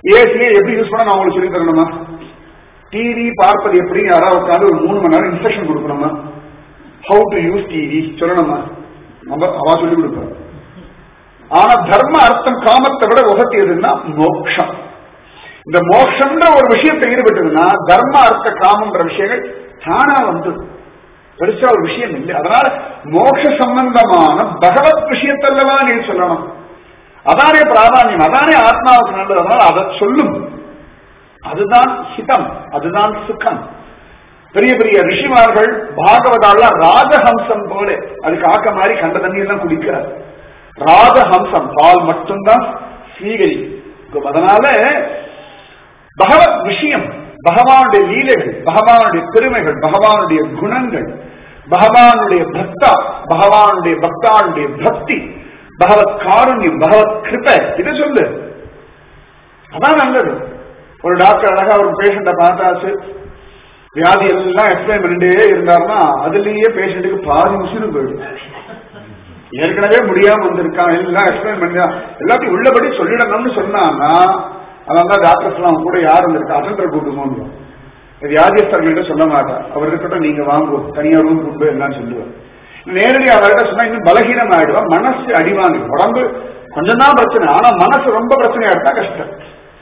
ஏசியை எப்படி யூஸ் பண்ண நான் உங்களுக்கு சொல்லி தரணுமா டிவி பார்ப்பது எப்படி யாராவது உட்காந்து ஒரு மூணு மணி நேரம் இன்ஸ்ட்ரக்ஷன் கொடுக்கணுமா ஹவு டு யூஸ் டிவி சொல்லணுமா நம்ம அவா சொல்லி கொடுப்பாரு ஆனா தர்ம அர்த்தம் காமத்தை விட உகத்தி எதுன்னா மோக்ஷம் இந்த மோக்ஷம்ன்ற ஒரு விஷயத்தை ஈடுபட்டதுன்னா தர்ம அர்த்த காமன்ற விஷயங்கள் தானா வந்து பெருசா ஒரு விஷயம் இல்லை அதனால மோட்ச சம்பந்தமான பகவத் விஷயத்தல்லவா நீ சொல்லணும் அதானே பிராதானியம் அதானே ஆத்மாவுக்கு நல்லது அதனால அதை சொல்லும் அதுதான் ஹிதம் அதுதான் சுகம் பெரிய பெரிய ரிஷிமார்கள் பாகவதால ராஜஹம்சம் போல அதுக்கு ஆக்க மாதிரி கண்ட தண்ணி எல்லாம் குடிக்கிறார் ராஜஹம்சம் பால் மட்டும்தான் ஸ்வீகரிக்கும் அதனால பகவத் விஷயம் பகவானுடைய லீலைகள் பகவானுடைய பெருமைகள் பகவானுடைய குணங்கள் பகவானுடைய பக்தா பகவானுடைய பக்தானுடைய பக்தி பகவத் காருண்யம் பகவத் கிருப இதை சொல்லு அதான் நல்லது ஒரு டாக்டர் அழகா ஒரு பேஷண்ட பார்த்தாச்சு வியாதி எல்லாம் எக்ஸ்பிளைன் பண்ணிட்டே இருந்தாருன்னா அதுலயே பேஷண்ட்டுக்கு பாதி உசுறு போயிடும் ஏற்கனவே முடியாம வந்திருக்கான் எல்லாம் எக்ஸ்பிளைன் பண்ணா எல்லாத்தையும் உள்ளபடி சொல்லிடணும்னு சொன்னான்னா அதான் டாக்டர்ஸ் எல்லாம் கூட யார் வந்திருக்கா அசந்தர் கூட்டுமோன்னு வியாதியஸ்தர்கள்ட்ட சொல்ல மாட்டார் அவர் இருக்கட்டும் நீங்க வாங்குவோம் தனியா ரூம் கொண்டு எல்லாம் சொல்லுவார் நேரடியாக அவர்கிட்ட சொன்னா இன்னும் பலகீனம் ஆயிடுவா மனசு அடிவாங்க உடம்பு கொஞ்சம் தான் பிரச்சனை ஆனா மனசு ரொம்ப பிரச்சனையா இருந்தா கஷ்டம்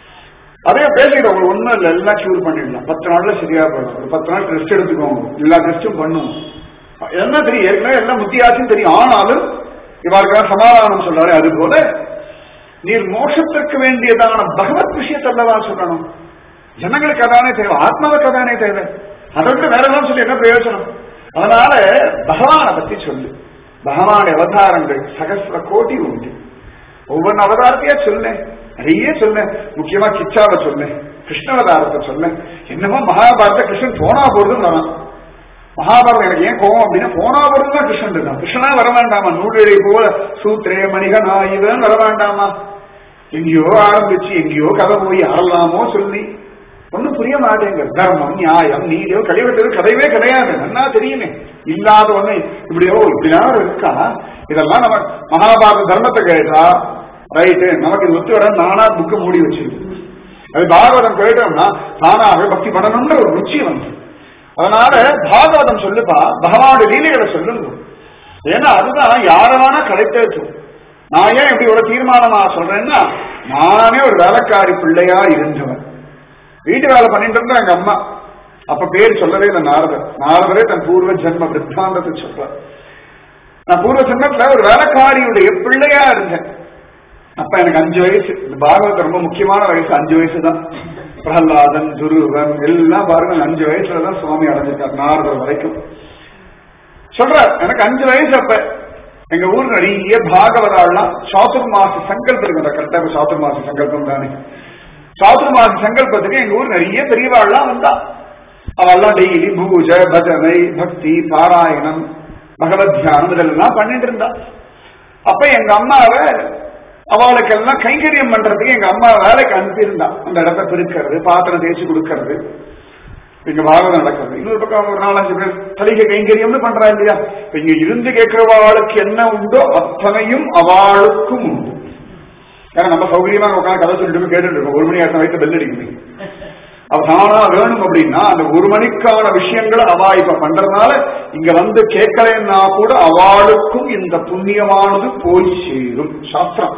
அதே பேசிட்டு உங்களுக்கு ஒண்ணும் இல்லை எல்லாம் கியூர் பண்ணிடலாம் பத்து நாள்ல சரியா போயிடும் ஒரு பத்து நாள் ரெஸ்ட் எடுத்துக்கோங்க எல்லா டெஸ்டும் பண்ணுவோம் என்ன தெரியும் ஏற்கனவே எல்லாம் முத்தியாச்சும் தெரியும் ஆனாலும் இவருக்கெல்லாம் சமாதானம் சொல்றாரு அது போல நீர் மோட்சத்திற்கு வேண்டியதான பகவத் விஷயத்தல்லவா சொல்லணும் ஜனங்களுக்கு அதானே தேவை ஆத்மாவுக்கு அதானே தேவை அதை விட்டு வேற எல்லாம் சொல்லி என்ன பிரயோஜனம் அதனால பகவானை பத்தி சொல்லு பகவான் அவதாரங்கள் சகசிர கோடி உண்டு ஒவ்வொரு அவதாரத்தையா சொன்னேன் நிறைய சொன்னேன் முக்கியமா கிச்சாவை சொன்னேன் கிருஷ்ணவதாரத்தை சொன்னேன் என்னமோ மகாபாரத கிருஷ்ணன் போனா போறதும் வரான் மகாபாரதம் எனக்கு ஏன் கோவம் அப்படின்னா போனா போறது தான் கிருஷ்ணன் இருக்கான் கிருஷ்ணனா வர வேண்டாமா நூலிழை போல சூத்திரே மணிக நாயுதன் வர வேண்டாமா எங்கேயோ ஆரம்பிச்சு எங்கேயோ கதை போய் யாரெல்லாமோ சொல்லி ஒன்னும் புரிய மாட்டேங்க தர்மம் நியாயம் நீதியோ கழிவெட்டது கதையவே கிடையாது நல்லா தெரியுமே இல்லாத ஒண்ணு இப்படியோ இப்படிலாம் இருக்கா இதெல்லாம் நம்ம மகாபாரத தர்மத்தை கேட்டா ரைட்டு நமக்கு இது ஒத்து வர நானா புக்கு மூடி வச்சிருக்கு அது பாகவதம் கேட்டோம்னா தானாக பக்தி பண்ணணும்ன்ற ஒரு ருச்சி வந்து அதனால பாகவதம் சொல்லுப்பா பகவானுடைய லீலைகளை சொல்லுங்க ஏன்னா அதுதான் யார வேணா கிடைக்கும் நான் ஏன் இப்படி ஒரு தீர்மானமா சொல்றேன்னா நானே ஒரு வேலைக்காரி பிள்ளையா இருந்தவன் வீட்டு வேலை பண்ணிட்டு இருந்தா எங்க அம்மா அப்ப பேர் சொல்லவே இல்லை நாரதர் நாரதரே தன் பூர்வ ஜென்ம வித்தாந்தத்தை சொல்றார் நான் பூர்வ ஜென்மத்துல ஒரு வேலைக்காரியுடைய பிள்ளையா இருந்தேன் அப்ப எனக்கு அஞ்சு வயசு இந்த பாகவத் ரொம்ப முக்கியமான வயசு அஞ்சு வயசு தான் பிரகலாதன் துருவன் எல்லாம் பாருங்க அஞ்சு வயசுல தான் சுவாமி அடைஞ்சிருக்கார் நாரதர் வரைக்கும் சொல்ற எனக்கு அஞ்சு வயசு அப்ப எங்க ஊர் நிறைய பாகவதாள்லாம் சாதுர்மாச சங்கல்பம் இருக்கு கரெக்டா சாதுர்மாச சங்கல்பம் தானே சாதுர்மாச சங்கல்பத்துக்கு எங்க ஊர் நிறைய பெரியவாள்லாம் வந்தா அவெல்லாம் டெய்லி பூஜை பஜனை பக்தி பாராயணம் பகவத் தியானம் இதெல்லாம் பண்ணிட்டு இருந்தா அப்ப எங்க அம்மாவை அவளுக்கெல்லாம் கைங்கரியம் பண்றதுக்கு எங்க அம்மா வேலைக்கு அனுப்பியிருந்தா அந்த இடத்த பிரிக்கிறது பாத்திரம் தேய்ச்சி கொடுக்கறது இங்க பாகவதம் நடக்கிறது இன்னொரு பக்கம் ஒரு நாலஞ்சு பேர் தலிகை கைங்கரியம்னு பண்றா இல்லையா இப்ப இங்க இருந்து கேட்கிறவாளுக்கு என்ன உண்டோ அத்தனையும் அவளுக்கும் உண்டு ஏன்னா நம்ம சௌகரியமா உட்காந்து கதை சொல்லிட்டு கேட்டுட்டு இருக்கோம் ஒரு மணி ஆட்டம் வைத்து பெல் அடிக்குமே அவ தானா வேணும் அப்படின்னா அந்த ஒரு மணிக்கான விஷயங்களை அவா இப்ப பண்றதுனால இங்க வந்து கேட்கலன்னா கூட அவளுக்கும் இந்த புண்ணியமானது போய் சேரும் சாஸ்திரம்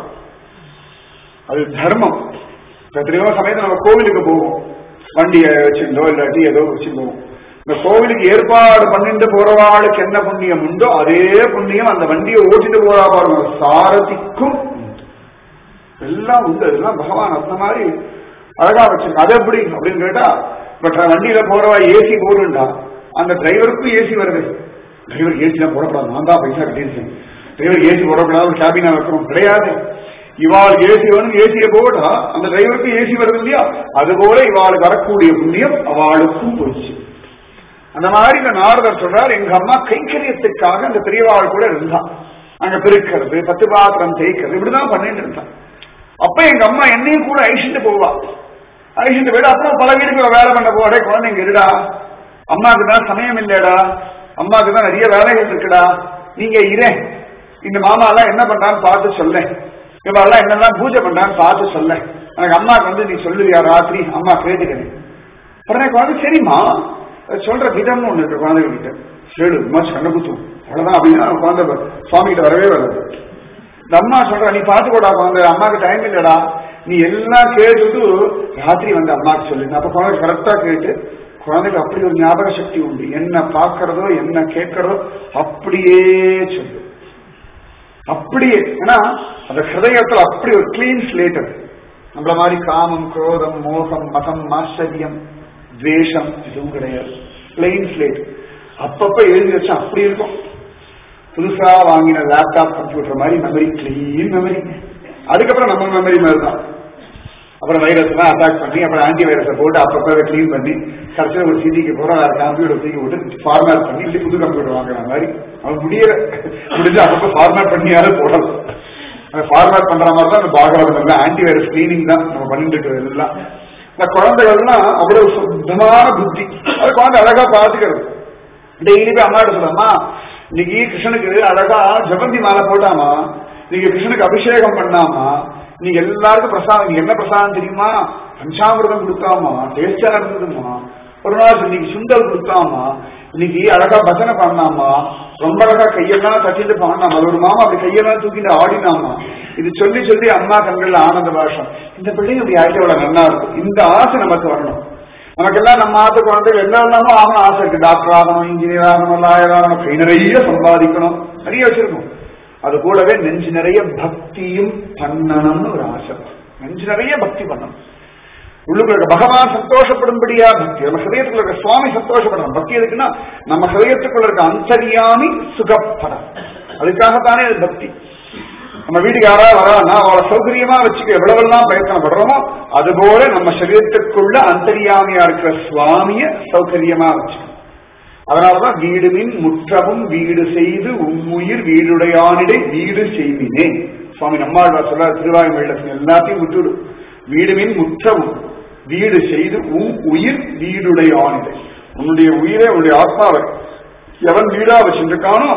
அது தர்மம் எத்தனையோ சமயத்துல நம்ம கோவிலுக்கு போவோம் வண்டியை வச்சிருந்தோ இல்லாட்டி ஏதோ வச்சிருந்தோம் இந்த கோவிலுக்கு ஏற்பாடு பண்ணிட்டு போறவாளுக்கு என்ன புண்ணியம் உண்டோ அதே புண்ணியம் அந்த வண்டியை ஓட்டிட்டு போறா பாருங்க சாரதிக்கும் உண்டு. எல்லாம் உண்டு அதெல்லாம் பகவான் அந்த மாதிரி அழகா வச்சிருக்க அது எப்படி அப்படின்னு கேட்டா இப்ப வண்டியில போறவா ஏசி போடுண்டா அந்த டிரைவருக்கும் ஏசி வருது டிரைவர் ஏசி தான் போடக்கூடாது நான் தான் பைசா கட்டியிருக்கேன் டிரைவர் ஏசி போடக்கூடாது ஒரு கேபினா வைக்கணும் கிடையாது இவாள் ஏசி வேணும் ஏசியை போட்டா அந்த டிரைவருக்கு ஏசி வருது இல்லையா அதுபோல இவாளுக்கு வரக்கூடிய புண்ணியம் அவளுக்கும் போச்சு அந்த மாதிரி இந்த நாரதர் சொல்றார் எங்க அம்மா கைங்கரியத்துக்காக அந்த பெரியவாள் கூட இருந்தா அங்க பெருக்கிறது பத்து பாத்திரம் தேய்க்கிறது இப்படிதான் பண்ணிட்டு இருந்தான் அப்ப எங்க அம்மா என்னையும் கூட அழிச்சுட்டு போவா அழிச்சுட்டு போயிட்டு அப்புறம் பல வீடுக்கு வேலை பண்ண போடே குழந்தைங்க இருடா அம்மாக்கு தான் சமயம் இல்லடா அம்மாக்கு தான் நிறைய வேலைகள் இருக்குடா நீங்க இரே இந்த மாமா எல்லாம் என்ன பண்றான்னு பார்த்து சொல்லேன் இவெல்லாம் என்னெல்லாம் பூஜை பண்றான்னு பார்த்து சொல்ல எனக்கு அம்மாக்கு வந்து நீ சொல்லுவியா ராத்திரி அம்மா கேட்டுக்கிறேன் உடனே குழந்தை சரிம்மா அது சொல்ற விதம்னு ஒண்ணு இருக்கு குழந்தைகிட்ட சேடு மச்சு கண்ண குத்தும் அவ்வளவுதான் அப்படின்னா குழந்தை சுவாமி கிட்ட வரவே வராது இந்த அம்மா சொல்ற நீ பாத்துக்கோடா குழந்தை அம்மாக்கு டைம் இல்லடா நீ எல்லாம் கேட்டுட்டு ராத்திரி வந்து அம்மாக்கு சொல்லு அப்ப குழந்தை கரெக்டா கேட்டு குழந்தைக்கு அப்படி ஒரு ஞாபக சக்தி உண்டு என்ன பார்க்கறதோ என்ன கேட்கறதோ அப்படியே சொல்லு அப்படியே ஏன்னா அந்த ஹிருதயத்துல அப்படி ஒரு கிளீன் ஸ்லேட் அது நம்மள மாதிரி காமம் குரோதம் மோகம் மதம் ஆச்சரியம் துவேஷம் எதுவும் கிடையாது பிளெயின் ஸ்லேட் அப்பப்ப எழுதி வச்சா அப்படி இருக்கும் புதுசா வாங்கின லேப்டாப் கம்ப்யூட்டர் மாதிரி மெமரி கிளீன் மெமரி அதுக்கப்புறம் நம்ம மெமரி மாதிரி தான் அப்புறம் வைரஸ் எல்லாம் அட்டாக் பண்ணி அப்புறம் ஆன்டி வைரஸை போட்டு அப்பப்போ கிளீன் பண்ணி கடைசியில் ஒரு சிட்டிக்கு போற வேற கம்ப்யூட்டர் தூக்கி விட்டு ஃபார்மேட் பண்ணி இப்படி புது கம்ப்யூட்டர் வாங்குற மாதிரி அவன் முடியற முடிஞ்சு அப்பப்போ ஃபார்மேட் பண்ணியாவது போடலாம் அந்த ஃபார்மேட் பண்ற மாதிரி தான் அந்த பாகவதம் எல்லாம் ஆன்டி வைரஸ் கிளீனிங் தான் நம்ம பண்ணிட்டு இருக்கிறது எல்லாம் இந்த குழந்தைகள்லாம் அவ்வளவு சுத்தமான புத்தி அது குழந்தை அழகா பாத்துக்கிறது டெய்லி போய் அம்மாட்ட சொல்லலாமா இன்னைக்கு கிருஷ்ணனுக்கு அழகா ஜபந்தி மாலை போட்டாமா நீங்க கிருஷ்ணனுக்கு அபிஷேகம் பண்ணாமா நீங்க எல்லாருக்கும் பிரசாதம் நீங்க என்ன பிரசாதம் தெரியுமா பஞ்சாமிரதம் கொடுத்தாமா டேஸ்டா இருந்ததுமா ஒரு நாள் இன்னைக்கு சுண்டல் கொடுத்தாமா இன்னைக்கு அழகா பஜனை பண்ணாமா ரொம்ப அழகா கையெல்லாம் தட்டிட்டு பாடினாமா அது ஒரு மாமா அப்படி கையெல்லாம் தூக்கிட்டு ஆடினாமா இது சொல்லி சொல்லி அம்மா கண்கள்ல ஆனந்த பாஷம் இந்த பிள்ளைங்க இப்படி ஆயிட்டு எவ்வளவு நல்லா இருக்கும் இந்த ஆசை நமக்கு வரணும் நமக்கெல்லாம் நம்ம ஆத்து குழந்தைகள் என்ன எல்லாமோ ஆகணும் ஆசை இருக்கு டாக்டர் ஆகணும் இன்ஜினியர் ஆகணும் லாயர் ஆகணும் கை நிறைய சம்பாதிக்கணும் நிறைய வச்சிருக்கோம் அது கூடவே நெஞ்சு நிறைய பக்தியும் பண்ணணும்னு ஒரு ஆசை நெஞ்சு நிறைய பக்தி பண்ணணும் உள்ளுக்குள்ள இருக்க பகவான் சந்தோஷப்படும்படியா பக்தி நம்ம ஹிரயத்துக்குள்ள இருக்க சுவாமி சந்தோஷப்படணும் பக்தி எதுக்குன்னா நம்ம ஹிரயத்துக்குள்ள இருக்க அந்தரியாமி சுகப்படம் அதுக்காகத்தானே அது பக்தி நம்ம வீட்டுக்கு யாராவது வரான்னா அவளை சௌகரியமா வச்சுக்க எவ்வளவெல்லாம் பிரயத்தனப்படுறோமோ அதுபோல நம்ம சரீரத்துக்குள்ள அந்தரியாமியா இருக்கிற சுவாமிய சௌகரியமா வச்சுக்கணும் அதனாலதான் வீடுமின் முற்றவும் வீடு செய்து உம்முயிர் வீடுடையானிடை வீடு செய்வினே சுவாமி நம்மாழ்வார் சொல்றார் திருவாயுமொழியில எல்லாத்தையும் விட்டுடு வீடுமின் முற்றவும் வீடு செய்து உம் உயிர் வீடுடையானிடை உன்னுடைய உயிரை உன்னுடைய ஆத்மாவை எவன் வீடா வச்சிருக்கானோ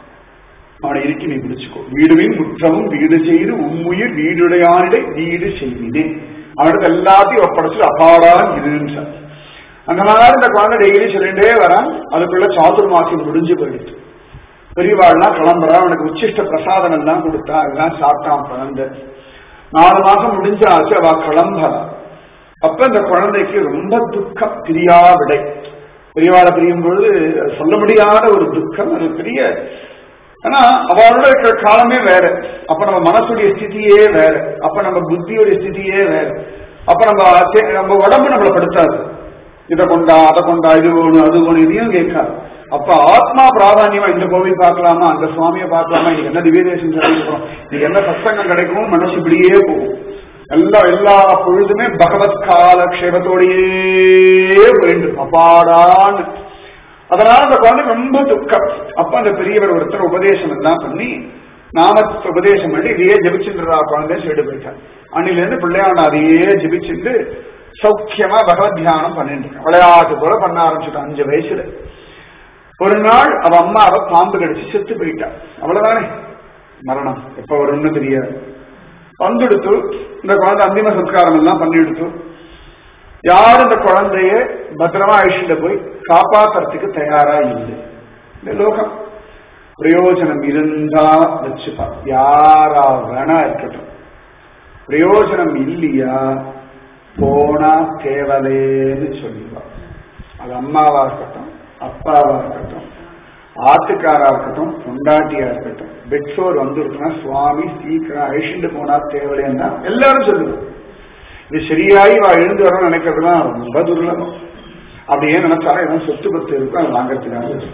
அவனை இறுக்கி நீ பிடிச்சுக்கோ வீடுவின் முற்றமும் வீடு செய்து உம்முயிர் வீடுடையானிடை வீடு செய்வினே அவனுக்கு எல்லாத்தையும் ஒப்படைச்சு அபாடான் இருன்னு அந்த மாதிரி இந்த குழந்தை டெய்லி சொல்லிட்டே வரான் அதுக்குள்ள சாதுர்மாசியம் முடிஞ்சு போயிடுச்சு பெரியவாள்லாம் கிளம்புறா அவனுக்கு உச்சிஷ்ட பிரசாதம் எல்லாம் கொடுத்தா எல்லாம் சாப்பிட்டான் குழந்தை நாலு மாசம் முடிஞ்சாச்சு அவ கிளம்புறா அப்ப இந்த குழந்தைக்கு ரொம்ப துக்கம் பிரியா விடை பெரியவாளை பிரியும் பொழுது சொல்ல முடியாத ஒரு துக்கம் அது பெரிய ஆனா அவளோட இருக்கிற காலமே வேற அப்ப நம்ம மனசுடைய ஸ்திதியே வேற அப்ப நம்ம புத்தியோடைய ஸ்திதியே வேற அப்ப நம்ம நம்ம உடம்பு நம்மளை படுத்தாது இதை கொண்டா அதை கொண்டா இது வேணும் அது வேணும் இதையும் கேட்காது அப்ப ஆத்மா பிராதானியமா இந்த கோவில் பார்க்கலாமா அந்த சுவாமியை பார்க்கலாமா இன்னைக்கு என்ன திவ்யதேசம் கிடைக்கும் இன்னைக்கு என்ன சத்சங்கம் கிடைக்கும் மனசு இப்படியே போகும் எல்லா எல்லா பொழுதுமே பகவத் காலக்ஷேபத்தோடையே போயிட்டு அப்பாடான்னு அதனால அந்த குழந்தை ரொம்ப துக்கம் அப்ப அந்த பெரியவர் ஒருத்தர் உபதேசம் எல்லாம் பண்ணி நாம உபதேசம் பண்ணி இதையே ஜபிச்சுன்றா குழந்தை சொல்லிட்டு போயிட்டார் அன்னில இருந்து பிள்ளையான அதையே ஜபிச்சுட்டு சௌக்கியமா பகவத் தியானம் பண்ணிட்டு இருக்கான் விளையாட்டு போல பண்ண ஆரம்பிச்சுட்டான் அஞ்சு வயசுல ஒரு நாள் அவ அம்மாவை பாம்பு கடிச்சு செத்து போயிட்டா அவ்வளவுதானே மரணம் எப்ப வரும்னு தெரியாது வந்துடுத்து இந்த குழந்தை அந்திம சத்காரம் எல்லாம் பண்ணிடுத்து யார் இந்த குழந்தைய பத்திரமா அழிச்சுட்டு போய் காப்பாத்துறதுக்கு தயாரா இல்லை இந்த லோகம் பிரயோஜனம் இருந்தா வச்சுப்பா யாரா வேணா இருக்கட்டும் பிரயோஜனம் இல்லையா போனா தேவலேன்னு சொல்லிடுவா அது அம்மாவா இருக்கட்டும் அப்பாவா இருக்கட்டும் ஆத்துக்காரா இருக்கட்டும் பொண்டாட்டியா இருக்கட்டும் பெட்ரோர் வந்துருக்குன்னா சுவாமி சீக்கிரம் அழிச்சுட்டு போனா தேவலேன்னா எல்லாரும் சொல்லுவோம் இது சரியாயி வா எழுந்து வரணும்னு நினைக்கிறதுலாம் ரொம்ப துர்லபம் அப்படியே நினைச்சாலும் ஏதாவது சொத்து பத்து இருக்கும் அதை வாங்கறதுக்காக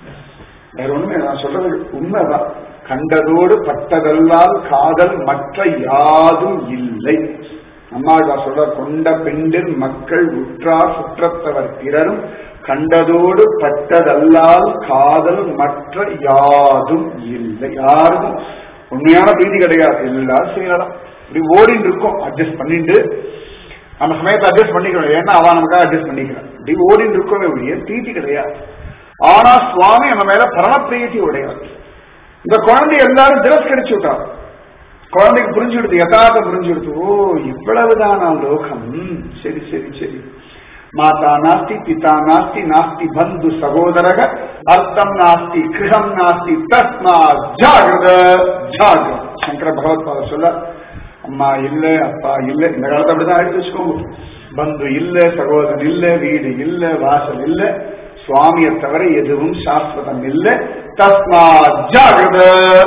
வேற ஒண்ணுமே நான் சொல்றது உண்மைதான் கண்டதோடு பட்டதல்லால் காதல் மற்ற யாதும் இல்லை அம்மாவா சொல்ற கொண்ட பெண்டில் மக்கள் உற்றார் சுற்றத்தவர் பிறரும் கண்டதோடு பட்டதல்லால் காதல் மற்ற யாதும் இல்லை யாருக்கும் உண்மையான பிரீதி கிடையாது எல்லாரும் செய்யலாம் இப்படி ஓடிட்டு இருக்கோம் அட்ஜஸ்ட் பண்ணிட்டு நம்ம சமயத்தை அட்ஜஸ்ட் பண்ணிக்கணும் ஏன்னா அவன் நமக்காக அட்ஜஸ்ட் பண்ணிக்கிறான் இப்படி ஓடிட்டு இருக்கோமே ஒழிய பிரீத்தி கிடையாது ஆனா சுவாமி நம்ம மேல பரம பிரீத்தி உடையவர் இந்த குழந்தை எல்லாரும் திரஸ்கரிச்சு விட்டார் குழந்தைக்கு புரிஞ்சுடுது யதார்த்தம் புரிஞ்சுடுது ஓ இவ்வளவுதானா லோகம் ம், சரி சரி சரி மாதா நாஸ்தி பிதா நாஸ்தி நாஸ்தி பந்து சகோதரக அர்த்தம் நாஸ்தி கிரகம் நாஸ்தி தஸ்மா ஜாகிரத ஜாகிரத சங்கர பகவத்பாத சொல்ல அம்மா இல்ல அப்பா இல்ல இந்த காலத்தை அப்படிதான் எடுத்து வச்சுக்கோங்க பந்து இல்ல சகோதரன் இல்ல வீடு இல்ல வாசல் இல்ல சுவாமியை தவிர எதுவும் சாஸ்வதம் இல்ல தஸ்மா ஜாகிரத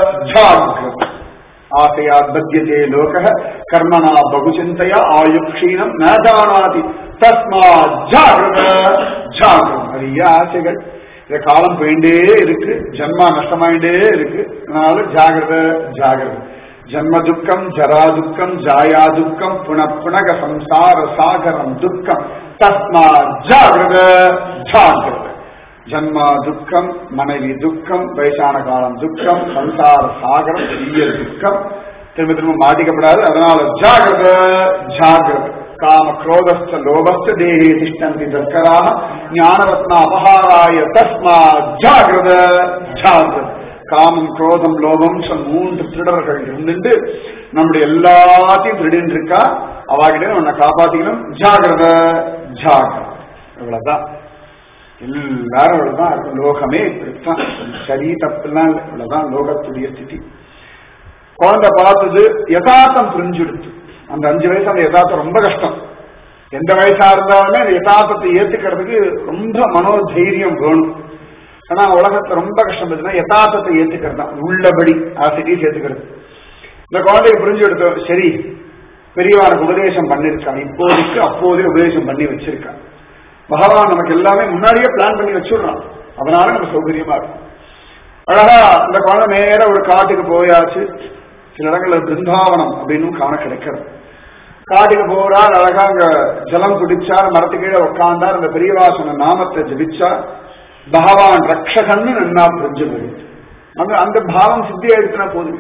ஜாகிரத ஆசையா பத்தியதே லோக கர்மணா பகுச்சிந்தையா ஆயுக்ஷீணம் ந ஜானாதி தஸ்மா ஜாகிரத ஜாகிரத நிறைய ஆசைகள் இந்த காலம் போயிட்டே இருக்கு ஜன்மா நஷ்டமாயிட்டே இருக்கு அதனால ஜாகிரத ஜாகிரத ஜன்ம துக்கம் ஜரா துக்கம் ஜாயா துக்கம் புன புனக சம்சார சாகரம் துக்கம் தஸ்மா ஜாகிரத ஜாகிரத ஜன்மா துக்கம் மனைவி துக்கம் வயசான காலம் துக்கம் சம்சார சாகரம் பெரிய துக்கம் திரும்ப திரும்ப மாட்டிக்கப்படாது அதனால ஜாகிரத ஜாகிரத காம குரோதஸ்த லோபஸ்த தேகே திஷ்டந்தி தஸ்கராக ஞானரத்ன அபகாராய தஸ்மா ஜாகிரத ஜாகிரத காமம் குரோதம் லோபம் சொல் மூன்று திருடர்கள் இருந்துட்டு நம்முடைய எல்லாத்தையும் திருடின்னு இருக்கா அவாகிட்ட உன்னை காப்பாத்திக்கணும் ஜாகிரத ஜாகிரத இவ்வளவுதான் எல்லாரும் அவ்வளவுதான் இருக்கும் லோகமே இப்படித்தான் சரி தப்புலாம் இல்லை. இவ்வளவுதான் லோகத்துடைய ஸ்திதி குழந்தை பார்த்தது யதார்த்தம் புரிஞ்சுடுத்து அந்த அஞ்சு வயசு அந்த யதார்த்தம் ரொம்ப கஷ்டம் எந்த வயசா இருந்தாலுமே அந்த யதார்த்தத்தை ஏத்துக்கிறதுக்கு ரொம்ப மனோதைரியம் வேணும் ஆனா உலகத்துல ரொம்ப கஷ்டம் பார்த்தீங்கன்னா யதார்த்தத்தை ஏத்துக்கிறது தான் உள்ளபடி ஆசிரியர் ஏத்துக்கிறது இந்த குழந்தைக்கு புரிஞ்சு எடுத்தோம் சரி பெரியவானுக்கு உபதேசம் பண்ணிருக்கான் இப்போதைக்கு அப்போதே உபதேசம் பண்ணி வச்சிருக்கான் பகவான் நமக்கு எல்லாமே முன்னாடியே பிளான் பண்ணி வச்சுடுறான் அதனால நம்ம சௌகரியமா இருக்கும் அழகா இந்த குழந்தை நேர ஒரு காட்டுக்கு போயாச்சு சில இடங்கள்ல பிருந்தாவனம் அப்படின்னு காண கிடைக்கிறது காட்டுக்கு போறார் அழகா அங்க ஜலம் குடிச்சார் மரத்து கீழே உட்கார்ந்தார் அந்த பெரியவாசன நாமத்தை ஜபிச்சார் பகவான் ரக்ஷகன்னு நன்னா புரிஞ்சு போயிடுச்சு அந்த அந்த பாவம் சித்தி ஆயிடுச்சுனா போதும்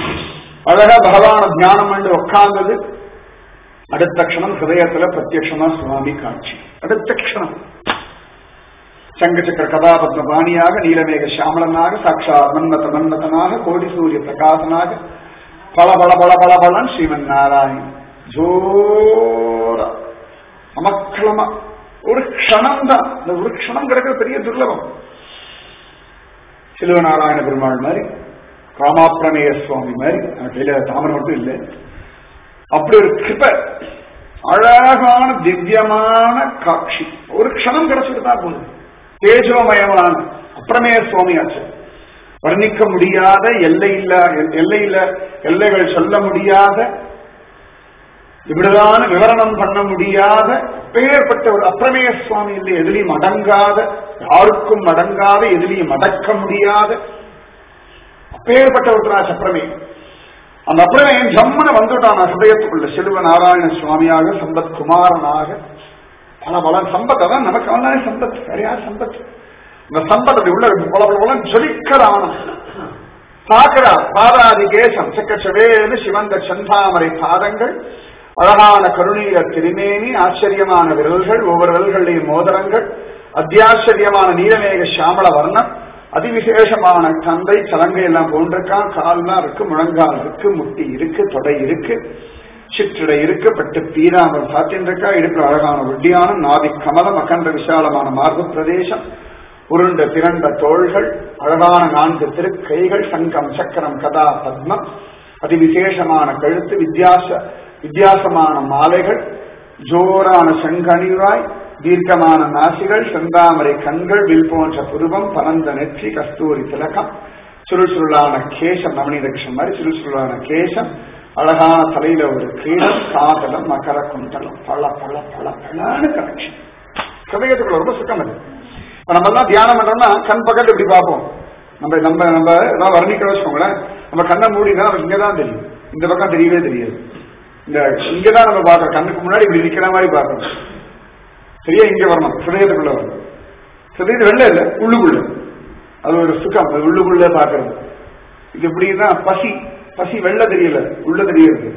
அழகா பகவான தியானம் பண்ணி உட்கார்ந்தது அடுத்த க்ஷணம் ஹிருதயத்துல பிரத்யக்ஷமா சுவாமி காட்சி அடுத்த க்ஷணம் சங்கச்சக்கர கதாபத்ம பாணியாக நீலமேக சியாமலனாக சாட்சா மன்மத மன்மதனாக கோடி சூரிய பிரகாசனாக பல பல பல பல பலன் ஸ்ரீமன் நாராயண் ஜோர அமக்களமா ஒரு க்ஷணம் தான் இந்த ஒரு க்ஷணம் கிடைக்கிற பெரிய துர்லபம் சிலுவநாராயண பெருமாள் மாதிரி ராமாப்பிரமேய சுவாமி மாதிரி எனக்கு கையில தாமரை மட்டும் இல்லை அப்படி ஒரு கிருப அழகான திவ்யமான காட்சி ஒரு க்ஷணம் கிடைச்சிட்டு தான் போகுது தேஜோமயமான அப்பிரமேய சுவாமி ஆச்சு வர்ணிக்க முடியாத எல்லை இல்ல எல்லை இல்ல எல்லைகள் சொல்ல முடியாத இப்படிதான் விவரணம் பண்ண முடியாத பெயர்பட்ட ஒரு அப்பிரமேய சுவாமி இல்லை எதிலையும் அடங்காத யாருக்கும் அடங்காத எதிலையும் அடக்க முடியாத அப்பேற்பட்ட ஒருத்தராச்சு அப்பிரமேயம் அந்த அப்பிரமேயம் ஜம்மன வந்துட்டான் ஹிருதயத்துக்குள்ள செல்வ நாராயண சுவாமியாக சம்பத் குமாரனாக பல பல சம்பத் அதான் நமக்கு வந்தானே சம்பத் வேற யார் சம்பத் இந்த சம்பத் அப்படி உள்ள பல பல பல ஜொலிக்கரான பாக்குறா பாதாதி கேசம் செக்கச்சவேன்னு சிவந்த சந்தாமரை பாதங்கள் அழகான கருணீர திருமேனி ஆச்சரியமான விரல்கள் ஒவ்வொரு விரல்களையும் மோதிரங்கள் அத்தியாச்சரியமான நீலமேக சியாமள வர்ணம் அதிவிசேஷமான தந்தை சலங்கை எல்லாம் போன்றிருக்கான் கால்லாம் இருக்கு முழங்கால் இருக்கு முட்டி இருக்கு தொடை இருக்கு சிற்றடை இருக்கு பட்டு பீராம்பரம் சாத்தியம் இருக்கா இடுப்பு அழகான ஒட்டியானம் நாதி கமலம் அகன்ற விசாலமான மார்பு பிரதேசம் உருண்ட திரண்ட தோள்கள் அழகான நான்கு திருக்கைகள் சங்கம் சக்கரம் கதா பத்மம் அதிவிசேஷமான கழுத்து வித்தியாச வித்தியாசமான மாலைகள் ஜோரான செங்கனிராய் தீர்க்கமான நாசிகள் செந்தாமரை கண்கள் வில் போன்ற புருவம் பரந்த நெற்றி கஸ்தூரி திலகம் சுருள் சுருளான கேசம் நவநீத கிருஷ்ணன் மாதிரி சுருள் சுருளான கேசம் அழகான தலையில ஒரு கிரீடம் காதலம் மகர குண்டலம் பல பல பல பலன்னு கனெக்ஷன் ஹிருதயத்துக்குள்ள ரொம்ப சுத்தம் அது இப்ப நம்ம எல்லாம் தியானம் பண்றோம்னா கண் பக்கத்து இப்படி பார்ப்போம் நம்ம நம்ம நம்ம ஏதாவது வர்ணிக்கிற வச்சுக்கோங்களேன் நம்ம கண்ணை மூடினா நமக்கு இங்கதான் தெரியும் இந்த பக்கம் தெரியவே தெரியாது இந்த இங்கதான் நம்ம பார்க்கறோம் கண்ணுக்கு முன்னாடி இப்படி நிக்கிற மாதிரி பார்க்கணும் சரியா இங்க வரணும் ஹிருதயத்துக்குள்ள வரணும் ஹிருதயத்து வெளில இல்ல உள்ளுக்குள்ள அது ஒரு சுகம் அது உள்ளுக்குள்ள பாக்குறது இது எப்படின்னா பசி பசி வெளில தெரியல உள்ள தெரியுது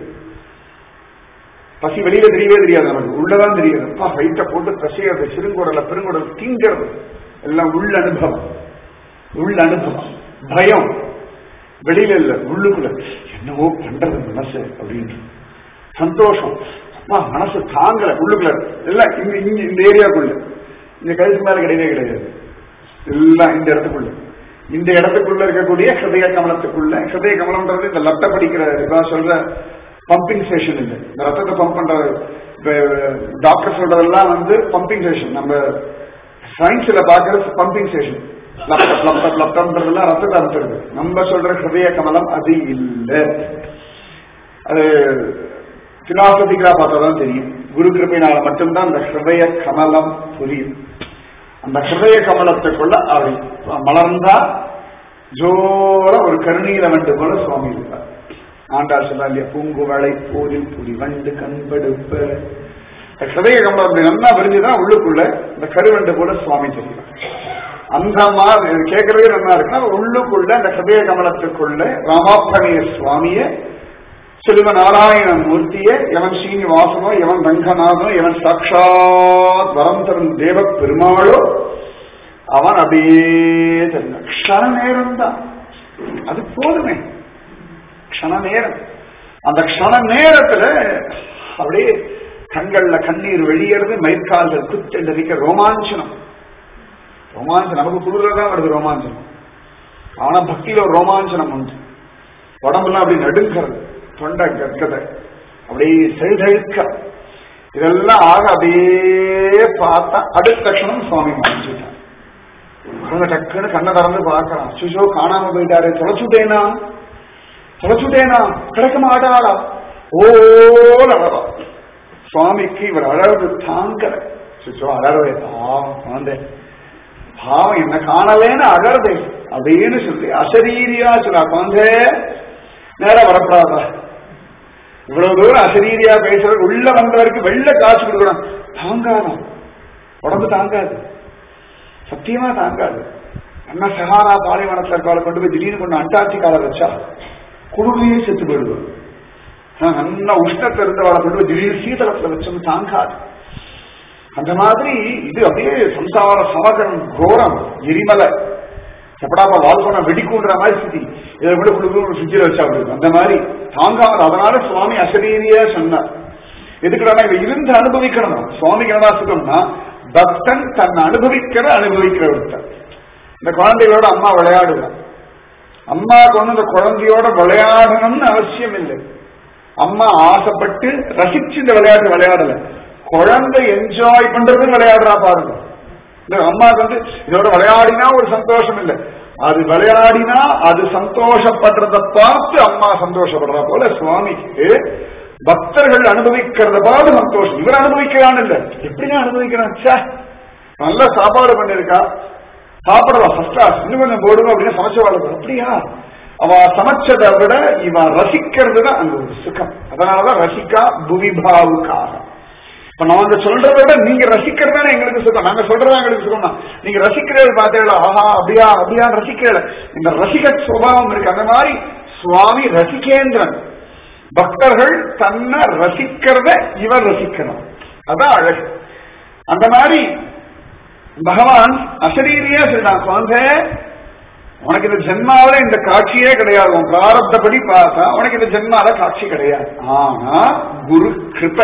பசி வெளியில தெரியவே தெரியாது நமக்கு உள்ளதான் தெரியுது அப்பா வயிற்ற போட்டு பசியறது சிறுங்குடல பெருங்குடல் திங்கிறது எல்லாம் உள்ள அனுபவம் உள்ள அனுபவம் பயம் வெளியில இல்ல உள்ளுக்குள்ள என்னவோ பண்றது மனசு அப்படின்னு சந்தோஷம் அப்பா மனசு தாங்கல உள்ளுக்குள்ள இல்ல இங்க இங்க இந்த ஏரியாக்குள்ள இந்த கழுத்து மேல கிடையவே கிடையாது எல்லாம் இந்த இடத்துக்குள்ள இந்த இடத்துக்குள்ள இருக்கக்கூடிய ஹிருதய கமலத்துக்குள்ள ஹிருதய கமலம்ன்றது இந்த லட்ட படிக்கிற இதான் சொல்ற பம்பிங் ஸ்டேஷன் இல்லை இந்த ரத்தத்தை பம்ப் பண்ற டாக்டர் சொல்றதெல்லாம் வந்து பம்பிங் ஸ்டேஷன் நம்ம சயின்ஸ்ல பாக்குறது பம்பிங் ஸ்டேஷன் லப்டப் லப்டப் லப்டம்ன்றதெல்லாம் ரத்தத்தை அனுப்புறது நம்ம சொல்ற ஹிருதய கமலம் அது இல்லை அது பிலாசபிக்கலா பார்த்தாதான் தெரியும் குரு கிருப்பையினால மட்டும்தான் அந்த ஹிருதய கமலம் புரியும் அந்த ஹிருதய கமலத்துக்குள்ள அவை மலர்ந்தா ஜோர ஒரு கருணீர வண்டு போல சுவாமி இருப்பார் ஆண்டாள் சொல்றா இல்லையா பூங்குவளை போரில் புலி வண்டு கண்படுப்ப இந்த ஹிருதய கமலம் அப்படி நல்லா விரிஞ்சுதான் உள்ளுக்குள்ள இந்த கருவண்டு போல சுவாமி தெரியும் அந்த மாதிரி கேட்கறதே நல்லா இருக்குன்னா உள்ளுக்குள்ள அந்த ஹிருதய கமலத்துக்குள்ள ராமாப்பணிய சுவாமிய சிலுவ நாராயண மூர்த்தியே எவன் ஸ்ரீனிவாசனோ எவன் ரங்கநாதனோ எவன் சாட்சாத் வரம் தரும் தேவ பெருமாளோ அவன் அப்படியே தெரிஞ்ச க்ஷண நேரம் தான் அது போதுமே க்ஷண நேரம் அந்த க்ஷண நேரத்துல அப்படியே கண்கள்ல கண்ணீர் வெளியேறது மயிர்கால்கள் குத்தெண்டரிக்க ரோமாஞ்சனம் ரோமாஞ்சனம் நமக்கு குளிர்லதான் வருது ரோமாஞ்சனம் ஆனா பக்தியில ஒரு ரோமாஞ்சனம் உண்டு உடம்புலாம் அப்படி நடுங்கிறது தொண்டை கற்கதை அப்படியே செழுதழுக்க இதெல்லாம் ஆக அப்படியே பார்த்தா அடுத்த க்ஷணம் சுவாமி மறைஞ்சிட்டார் குழந்தை டக்குன்னு கண்ணை திறந்து பார்க்கறான் சுஷோ காணாம போயிட்டாரு தொலைச்சுட்டேனா தொலைச்சுட்டேனா கிடைக்க மாட்டாளா ஓல அழவா சுவாமிக்கு இவர் அழகு தாங்கல சுஷோ அழறவே பாவம் குழந்தை பாவம் என்ன காணலேன்னு அழறதே அப்படின்னு சொல்லி அசரீரியா சொல்ல குழந்தை நேரம் வரப்படாதா இவ்வளவு தூரம் அசரீரியா பேசுறது உள்ள வந்தவருக்கு வெள்ள காசு கொடுக்கணும் தாங்காதான் உடம்பு தாங்காது சத்தியமா தாங்காது அண்ணா சஹாரா பாலைவனத்துல இருக்கால கொண்டு போய் திடீர்னு கொண்டு அண்டார்டிகால வச்சா குழுவையே செத்து போயிடுவார் நல்லா உஷ்ணத்தை இருந்தவளை கொண்டு போய் திடீர்னு சீதளத்துல வச்சோம் தாங்காது அந்த மாதிரி இது அப்படியே சம்சார சமகரம் கோரம் எரிமலை எப்படாப்பா வாழ்க்கை வெடிக்குன்ற மாதிரி ஸ்திதி இதை விட குழு ஃப்ரிட்ஜில் வச்சா அப்படி அந்த மாதிரி தாங்காமல் அதனால சுவாமி அசரீரியா சொன்னார் எதுக்குடா இதை இருந்து அனுபவிக்கணும் சுவாமிக்கு என்னடா சுகம்னா பக்தன் தன்னை அனுபவிக்கிற அனுபவிக்கிற ஒருத்தர் இந்த குழந்தைகளோட அம்மா விளையாடுவார் அம்மா கொண்டு இந்த குழந்தையோட விளையாடணும்னு அவசியம் இல்லை அம்மா ஆசைப்பட்டு ரசிச்சு இந்த விளையாட்டு விளையாடல குழந்தை என்ஜாய் பண்றது விளையாடுறா பாருங்க இந்த அம்மாவுக்கு வந்து இதோட விளையாடினா ஒரு சந்தோஷம் இல்லை அது விளையாடினா அது சந்தோஷப்படுறத பார்த்து அம்மா சந்தோஷப்படுறா போல சுவாமிக்கு பக்தர்கள் அனுபவிக்கிறத பார்த்து சந்தோஷம் இவர் அனுபவிக்கிறான்னு இல்ல எப்படிதான் அனுபவிக்கிறான் சே நல்ல சாப்பாடு பண்ணிருக்கா சாப்பிடலாம் ஃபர்ஸ்ட் கிளாஸ் இன்னும் கொஞ்சம் போடுங்க அப்படின்னு சமைச்ச வாழ்க்கை அப்படியா அவ சமைச்சதை விட இவன் ரசிக்கிறது தான் அங்க ஒரு சுகம் அதனாலதான் ரசிக்கா புவிபாவுக்காக இப்ப நாங்க சொல்றதை விட நீங்க ரசிக்கிறதானே எங்களுக்கு சுகம் நாங்க சொல்றதா எங்களுக்கு சுகம் தான் நீங்க ரசிக்கிறது பார்த்தீங்களா ஆஹா அப்படியா அப்படியா ரசிக்கிறத இந்த ரசிக சுபாவம் இருக்கு அந்த மாதிரி சுவாமி ரசிகேந்திரன் பக்தர்கள் தன்னை ரசிக்கிறத இவர் ரசிக்கணும் அதான் அழகு அந்த மாதிரி பகவான் அசரீரியா சொல்றான் குழந்தை உனக்கு இந்த ஜென்மாவில இந்த காட்சியே கிடையாது உன் பிராரப்தப்படி பார்த்தா உனக்கு இந்த ஜென்மால காட்சி கிடையாது ஆனா குரு கிருப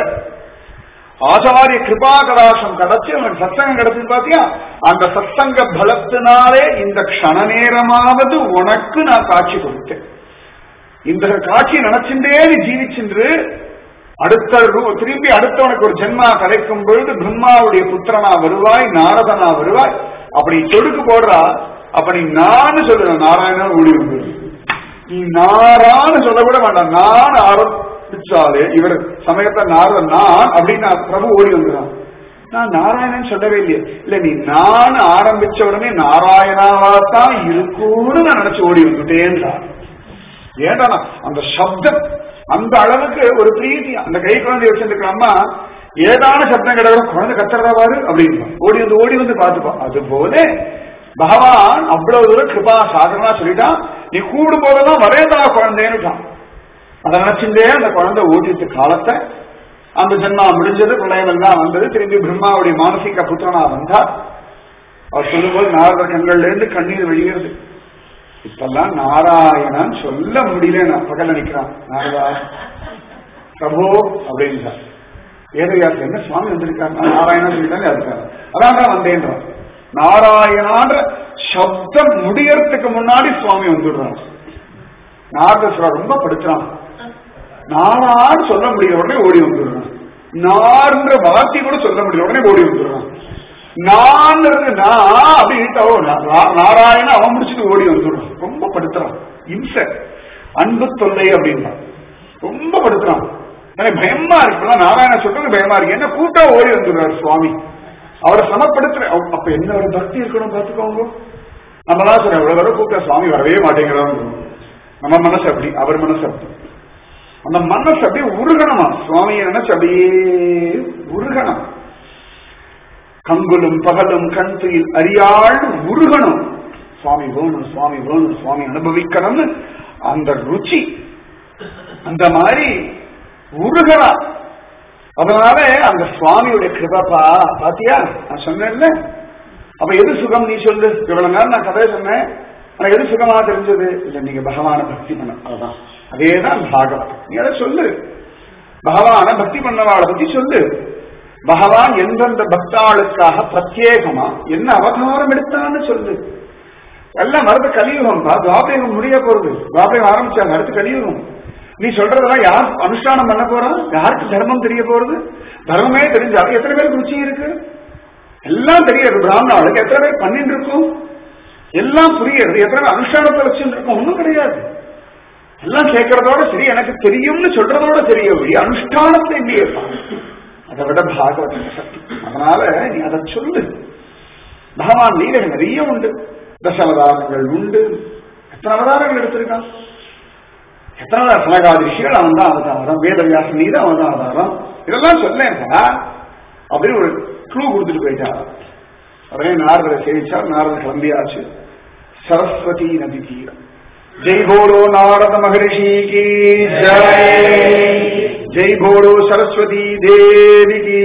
ஆச்சாரிய கிருபா கடாசம் கிடைச்சு அவனுக்கு சத்சங்கம் கிடைச்சது பாத்தியா அந்த சத்சங்க பலத்தினாலே இந்த க்ஷண நேரமாவது உனக்கு நான் காட்சி கொடுத்தேன் இந்த காட்சி நினைச்சுட்டே நீ ஜீவிச்சென்று அடுத்த ரூ- திரும்பி அடுத்தவனுக்கு ஒரு ஜென்மா கிடைக்கும் பொழுது பிரம்மாவுடைய புத்திரனா வருவாய் நாரதனா வருவாய் அப்படி சொடுக்கு போடுறா அப்படி நான் சொல்லுவேன் நாராயணன் ஓடி வந்து நீ நாரான்னு சொல்ல கூட வேண்டாம் நான் ஆரம்பிச்சாலே இவர் சமயத்தை நாரதன் நான் அப்படின்னு நான் பிரபு ஓடி வந்துடுறான் நான் நாராயணன் சொல்லவே இல்லையே இல்ல நீ நான் ஆரம்பிச்ச உடனே நாராயணாவா தான் இருக்கும்னு நான் நினைச்சு ஓடி வந்துட்டேன்றான் ஏன்டா அந்த சப்தம் அந்த அளவுக்கு ஒரு பிரீதி அந்த கை குழந்தை வச்சிருக்கிற அம்மா ஏதான சப்தம் கிடையாது குழந்தை கத்துறதா பாரு அப்படின்னு ஓடி வந்து ஓடி வந்து பார்த்துப்பான் அது போல பகவான் அவ்வளவு தூரம் கிருபா சாதனா சொல்லிட்டான் நீ கூடும் போதெல்லாம் வரேதா குழந்தைன்னுட்டான் அதை நினைச்சுட்டே அந்த குழந்தை ஓட்டிட்டு காலத்தை அந்த ஜென்மா முடிஞ்சது பிரளயம் எல்லாம் வந்தது திரும்பி பிரம்மாவுடைய மானசிக புத்திரனா வந்தா அவர் சொல்லும்போது நாரத கண்கள்ல இருந்து கண்ணீர் வெளியேறுது இப்பெல்லாம் நாராயணன் சொல்ல முடியல நான் பகல்ல நிக்கிறான் நாரதா பிரபோ அப்படின்றார் வேதவியாசர் என்ன சுவாமி வந்திருக்காரு நான் நாராயணன் சொல்லிட்டாங்க இருக்காரு அதான் தான் வந்தேன்றான் நாராயணான்ற சப்தம் முடியறதுக்கு முன்னாடி சுவாமி வந்துடுறான் நாரதஸ்வரர் ரொம்ப படுத்துறான் நாரான்னு சொல்ல முடிய உடனே ஓடி வந்துடுறான் நான்ற வார்த்தை கூட சொல்ல முடியல உடனே ஓடி வந்துடுறான் நான் நான் அப்படின்ட்டு நாராயண அவன் முடிச்சுட்டு ஓடி வந்துடுறான் ரொம்ப படுத்துறான் இம்ச அன்பு தொல்லை அப்படின்றான் ரொம்ப படுத்துறான் எனக்கு பயமா இருக்கு நாராயண சொல்றது பயமா இருக்கு என்ன கூட்டா ஓடி வந்துடுறாரு சுவாமி அவரை சமப்படுத்துற அப்ப என்ன ஒரு பக்தி இருக்கணும் பார்த்துக்கோங்க நம்மளாம் சொல்றோம் இவ்வளவு தடவை கூப்பிட்ட சுவாமி வரவே மாட்டேங்கிறான்னு நம்ம மனசு அப்படி அவர் மனசு அப்படி அந்த மனசு அப்படியே உருகணுமா சுவாமியை நினைச்சு அப்படியே உருகணும் கங்குலும் பகலும் கண் துயில் அறியாள் உருகணும் சுவாமி வேணும் சுவாமி வேணும் சுவாமி அனுபவிக்கணும்னு அந்த ருச்சி அந்த மாதிரி உருகலாம் அதனால அந்த சுவாமியுடைய கிருபப்பா பாத்தியா நான் சொன்னேன்ல அப்ப எது சுகம் நீ சொல்லு இவ்வளவு நேரம் நான் கதையை சொன்னேன் ஆனா எது சுகமா தெரிஞ்சது இல்ல நீங்க பகவான பக்தி பண்ண அதுதான் அதேதான் பாகவத் நீ அதை சொல்லு பகவான பக்தி பண்ணவாளை பத்தி சொல்லு பகவான் எந்தெந்த பக்தாளுக்காக பிரத்யேகமா என்ன அவதாரம் எடுத்தான்னு சொல்லு எல்லாம் மறுத்து கலியுகம் துவாபேகம் முடிய போறது துவாபேகம் ஆரம்பிச்சாங்க அடுத்து கலியுகம் நீ சொல்றதெல்லாம் யார் அனுஷ்டானம் பண்ண போறான் யாருக்கு தர்மம் தெரிய போறது தர்மமே தெரிஞ்சாலும் எத்தனை பேருக்கு ருச்சி இருக்கு எல்லாம் தெரியாது பிராமணாளுக்கு எத்தனை பேர் பண்ணிட்டு இருக்கும் எல்லாம் புரியுது எத்தனை பேர் அனுஷ்டானத்தை வச்சுட்டு இருக்கும் ஒண்ணும் கிடையாது எல்லாம் கேட்கறதோட சரி எனக்கு தெரியும்னு சொல்றதோட தெரிய அனுஷ்டானத்தை இல்லையே அதை விட பாகவத சக்தி அதனால நீ அதை சொல்லு பகவான் லீலைகள் நிறைய உண்டு தசவதாரங்கள் உண்டு எத்தனை அவதாரங்கள் எடுத்திருக்கான் எத்தனை சனகாதிரிஷிகள் அவன் தான் அவதாரம் வேதவியாச நீதான் அவன் தான் அவதாரம் இதெல்லாம் சொல்லேன் அப்படின்னு ஒரு க்ளூ கொடுத்துட்டு போயிட்டார் உடனே நாரதரை சேவிச்சார் நாரதர் கிளம்பியாச்சு சரஸ்வதி நதி தீரம் ஜெய் போலோ நாரத மகரிஷி கி ஜெய் ஜெய் போலோ சரஸ்வதி தேவி கி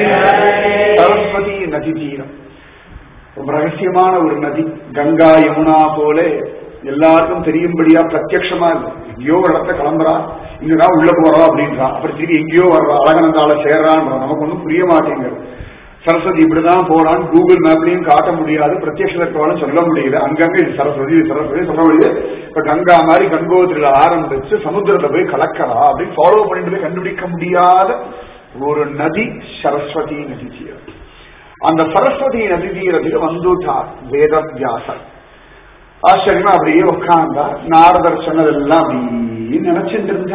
சரஸ்வதி நதி தீரம் ரொம்ப ரகசியமான ஒரு நதி கங்கா யமுனா போல எல்லாருக்கும் தெரியும்படியா பிரத்யட்சமா இருக்கு எங்கேயோ ஒரு இடத்த கிளம்புறா இங்கதான் உள்ள போறா அப்படின்றா அப்புறம் திரும்பி எங்கேயோ வர்றா அழகனந்தால சேர்றான்றா நமக்கு ஒன்றும் புரிய மாட்டேங்குது சரஸ்வதி இப்படிதான் போறான்னு கூகுள் மேப்லயும் காட்ட முடியாது பிரத்யட்சம் சொல்ல முடியல அங்கங்க இது சரஸ்வதி இது சரஸ்வதி சொல்ல முடியுது இப்ப கங்கா மாதிரி கங்கோத்திரில ஆரம்பிச்சு சமுத்திரத்தை போய் கலக்கிறா அப்படின்னு ஃபாலோ பண்ணிட்டு போய் கண்டுபிடிக்க முடியாத ஒரு நதி சரஸ்வதி நதி தீரம் அந்த சரஸ்வதி நதி தீரத்துக்கு வந்துட்டார் வேதவியாசர் ஆச்சரியமா அப்படியே உட்கார்ந்தா நாரதர் சொன்னதெல்லாம் அப்படியே நினைச்சிட்டு இருந்தா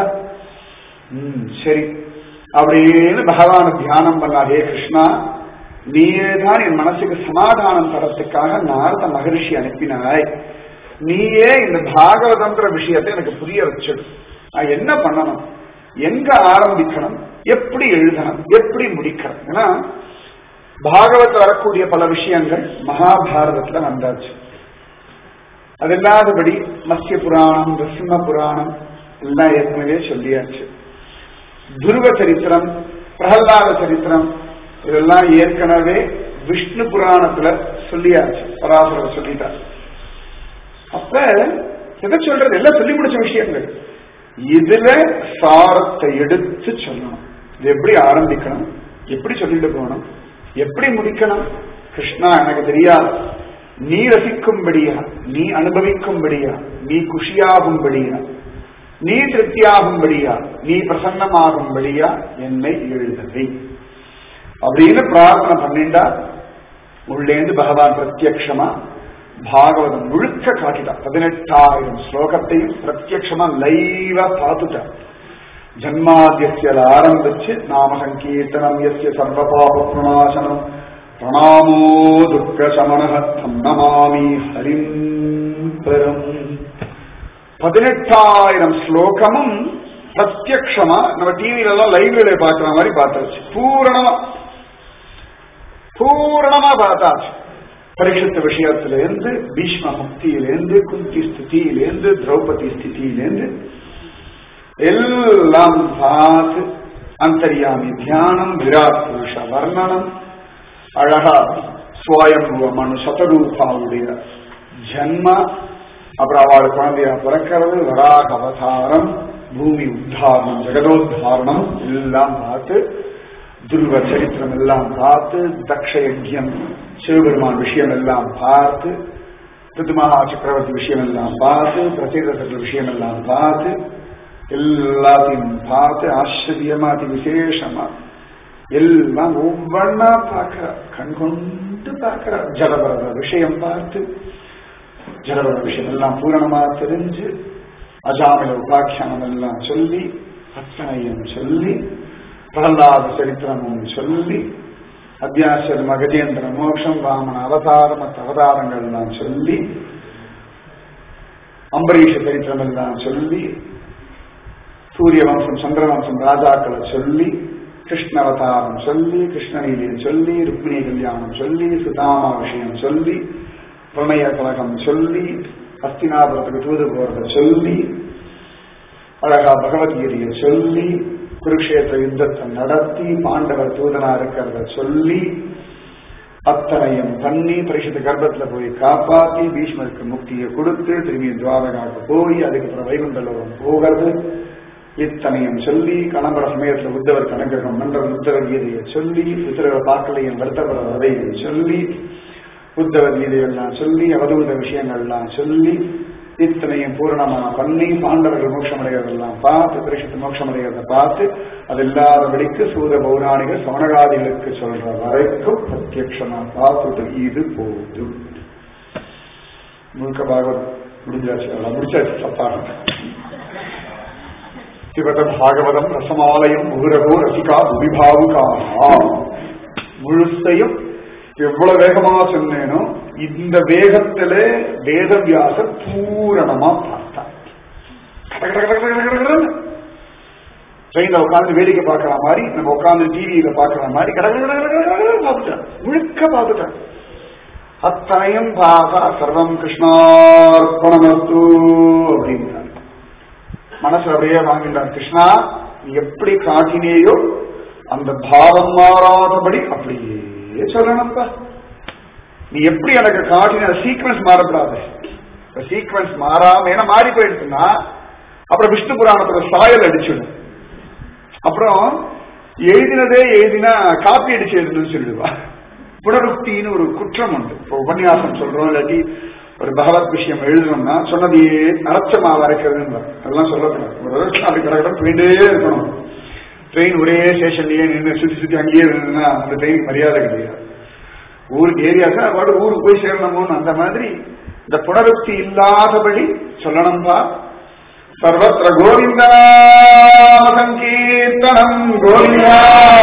ம் சரி அப்படின்னு பகவான தியானம் பண்ணா ஹே கிருஷ்ணா நீயே தான் என் மனசுக்கு சமாதானம் தரத்துக்காக நாரத மகரிஷி அனுப்பினாய் நீயே இந்த பாகவதந்திர விஷயத்தை எனக்கு புரிய வச்சிடு நான் என்ன பண்ணணும் எங்க ஆரம்பிக்கணும் எப்படி எழுதணும் எப்படி முடிக்கணும் ஏன்னா பாகவத்தில் வரக்கூடிய பல விஷயங்கள் மகாபாரதத்துல வந்தாச்சு அது இல்லாதபடி மத்திய புராணம் நரசிம்ம புராணம் எல்லாம் ஏற்கனவே சொல்லியாச்சு துருவ சரித்திரம் பிரகலாத சரித்திரம் இதெல்லாம் ஏற்கனவே விஷ்ணு புராணத்துல சொல்லியாச்சு பராசரர் சொல்லிட்டார் அப்ப எதை சொல்றது எல்லாம் சொல்லி முடிச்ச விஷயங்கள் இதுல சாரத்தை எடுத்து சொல்லணும் இது எப்படி ஆரம்பிக்கணும் எப்படி சொல்லிட்டு போகணும் எப்படி முடிக்கணும் கிருஷ்ணா எனக்கு தெரியாது நீ ரசிக்கும்படியா நீ அனுபவிக்கும்படியா நீ குஷியாகும்படியா நீ திருப்தியாகும்படியா நீ பிரசன்னமாகும்படியா என்னை எழுதவை அப்படின்னு பிரார்த்தனை பண்ணிண்டா உள்ளேந்து பகவான் பிரத்யக்ஷமா பாகவதம் முழுக்க காட்டிட்டான் பதினெட்டாயிரம் ஸ்லோகத்தையும் பிரத்யக்ஷமா லைவா பார்த்துட்டான் ஜன்மாத்தியல ஆரம்பிச்சு நாம சங்கீர்த்தனம் எஸ்ய சர்வ பாப பிரணாசனம் பிரணாமோ துக்க சமனஹத்தம் நமாமி ஹரிம் பெரும் பதினெட்டாயிரம் ஸ்லோகமும் பிரத்யக்ஷமா நம்ம டிவில எல்லாம் லைவ்ல பாக்குற மாதிரி பார்த்தாச்சு பூரணமா பூரணமா பார்த்தாச்சு பரிஷத்து விஷயத்திலேருந்து பீஷ்ம முக்தியிலேருந்து குந்தி ஸ்திதியிலேருந்து திரௌபதி ஸ்திதியிலேருந்து எல்லாம் பார்த்து அந்தரியாமி தியானம் விராட் புருஷ வர்ணனம் அழகா சுவயம்புவ மனு சதரூபாவுடைய ஜன்ம அப்புறம் அவள் குழந்தையா பிறக்கிறது வராக அவதாரம் பூமி உத்தாரணம் ஜெகதோத்தாரணம் எல்லாம் பார்த்து துருவ சரித்திரம் எல்லாம் பார்த்து தக்ஷ யஜ்யம் சிவபெருமான் விஷயம் எல்லாம் பார்த்து ரித்துமகா சக்கரவர்த்தி விஷயம் எல்லாம் பார்த்து பிரசேதசற்ற விஷயம் எல்லாம் பார்த்து எல்லாத்தையும் பார்த்து ஆச்சரியமா அதி விசேஷமா எல்லாம் ஒவ்வொன்னா பார்க்கிற கண் கொண்டு பார்க்கிற ஜலபரத விஷயம் பார்த்து ஜலபர விஷயம் எல்லாம் பூரணமா தெரிஞ்சு அஜாமில உபாக்கியானம் எல்லாம் சொல்லி அத்தனையும் சொல்லி பிரகலாத சரித்திரமும் சொல்லி அத்தியாசர் மகஜேந்திர மோட்சம் ராமன் அவதாரம் மற்ற அவதாரங்கள் எல்லாம் சொல்லி அம்பரீஷ சரித்திரம் எல்லாம் சொல்லி சூரிய வம்சம் சந்திரவம்சம் ராஜாக்களை சொல்லி கிருஷ்ண அவதாரம் சொல்லி கிருஷ்ணநீதியை சொல்லி ருக்மிணி கல்யாணம் சொல்லி சுதாமா விஷயம் சொல்லி பிரணய கழகம் சொல்லி அஸ்தினாபுரத்துக்கு தூது போறத சொல்லி அழகா பகவத்கீதையை சொல்லி குருக்ஷேத்திர யுத்தத்தை நடத்தி பாண்டவர் தூதனா இருக்கிறத சொல்லி அத்தனையும் பண்ணி பரிசுத்த கர்ப்பத்துல போய் காப்பாத்தி பீஷ்மருக்கு முக்தியை கொடுத்து திரும்பி துவாரகாவுக்கு போய் அதுக்கப்புறம் வைகுண்டலோகம் போகிறது இத்தனையும் சொல்லி கிளம்புற சமயத்துல உத்தவர் கணக்ககம் மன்ற உத்தவ கீதையை சொல்லி உத்தரவை பார்க்கலையும் வருத்தப்படுற வதையை சொல்லி உத்தவ கீதையெல்லாம் சொல்லி அவதூத விஷயங்கள்லாம் சொல்லி இத்தனையும் பூரணமா பண்ணி பாண்டவர்கள் மோட்சம் அடைகிறதெல்லாம் பார்த்து பரிசுத்த மோட்சம் அடைகிறத பார்த்து அது இல்லாதபடிக்கு சூத பௌராணிக சவணகாதிகளுக்கு சொல்ற வரைக்கும் பிரத்யக்ஷமா பார்த்துட்டு இது போதும் முழுக்க பாகவத் முடிஞ்சாச்சு அதெல்லாம் முடிச்சாச்சு சப்பாகம் சிவத பாகவதம் ரசமாலயம் முகுரகோ ரசிகா புவிபாவுகாமா முழுசையும் எவ்வளவு வேகமா சொன்னேனோ இந்த வேகத்துல வேதவியாசர் பூரணமா பார்த்தார் ட்ரெயின்ல உட்காந்து வேடிக்கை பார்க்கிற மாதிரி நம்ம உட்காந்து டிவியில பார்க்கிற மாதிரி பார்த்துட்டார் முழுக்க பார்த்துட்டார் அத்தனையும் பார்த்தா சர்வம் கிருஷ்ணார்ப்பணமஸ்து அப்படின்றார் மனசுல அப்படியே வாங்கிட்டார் கிருஷ்ணா நீ எப்படி காட்டினேயோ அந்த பாவம் மாறாதபடி அப்படியே சொல்லணும்ப்பா நீ எப்படி எனக்கு காட்டின சீக்வன்ஸ் மாறப்படாது சீக்வன்ஸ் மாறாம ஏன்னா மாறி போயிடுச்சுன்னா அப்புறம் விஷ்ணு புராணத்துல சாயல் அடிச்சிடும் அப்புறம் எழுதினதே எழுதினா காப்பி அடிச்சு எழுதுன்னு சொல்லிடுவா புனருக்தின்னு ஒரு குற்றம் உண்டு இப்போ உபன்யாசம் சொல்றோம் இல்லாட்டி ஒரு பகவத் விஷயம் எழுதணும்னா சொன்னதையே அலட்சமா வரைக்கிறதுன்னு அதெல்லாம் சொல்லக்கூடாது ஒரு வருஷம் அப்படி கிடக்கிற போயிட்டே இருக்கணும் ட்ரெயின் ஒரே ஸ்டேஷன்லயே நின்று சுத்தி சுத்தி அங்கேயே நின்றுனா அந்த ட்ரெயினுக்கு மரியாதை கிடையாது ஊருக்கு ஏரியாஸ் பாட்டு ஊருக்கு போய் சேரணுமோன்னு அந்த மாதிரி இந்த புனருக்தி இல்லாதபடி சொல்லணும்பா சர்வத்திர கோவிந்தா சங்கீர்த்தனம் கோவிந்தா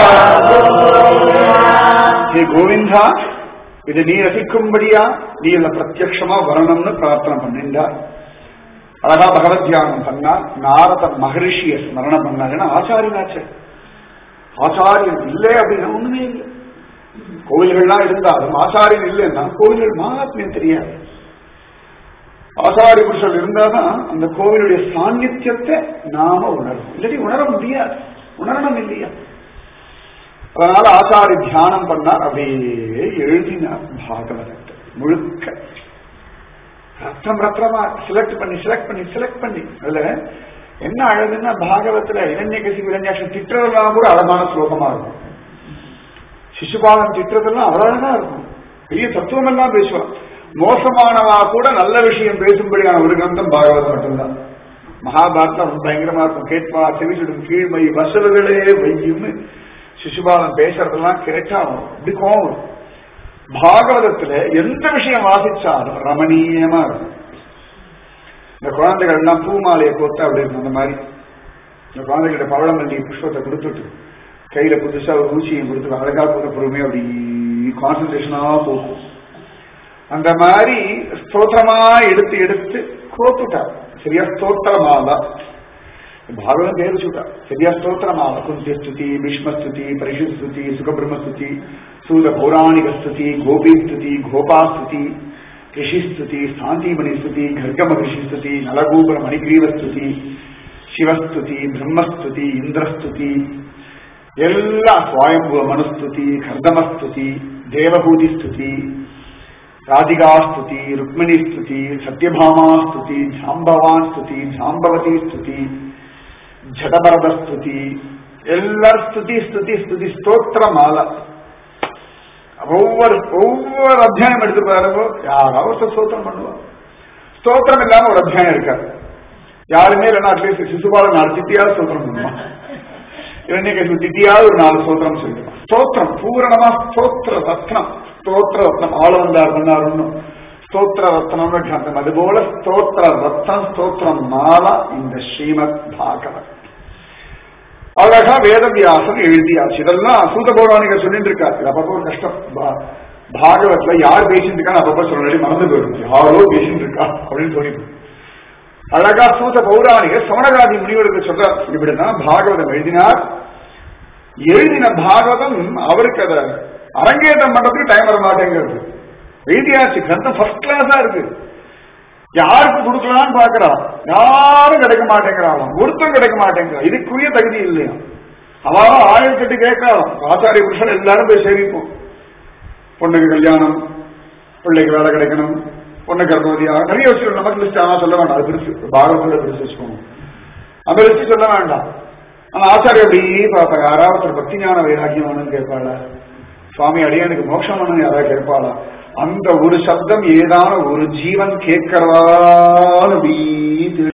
ஹே கோவிந்தா இது நீ ரசிக்கும்படியா நீ இல்ல பிரத்யக்ஷமா வரணும்னு பிரார்த்தனை பண்ணிண்டா அழகா பகவத் தியானம் பண்ணா நாரத மகரிஷிய ஸ்மரணம் பண்ணாங்கன்னா ஆச்சாரியனாச்சு ஆச்சாரியன் இல்லை அப்படின்னா ஒண்ணுமே இல்லை கோவில்கள்லாம் இருந்தாலும் ஆச்சாரியன் இல்லைன்னா கோவில்கள் மகாத்மியம் தெரியாது ஆச்சாரிய புருஷன் இருந்தாதான் அந்த கோவிலுடைய சாநித்தியத்தை நாம உணரும் இல்லாட்டி உணர முடியாது உணரணும் இல்லையா அதனால ஆச்சாரி தியானம் பண்ணார் அப்படியே எழுதினார் பாகவதத்தை முழுக்க ரத்தம் ரத்தமா செலக்ட் பண்ணி செலக்ட் பண்ணி செலக்ட் பண்ணி அதுல என்ன அழகுன்னா பாகவத்துல இளைஞ கசி இளைஞாட்சி திட்டுறதெல்லாம் கூட அழகான ஸ்லோகமா இருக்கும் சிசுபாலன் திட்டத்தெல்லாம் அவ்வளவு அழகா இருக்கும் பெரிய தத்துவம் எல்லாம் பேசுவான் மோசமானவா கூட நல்ல விஷயம் பேசும்படியான ஒரு கிரந்தம் பாகவதம் மட்டும்தான் மகாபாரதம் ரொம்ப பயங்கரமா இருக்கும் கேட்பா செவிசிடும் கீழ்மை வசல்களே வையும்னு சிசுபாலன் பேசுறதெல்லாம் கேட்டா இப்படி கோவம் வரும். பாகவதத்துல எந்த விஷயம் வாசிச்சாலும் ரமணீயமா இருக்கும் இந்த குழந்தைகள் எல்லாம் பூமாலையை கோத்தா அப்படி இருக்கும் அந்த மாதிரி இந்த குழந்தைகிட்ட பவளமல்லி புஷ்பத்தை கொடுத்துட்டு கையில புதுசா ஒரு ஊசியை கொடுத்து அழகா போற பொறுமையா அப்படி கான்சன்ட்ரேஷனா போகும் அந்த மாதிரி ஸ்தோத்திரமா எடுத்து எடுத்து கோத்துட்டா சரியா ஸ்தோத்திரமாலா பாகவதம் பேர் வச்சுட்டா சரியா ஸ்தோத்திரமாலா குந்தி ஸ்துதி பீஷ்ம ஸ்துதி பரிஷத் ஸ்துதி சுகபிரம்ம ஸ்துதி சூத பௌராணிக ஸ்துதி கோபி ஸ்துதி கோபா ஸ்துதி ரிஷி ஸ்துதி சாந்திமணி ஸ்துதி கர்க மகிஷி ஸ்துதி நலகூபர மணிகிரீவ ஸ்துதி சிவஸ்துதி பிரம்மஸ்துதி இந்திரஸ்துதி எல்லா சுவாயம்புவ மனுஸ்துதி கர்தமஸ்துதி தேவபூதி ஸ்துதி ராதிகா ஸ்துதி ருக்மிணி ஸ்துதி சத்யபாமா ஸ்துதி ஜாம்பவான் ஸ்துதி ஜாம்பவதி ஸ்துதி ஜடபரத ஸ்துதி எல்லாரும் ஸ்துதி ஸ்துதி ஸ்துதி ஸ்தோத்திர மாலை ஒவ்வொரு ஒவ்வொரு அத்தியாயம் எடுத்து பாருங்க யாராவது ஒருத்தர் ஸ்தோத்திரம் பண்ணுவா ஸ்தோத்திரம் இல்லாம ஒரு அத்தியாயம் இருக்காது யாருமே இல்லைன்னா அட்லீஸ்ட் சிசுபால நாலு திட்டியாவது ஸ்தோத்திரம் பண்ணுவான் இரண்யகசிபு திட்டியாவது ஒரு நாலு ஸ்தோத்திரம் சொல்லிடுவான் ஸ்தோத்திரம் பூரணமா ஸ்தோத்திர ரத்னம் ஸ்தோத்திர ரத்னம் ஆள வந்தார் பண்ணாருன்னு ஸ்தோத்திர ரத்னம்னு கிரந்தம் அதுபோல ஸ்தோத்திர ரத்னம் ஸ்தோத்திரம் மாலா இந்த ஸ்ரீமத் பாகவத் அழகா வேதவியாசன் எழுதியாச்சு இதெல்லாம் சூத பௌராணிகர் சொல்லிட்டு இருக்காரு இது அப்பப்போ ஒரு கஷ்டம் பா- பாகவத்ல யார் பேசிட்டு இருக்கான்னு அப்பப்போ சொல்ல மறந்து போயிடும் யாரோ பேசிட்டு இருக்கா அப்படின்னு தோணிடும் அழகா சூத பௌராணிகர் சமணகாதி முனிவருக்கு சொல்ற இப்படிதான் பாகவதம் எழுதினார் எழுதின பாகவதம் அவருக்கு அதை அரங்கேற்றம் பண்றதுக்கு டைம் வர மாட்டேங்கிறது எழுதியாச்சு கிரந்தம் ஃபர்ஸ்ட் கிளாஸா இருக்கு யாருக்கு கொடுக்கலாம்னு பாக்குறான் யாரும் கிடைக்க மாட்டேங்கிறான் ஒருத்தம் கிடைக்க மாட்டேங்கிறான் இதுக்குரிய தகுதி இல்லையா அவன் ஆயுள் கட்டி கேட்கலாம் ஆச்சாரிய புருஷன் எல்லாரும் போய் சேவிப்போம் பொண்ணுக்கு கல்யாணம் பிள்ளைக்கு வேலை கிடைக்கணும் பொண்ணு கர்ப்பவதியா நிறைய வச்சு நமக்கு லிஸ்ட் ஆனா சொல்ல வேண்டாம் அது பெருசு பாகவத்துல பெருசு வச்சுக்கோங்க அந்த லிஸ்ட் சொல்ல வேண்டாம் ஆனா ஆச்சாரிய அப்படியே பார்ப்பா யாராவது ஒருத்தர் பக்தி ஞான வைராக்கியம் வேணும்னு கேட்பாளா சுவாமி அடியனுக்கு மோட்சம் வேணும்னு யாராவது கேட்பாளா அந்த ஒரு சப்தம் ஏதான ஒரு ஜீவன் கேட்கறதான்னு அப்படி